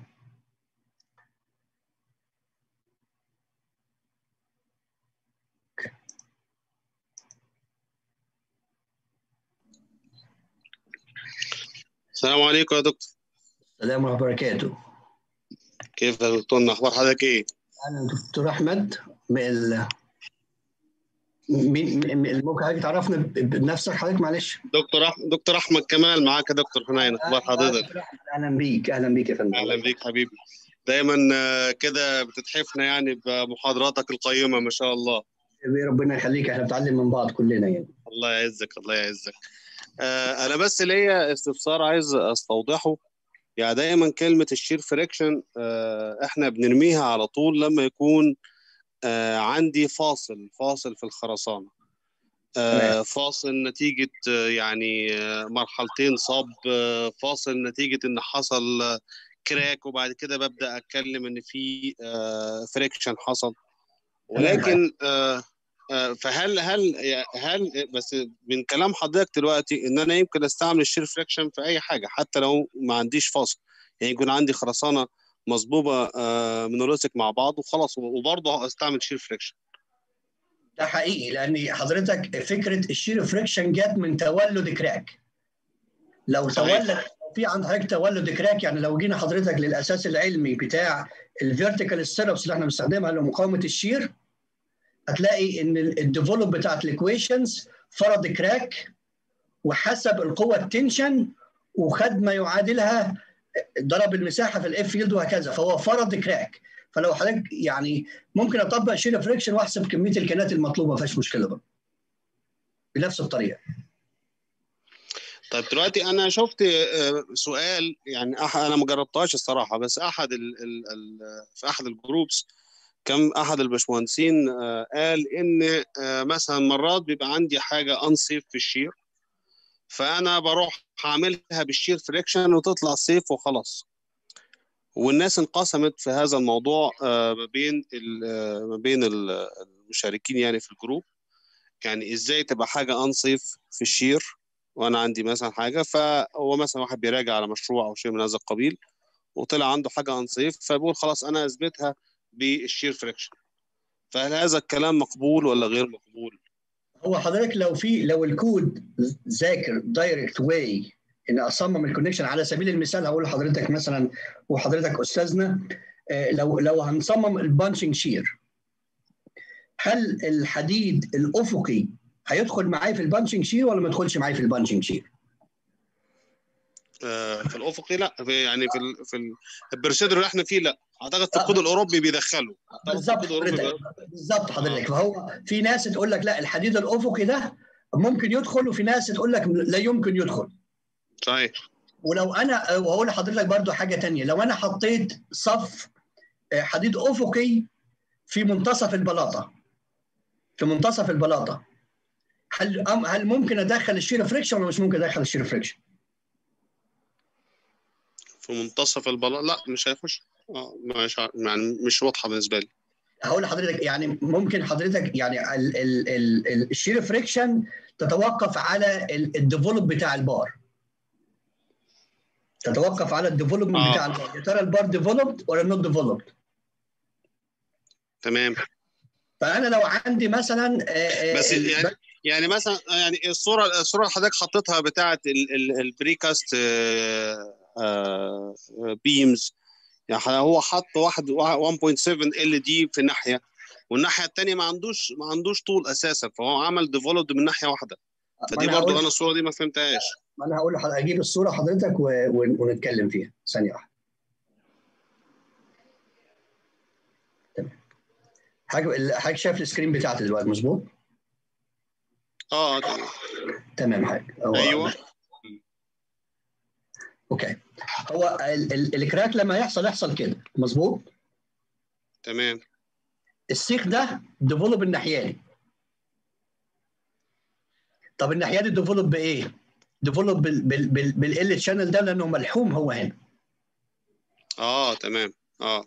السلام عليكم يا دكتور السلام ورحمه الله وبركاته كيف يا دكتور اخبار حضرتك ايه؟ انا دكتور احمد من مين ممكن حضرتك تعرفنا بنفسك حضرتك معلش دكتور أح... دكتور احمد كمال معاك يا دكتور حنين اخبار حضرتك اهلا بيك اهلا بيك يا فندم اهلا بيك حبيبي دايما كده بتتحفنا يعني بمحاضراتك القيمه ما شاء الله ربنا يخليك احنا بنتعلم من بعض كلنا يعني الله يعزك الله يعزك آه انا بس ليا استفسار عايز استوضحه يعني دايما كلمه الشير فريكشن آه احنا بنرميها على طول لما يكون آه عندي فاصل فاصل في الخرسانة آه فاصل نتيجة آه يعني مرحلتين صب فاصل نتيجة إن حصل كراك وبعد كده ببدا اتكلم ان في فريكشن حصل ولكن فهل هل هل بس من كلام حضرتك دلوقتي ان انا يمكن استعمل الشير فريكشن في اي حاجه حتى لو ما عنديش فاصل يعني يكون عندي خرسانه مصبوبه مونوليثيك مع بعض وخلاص وبرضه استعمل شير فريكشن ده حقيقي لان حضرتك فكره الشير فريكشن جت من تولد كراك لو تولد في عند حضرتك تولد كراك يعني لو جينا حضرتك للاساس العلمي بتاع الفيرتيكال ستيربس اللي احنا بنستخدمها لمقاومه الشير هتلاقي ان الديفلوب بتاعت الايكويشنز فرض كراك وحسب القوه التنشن وخد ما يعادلها ضرب المساحه في الاف فيلد وهكذا فهو فرض كراك فلو حضرتك يعني ممكن اطبق شير فريكشن واحسب كميه الكنات المطلوبه ما فيهاش مشكله بقى بنفس الطريقه طيب دلوقتي انا شفت سؤال يعني انا ما جربتهاش الصراحه بس احد ال ال ال في احد الجروبس كم احد الباشمهندسين قال ان مثلا مرات بيبقى عندي حاجه انصيف في الشير فانا بروح هعملها بالشير فريكشن وتطلع سيف وخلاص والناس انقسمت في هذا الموضوع ما بين ما بين المشاركين يعني في الجروب يعني ازاي تبقى حاجه انصيف في الشير وانا عندي مثلا حاجه فهو مثلا واحد بيراجع على مشروع او شيء من هذا القبيل وطلع عنده حاجه انصيف فبيقول خلاص انا اثبتها بالشير فريكشن فهل هذا الكلام مقبول ولا غير مقبول؟ هو حضرتك لو في لو الكود ذاكر دايركت واي ان اصمم الكونكشن على سبيل المثال هقول لحضرتك مثلا وحضرتك استاذنا لو لو هنصمم البانشنج شير هل الحديد الافقي هيدخل معايا في البانشنج شير ولا ما يدخلش معايا في البانشنج شير؟ آه في الافقي لا في يعني في ال في البرسيدر اللي احنا فيه لا اعتقد في الكود الاوروبي بيدخله بالظبط حضرتك بالظبط حضرتك فهو في ناس تقول لك لا الحديد الافقي ده ممكن يدخل وفي ناس تقول لك لا يمكن يدخل صحيح ولو انا وهقول لحضرتك برضو حاجه تانية لو انا حطيت صف حديد افقي في منتصف البلاطه في منتصف البلاطه هل هل ممكن ادخل الشير فريكشن ولا مش ممكن ادخل الشير فريكشن؟ في منتصف البلاطه لا مش هيخش اه مش يعني مش واضحه بالنسبه لي هقول لحضرتك يعني ممكن حضرتك يعني ال ال ال الشير فريكشن تتوقف على الديفلوب بتاع البار تتوقف على الديفلوبمنت آه. بتاع البار يا ترى البار ديفلوبد ولا نوت ديفلوبد تمام فانا لو عندي مثلا بس يعني يعني مثلا يعني الصوره الصوره اللي حضرتك حطيتها بتاعه البريكاست بيمز يعني هو حط واحد 1.7 ال دي في ناحيه والناحيه الثانيه ما عندوش ما عندوش طول اساسا فهو عمل ديفلوبد من ناحيه واحده فدي برضو انا الصوره دي ما فهمتهاش ما انا هقول لحضرتك اجيب الصوره حضرتك و... ونتكلم فيها ثانيه واحده تمام حاجه حضرتك شايف السكرين بتاعتي دلوقتي مظبوط؟ اه تمام تمام حاجه ايوه اوكي هو ال ال الكراك لما يحصل يحصل كده مظبوط؟ تمام السيخ ده ديفلوب الناحياني طب الناحيه دي ديفلوب بايه؟ ديفلوب بال بال بال بالال شانل ده لانه ملحوم هو هنا اه تمام اه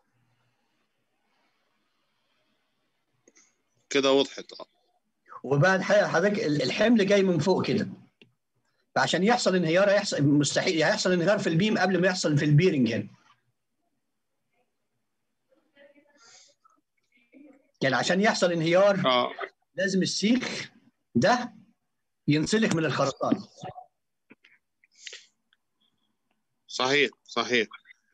كده وضحت اه وبعد حضرتك الحمل جاي من فوق كده فعشان يحصل انهيار هيحصل مستحيل هيحصل انهيار في البيم قبل ما يحصل في البيرنج هنا يعني عشان يحصل انهيار اه لازم السيخ ده ينسلخ من الخرسانه صحيح صحيح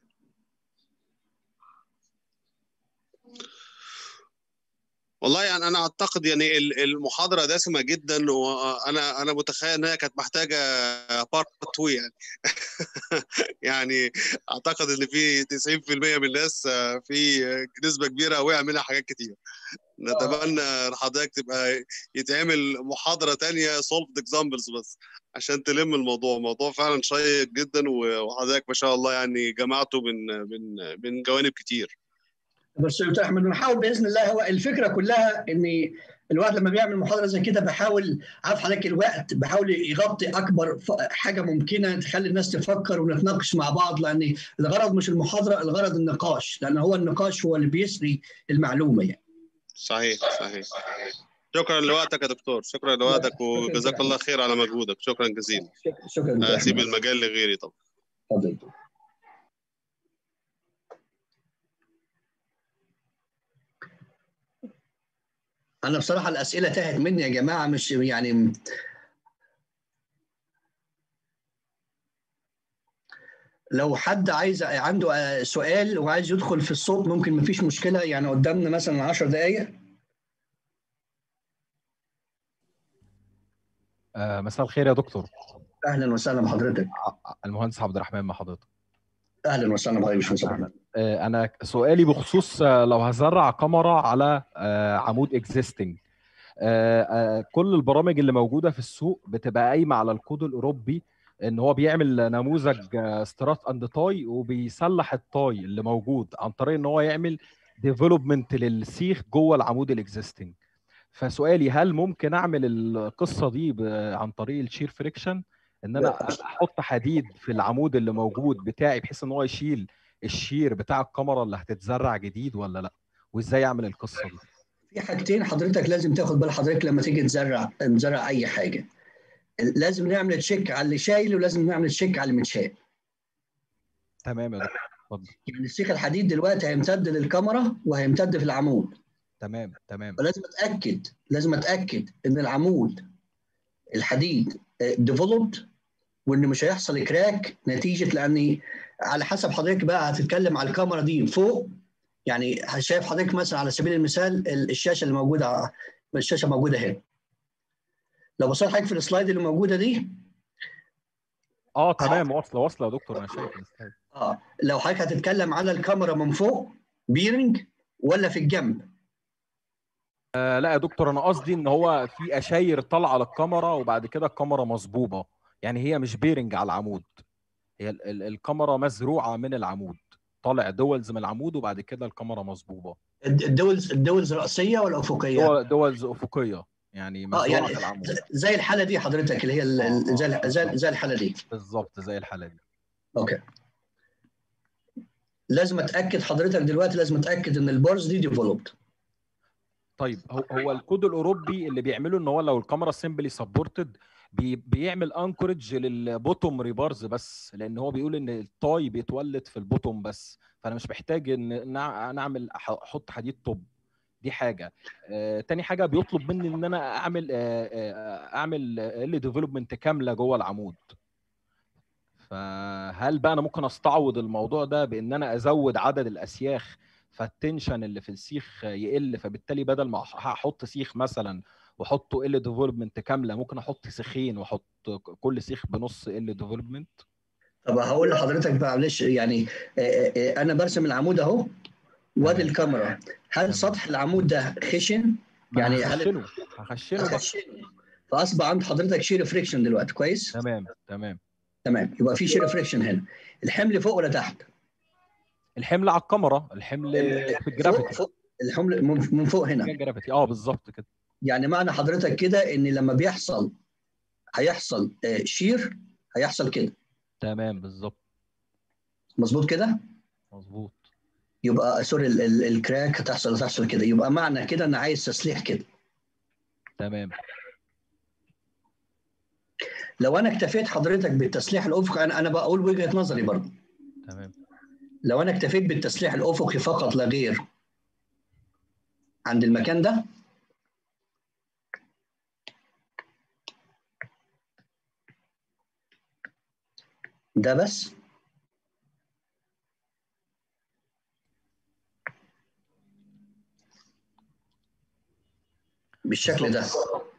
والله يعني انا اعتقد يعني المحاضره دسمه جدا وانا انا متخيل انها كانت محتاجه بارت 2 يعني يعني اعتقد ان في 90% من الناس في نسبه كبيره وقع منها حاجات كتير نتمنى حضرتك تبقى يتعمل محاضره تانية سولفد اكزامبلز بس عشان تلم الموضوع الموضوع فعلا شيق جدا وحضرتك ما شاء الله يعني جمعته من من من جوانب كتير بس دكتور احمد بنحاول باذن الله هو الفكره كلها ان الواحد لما بيعمل محاضره زي كده بحاول عارف حضرتك الوقت بحاول يغطي اكبر حاجه ممكنه تخلي الناس تفكر ونتناقش مع بعض لان الغرض مش المحاضره الغرض النقاش لان هو النقاش هو اللي بيسري المعلومه يعني صحيح صحيح شكرا لوقتك يا دكتور شكرا لوقتك وجزاك الله خير على مجهودك شكرا جزيلا شكرا اسيب المجال لغيري طبعا اتفضل انا بصراحه الاسئله تاهت مني يا جماعه مش يعني لو حد عايز عنده سؤال وعايز يدخل في الصوت ممكن مفيش مشكله يعني قدامنا مثلا 10 دقائق آه مساء الخير يا دكتور اهلا وسهلا بحضرتك المهندس عبد الرحمن مع حضرتك اهلا وسهلا بحضرتك آه انا سؤالي بخصوص لو هزرع كاميرا على آه عمود اكزيستنج كل البرامج اللي موجوده في السوق بتبقى قايمه على الكود الاوروبي ان هو بيعمل نموذج سترات اند تاي وبيصلح التاي اللي موجود عن طريق ان هو يعمل ديفلوبمنت للسيخ جوه العمود الاكزيستنج فسؤالي هل ممكن اعمل القصه دي عن طريق الشير فريكشن ان انا احط حديد في العمود اللي موجود بتاعي بحيث ان هو يشيل الشير بتاع الكاميرا اللي هتتزرع جديد ولا لا وازاي اعمل القصه دي في حاجتين حضرتك لازم تاخد بال حضرتك لما تيجي تزرع تزرع اي حاجه لازم نعمل تشيك على اللي شايل ولازم نعمل تشيك على اللي متشال تمام يا دكتور اتفضل يعني السيخ الحديد دلوقتي هيمتد للكاميرا وهيمتد في العمود تمام تمام فلازم اتاكد لازم اتاكد ان العمود الحديد ديفلوبد وان مش هيحصل كراك نتيجه لاني على حسب حضرتك بقى هتتكلم على الكاميرا دي فوق يعني شايف حضرتك مثلا على سبيل المثال الشاشه اللي موجوده الشاشه موجوده هنا لو بصيت حضرتك في السلايد اللي موجوده دي اه تمام واصله واصله يا دكتور انا شايف السلايد اه لو حضرتك هتتكلم على الكاميرا من فوق بيرنج ولا في الجنب آه لا يا دكتور انا قصدي ان هو في اشاير طالعه للكاميرا وبعد كده الكاميرا مصبوبه يعني هي مش بيرنج على العمود هي ال ال الكاميرا مزروعه من العمود طالع دولز من العمود وبعد كده الكاميرا مصبوبه الدولز الدولز راسيه ولا افقيه؟ دول دولز افقيه يعني اه يعني زي الحاله دي حضرتك اللي هي آه زي زي زي الحاله دي بالظبط زي الحاله دي اوكي لازم اتاكد حضرتك دلوقتي لازم اتاكد ان البارز دي ديفلوبد طيب هو هو الكود الاوروبي اللي بيعمله ان هو لو الكاميرا سيمبلي سبورتد بي بيعمل انكورج للبوتوم ريبارز بس لان هو بيقول ان التاي بيتولد في البوتوم بس فانا مش محتاج ان نعمل احط حديد توب دي حاجه آه، تاني حاجه بيطلب مني ان انا اعمل آه، آه، اعمل ال ديفلوبمنت كامله جوه العمود فهل بقى انا ممكن استعوض الموضوع ده بان انا ازود عدد الاسياخ فالتنشن اللي في السيخ يقل فبالتالي بدل ما هحط سيخ مثلا واحطه ال ديفلوبمنت كامله ممكن احط سيخين واحط كل سيخ بنص ال ديفلوبمنت طب هقول لحضرتك بقى معلش يعني انا برسم العمود اهو وادي الكاميرا هل سطح العمود ده خشن؟ يعني هخشنه هخشنه هخشنه فاصبح عند حضرتك شير فريكشن دلوقتي كويس؟ تمام تمام تمام يبقى في شير فريكشن هنا الحمل فوق ولا تحت؟ الحمل على الكاميرا الحمل في الجرافيتي فوق الحمل من فوق هنا الجرافيتي اه بالظبط كده يعني معنى حضرتك كده ان لما بيحصل هيحصل شير هيحصل كده تمام بالظبط مظبوط كده مظبوط يبقى سوري ال ال الكراك هتحصل هتحصل كده يبقى معنى كده ان عايز تسليح كده تمام لو انا اكتفيت حضرتك بالتسليح الافقي انا انا بقول وجهه نظري برضه تمام لو انا اكتفيت بالتسليح الافقي فقط لا غير عند المكان ده ده بس بالشكل ده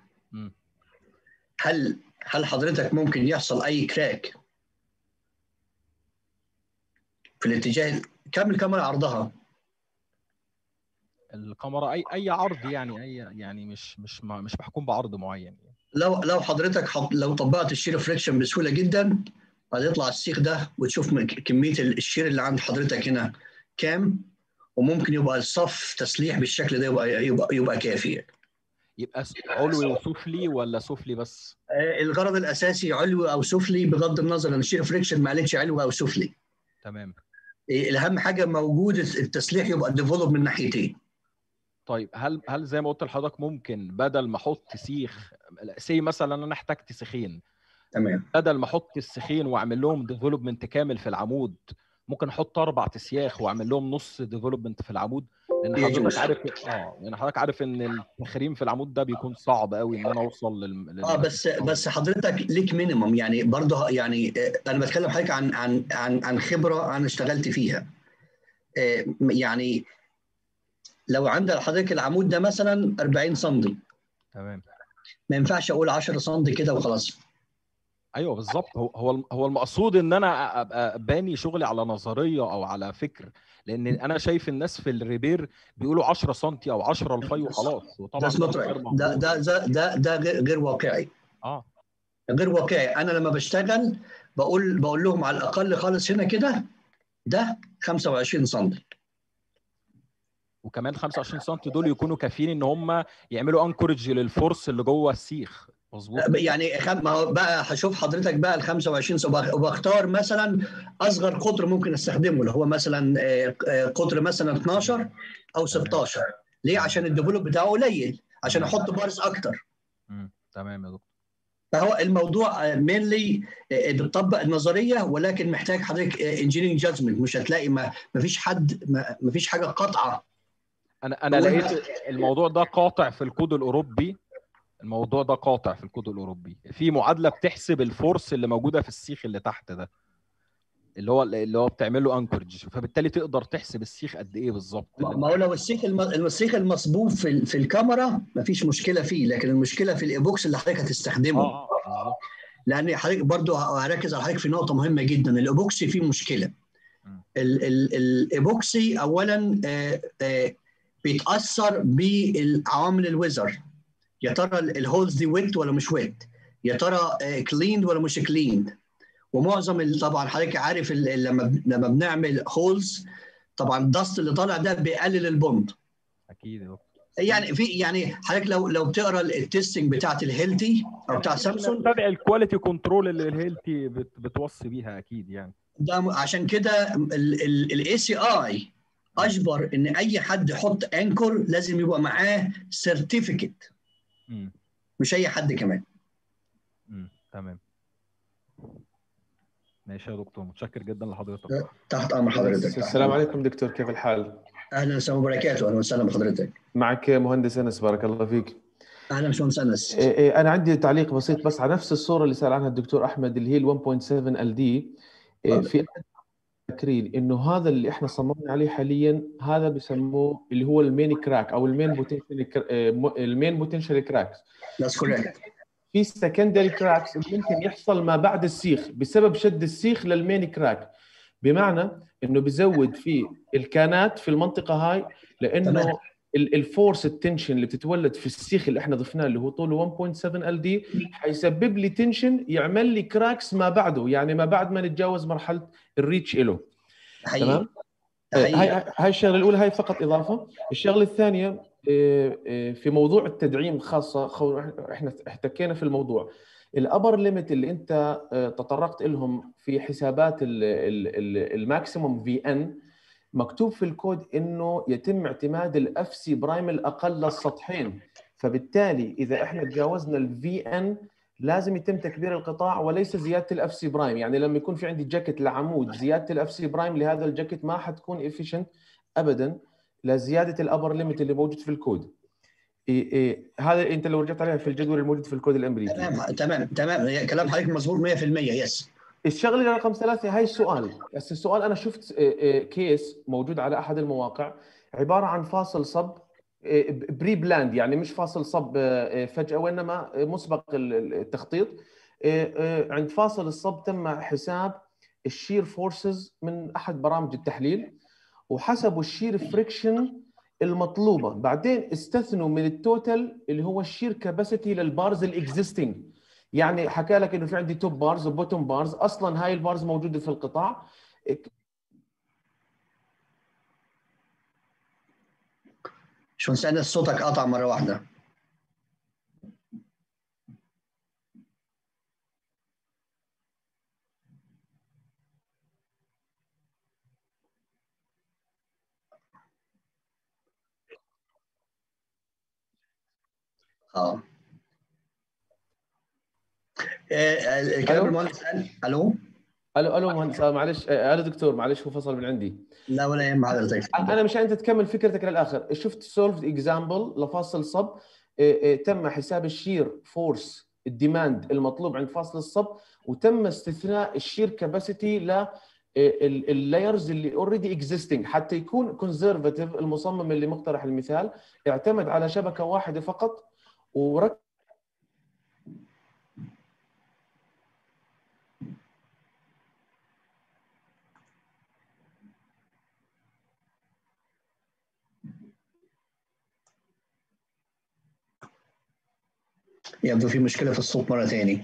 هل هل حضرتك ممكن يحصل اي كراك في الاتجاه كم الكاميرا عرضها الكاميرا اي اي عرض يعني اي يعني مش مش مش محكوم بعرض معين لو لو حضرتك حط لو طبقت الشير فريكشن بسهوله جدا هتطلع السيخ ده وتشوف كميه الشير اللي عند حضرتك هنا كام وممكن يبقى الصف تسليح بالشكل ده يبقى يبقى, يبقى كافي يبقى علوي وسفلي ولا سفلي بس؟ الغرض الاساسي علوي او سفلي بغض النظر ان الشير فريكشن ما قالتش علوي او سفلي تمام الاهم حاجه موجود التسليح يبقى ديفلوب من ناحيتين طيب هل هل زي ما قلت لحضرتك ممكن بدل ما احط سيخ سي مثلا انا احتجت سيخين تمام بدل ما احط السيخين واعمل لهم ديفلوبمنت كامل في العمود ممكن احط اربع اسياخ واعمل لهم نص ديفلوبمنت في العمود لان حضرتك عارف اه يعني حضرتك عارف ان التخريم في العمود ده بيكون صعب قوي ان انا اوصل لل اه بس بس حضرتك ليك مينيمم يعني برضه يعني انا بتكلم حضرتك عن عن عن عن خبره انا اشتغلت فيها يعني لو عند حضرتك العمود ده مثلا 40 سم تمام ما ينفعش اقول 10 سم كده وخلاص ايوه بالظبط هو هو هو المقصود ان انا ابقى باني شغلي على نظريه او على فكر لان انا شايف الناس في الريبير بيقولوا 10 سم او 10 الفاي وخلاص وطبعا ده ده ده ده ده غير واقعي اه غير واقعي انا لما بشتغل بقول بقول لهم على الاقل خالص هنا كده ده 25 سم وكمان 25 سم دول يكونوا كافيين ان هم يعملوا انكورج للفورس اللي جوه السيخ مظبوط يعني ما هو بقى هشوف حضرتك بقى ال 25 سم وبختار مثلا اصغر قطر ممكن استخدمه اللي هو مثلا قطر مثلا 12 او 16 ليه عشان الديفلوب بتاعه قليل عشان احط بارز اكتر امم تمام يا دكتور فهو الموضوع مينلي بتطبق النظريه ولكن محتاج حضرتك انجينيرنج جادجمنت مش هتلاقي ما فيش حد ما فيش حاجه قاطعه انا انا لقيت الموضوع ده قاطع في الكود الاوروبي الموضوع ده قاطع في الكود الاوروبي في معادله بتحسب الفورس اللي موجوده في السيخ اللي تحت ده اللي هو اللي هو بتعمل له انكورج فبالتالي تقدر تحسب السيخ قد ايه بالظبط ما هو لو السيخ السيخ المصبوب في في الكاميرا ما فيش مشكله فيه لكن المشكله في الايبوكس اللي حضرتك هتستخدمه اه اه لان حضرتك برضه هركز على حضرتك في نقطه مهمه جدا الايبوكسي فيه مشكله الايبوكسي اولا آآ آآ بيتاثر بعوامل الويزر يا ترى الهولز دي ويت ولا مش ويت يا ترى كليند ولا مش كليند ومعظم طبعا حضرتك عارف لما لما بنعمل هولز طبعا الدست اللي طالع ده بيقلل البوند اكيد يعني في يعني حضرتك لو لو بتقرا التستنج بتاعت الهيلتي او بتاع سامسونج تابع الكواليتي كنترول اللي الهيلتي بتوصي بيها اكيد يعني ده عشان كده الاي سي اي اجبر ان اي حد يحط انكور لازم يبقى معاه سيرتيفيكت مش اي حد كمان امم تمام ماشي يا دكتور متشكر جدا لحضرتك تحت امر حضرتك السلام عليكم دكتور كيف الحال؟ اهلا وسهلا وبركاته اهلا وسهلا بحضرتك معك مهندس انس بارك الله فيك اهلا باشمهندس انس انا عندي تعليق بسيط بس على نفس الصوره اللي سال عنها الدكتور احمد اللي هي ال 1.7 ال دي في فاكرين انه هذا اللي احنا صممنا عليه حاليا هذا بسموه اللي هو المين كراك او المين بوتنشال المين بوتنشال كراكس That's correct. في سكندري كراكس ممكن يحصل ما بعد السيخ بسبب شد السيخ للمين كراك بمعنى انه بزود في الكانات في المنطقه هاي لانه الفورس التنشن اللي بتتولد في السيخ اللي احنا ضفناه اللي هو طوله 1.7 ال دي حيسبب لي تنشن يعمل لي كراكس ما بعده يعني ما بعد ما نتجاوز مرحله الريتش له تمام هاي هاي الشغله الاولى هاي فقط اضافه الشغله الثانيه في موضوع التدعيم خاصه احنا احتكينا في الموضوع الابر ليميت اللي انت تطرقت لهم في حسابات الماكسيموم في ان مكتوب في الكود انه يتم اعتماد الاف سي برايم الاقل للسطحين فبالتالي اذا احنا تجاوزنا الفي ان لازم يتم تكبير القطاع وليس زياده الاف سي برايم يعني لما يكون في عندي جاكيت لعمود زياده الاف سي برايم لهذا الجاكيت ما حتكون افيشنت ابدا لزياده الابر ليميت اللي موجود في الكود إيه إيه هذا انت لو رجعت عليها في الجدول الموجود في الكود الامريكي تمام تمام تمام كلام حضرتك مظبوط 100% يس الشغله رقم ثلاثه هاي السؤال بس السؤال انا شفت كيس موجود على احد المواقع عباره عن فاصل صب بري بلاند يعني مش فاصل صب فجاه وانما مسبق التخطيط عند فاصل الصب تم حساب الشير فورسز من احد برامج التحليل وحسبوا الشير فريكشن المطلوبه بعدين استثنوا من التوتال اللي هو الشير كاباسيتي للبارز الاكزيستنج يعني حكى لك انه في عندي توب بارز وبوتوم بارز اصلا هاي البارز موجوده في القطاع شو نسأل صوتك قطع مره واحده اه كلام المهندس الو الو الو مهندس معلش الو دكتور معلش هو فصل من عندي لا ولا يهم حضرتك انا مش انت تكمل فكرتك للاخر شفت سولف اكزامبل لفاصل صب تم حساب الشير فورس الديماند المطلوب عند فاصل الصب وتم استثناء الشير كاباسيتي ل اللايرز اللي اوريدي اكزيستنج حتى يكون كونزرفاتيف المصمم اللي مقترح المثال اعتمد على شبكه واحده فقط وركز يبدو في مشكلة في الصوت مرة تاني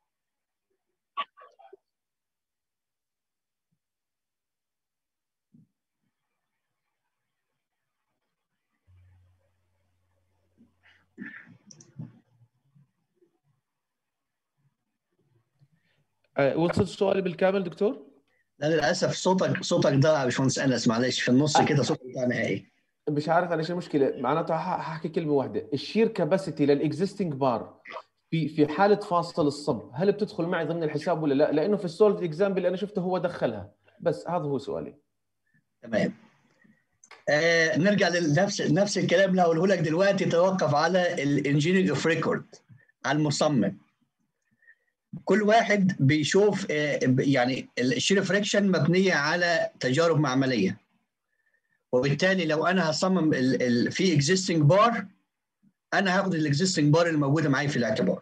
وصلت سؤالي بالكامل دكتور؟ لا للاسف صوتك صوتك ضاع يا باشمهندس انس معلش في النص كده صوتك ضاع نهائي مش عارف انا ايش المشكله معناته هحكي كلمه واحده الشير كاباسيتي للاكزيستنج بار في في حاله فاصل الصب هل بتدخل معي ضمن الحساب ولا لا لانه في السولف اكزامبل اللي انا شفته هو دخلها بس هذا هو سؤالي تمام آه نرجع لنفس نفس الكلام اللي هقوله لك دلوقتي توقف على الانجينير اوف ريكورد على المصمم كل واحد بيشوف آه يعني الشير فريكشن مبنيه على تجارب معمليه وبالتالي لو انا هصمم ال ال في اكزيستنج بار انا هاخد الاكزيستنج بار اللي موجوده معايا في الاعتبار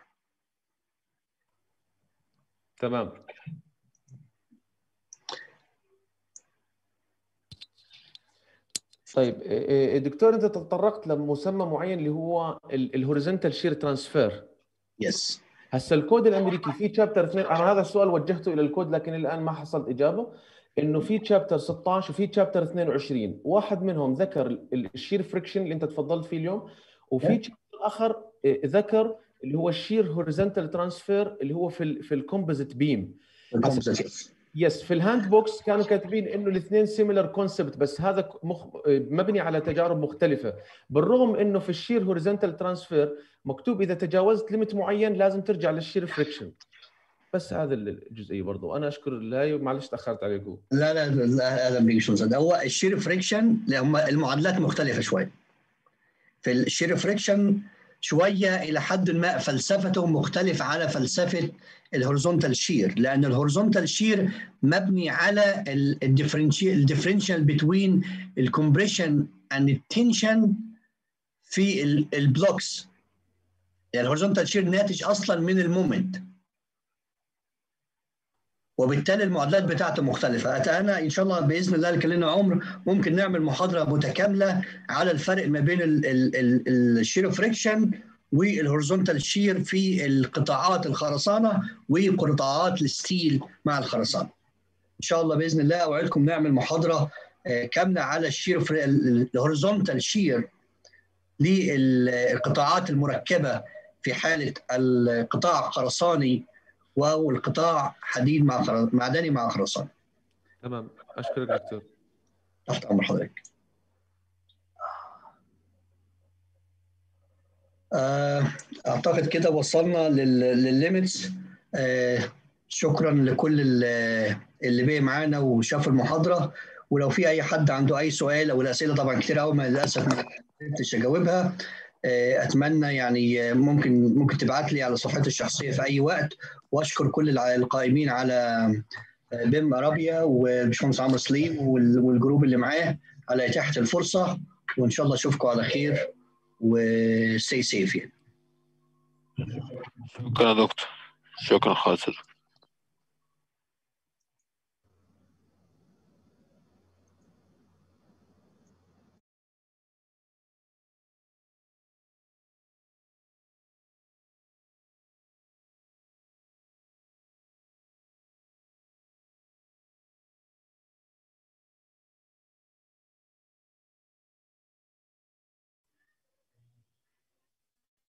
تمام طيب دكتور انت تطرقت لمسمى معين اللي هو الهوريزونتال شير ترانسفير يس هسه الكود الامريكي في شابتر 2 انا هذا السؤال وجهته الى الكود لكن الان ما حصلت اجابه انه في شابتر 16 وفي شابتر 22 واحد منهم ذكر الشير فريكشن اللي انت تفضلت فيه اليوم وفي شابتر اخر ذكر اللي هو الشير هوريزونتال ترانسفير اللي هو في في الكومبوزيت بيم يس في الهاند بوكس كانوا كاتبين انه الاثنين سيميلر كونسبت بس هذا مخ... مبني على تجارب مختلفه بالرغم انه في الشير هوريزونتال ترانسفير مكتوب اذا تجاوزت ليميت معين لازم ترجع للشير فريكشن بس هذا الجزئيه برضو انا اشكر الله معلش تاخرت عليكم لا لا لا اهلا بيك شو هو الشير فريكشن هم المعادلات مختلفه شويه في الشير فريكشن شويه الى حد ما فلسفته مختلف على فلسفه الهوريزونتال شير لان الهوريزونتال شير مبني على الديفرنشال بتوين الكومبريشن اند التنشن في البلوكس يعني الهوريزونتال شير ناتج اصلا من المومنت وبالتالي المعادلات بتاعته مختلفة أنا إن شاء الله بإذن الله كلنا عمر ممكن نعمل محاضرة متكاملة على الفرق ما بين الشير فريكشن والهورزونتال شير في القطاعات الخرسانة وقطاعات الستيل مع الخرسانة إن شاء الله بإذن الله أوعدكم نعمل محاضرة كاملة على الشير الهورزونتال شير للقطاعات المركبة في حالة القطاع خرساني والقطاع حديد مع خرز... معدني مع خرسانه. تمام اشكرك دكتور. تحت امر حضرتك. اعتقد كده وصلنا لل... للليميتس آه شكرا لكل اللي بقي معانا وشاف المحاضره ولو في اي حد عنده اي سؤال او الاسئله طبعا كتير قوي ما للاسف ما قدرتش اجاوبها اتمنى يعني ممكن ممكن تبعت لي على صفحتي الشخصيه في اي وقت واشكر كل القائمين على بيم ارابيا وباشمهندس عمرو سليم والجروب اللي معاه على اتاحه الفرصه وان شاء الله اشوفكم على خير وستي سيف يعني. شكرا يا دكتور شكرا خالص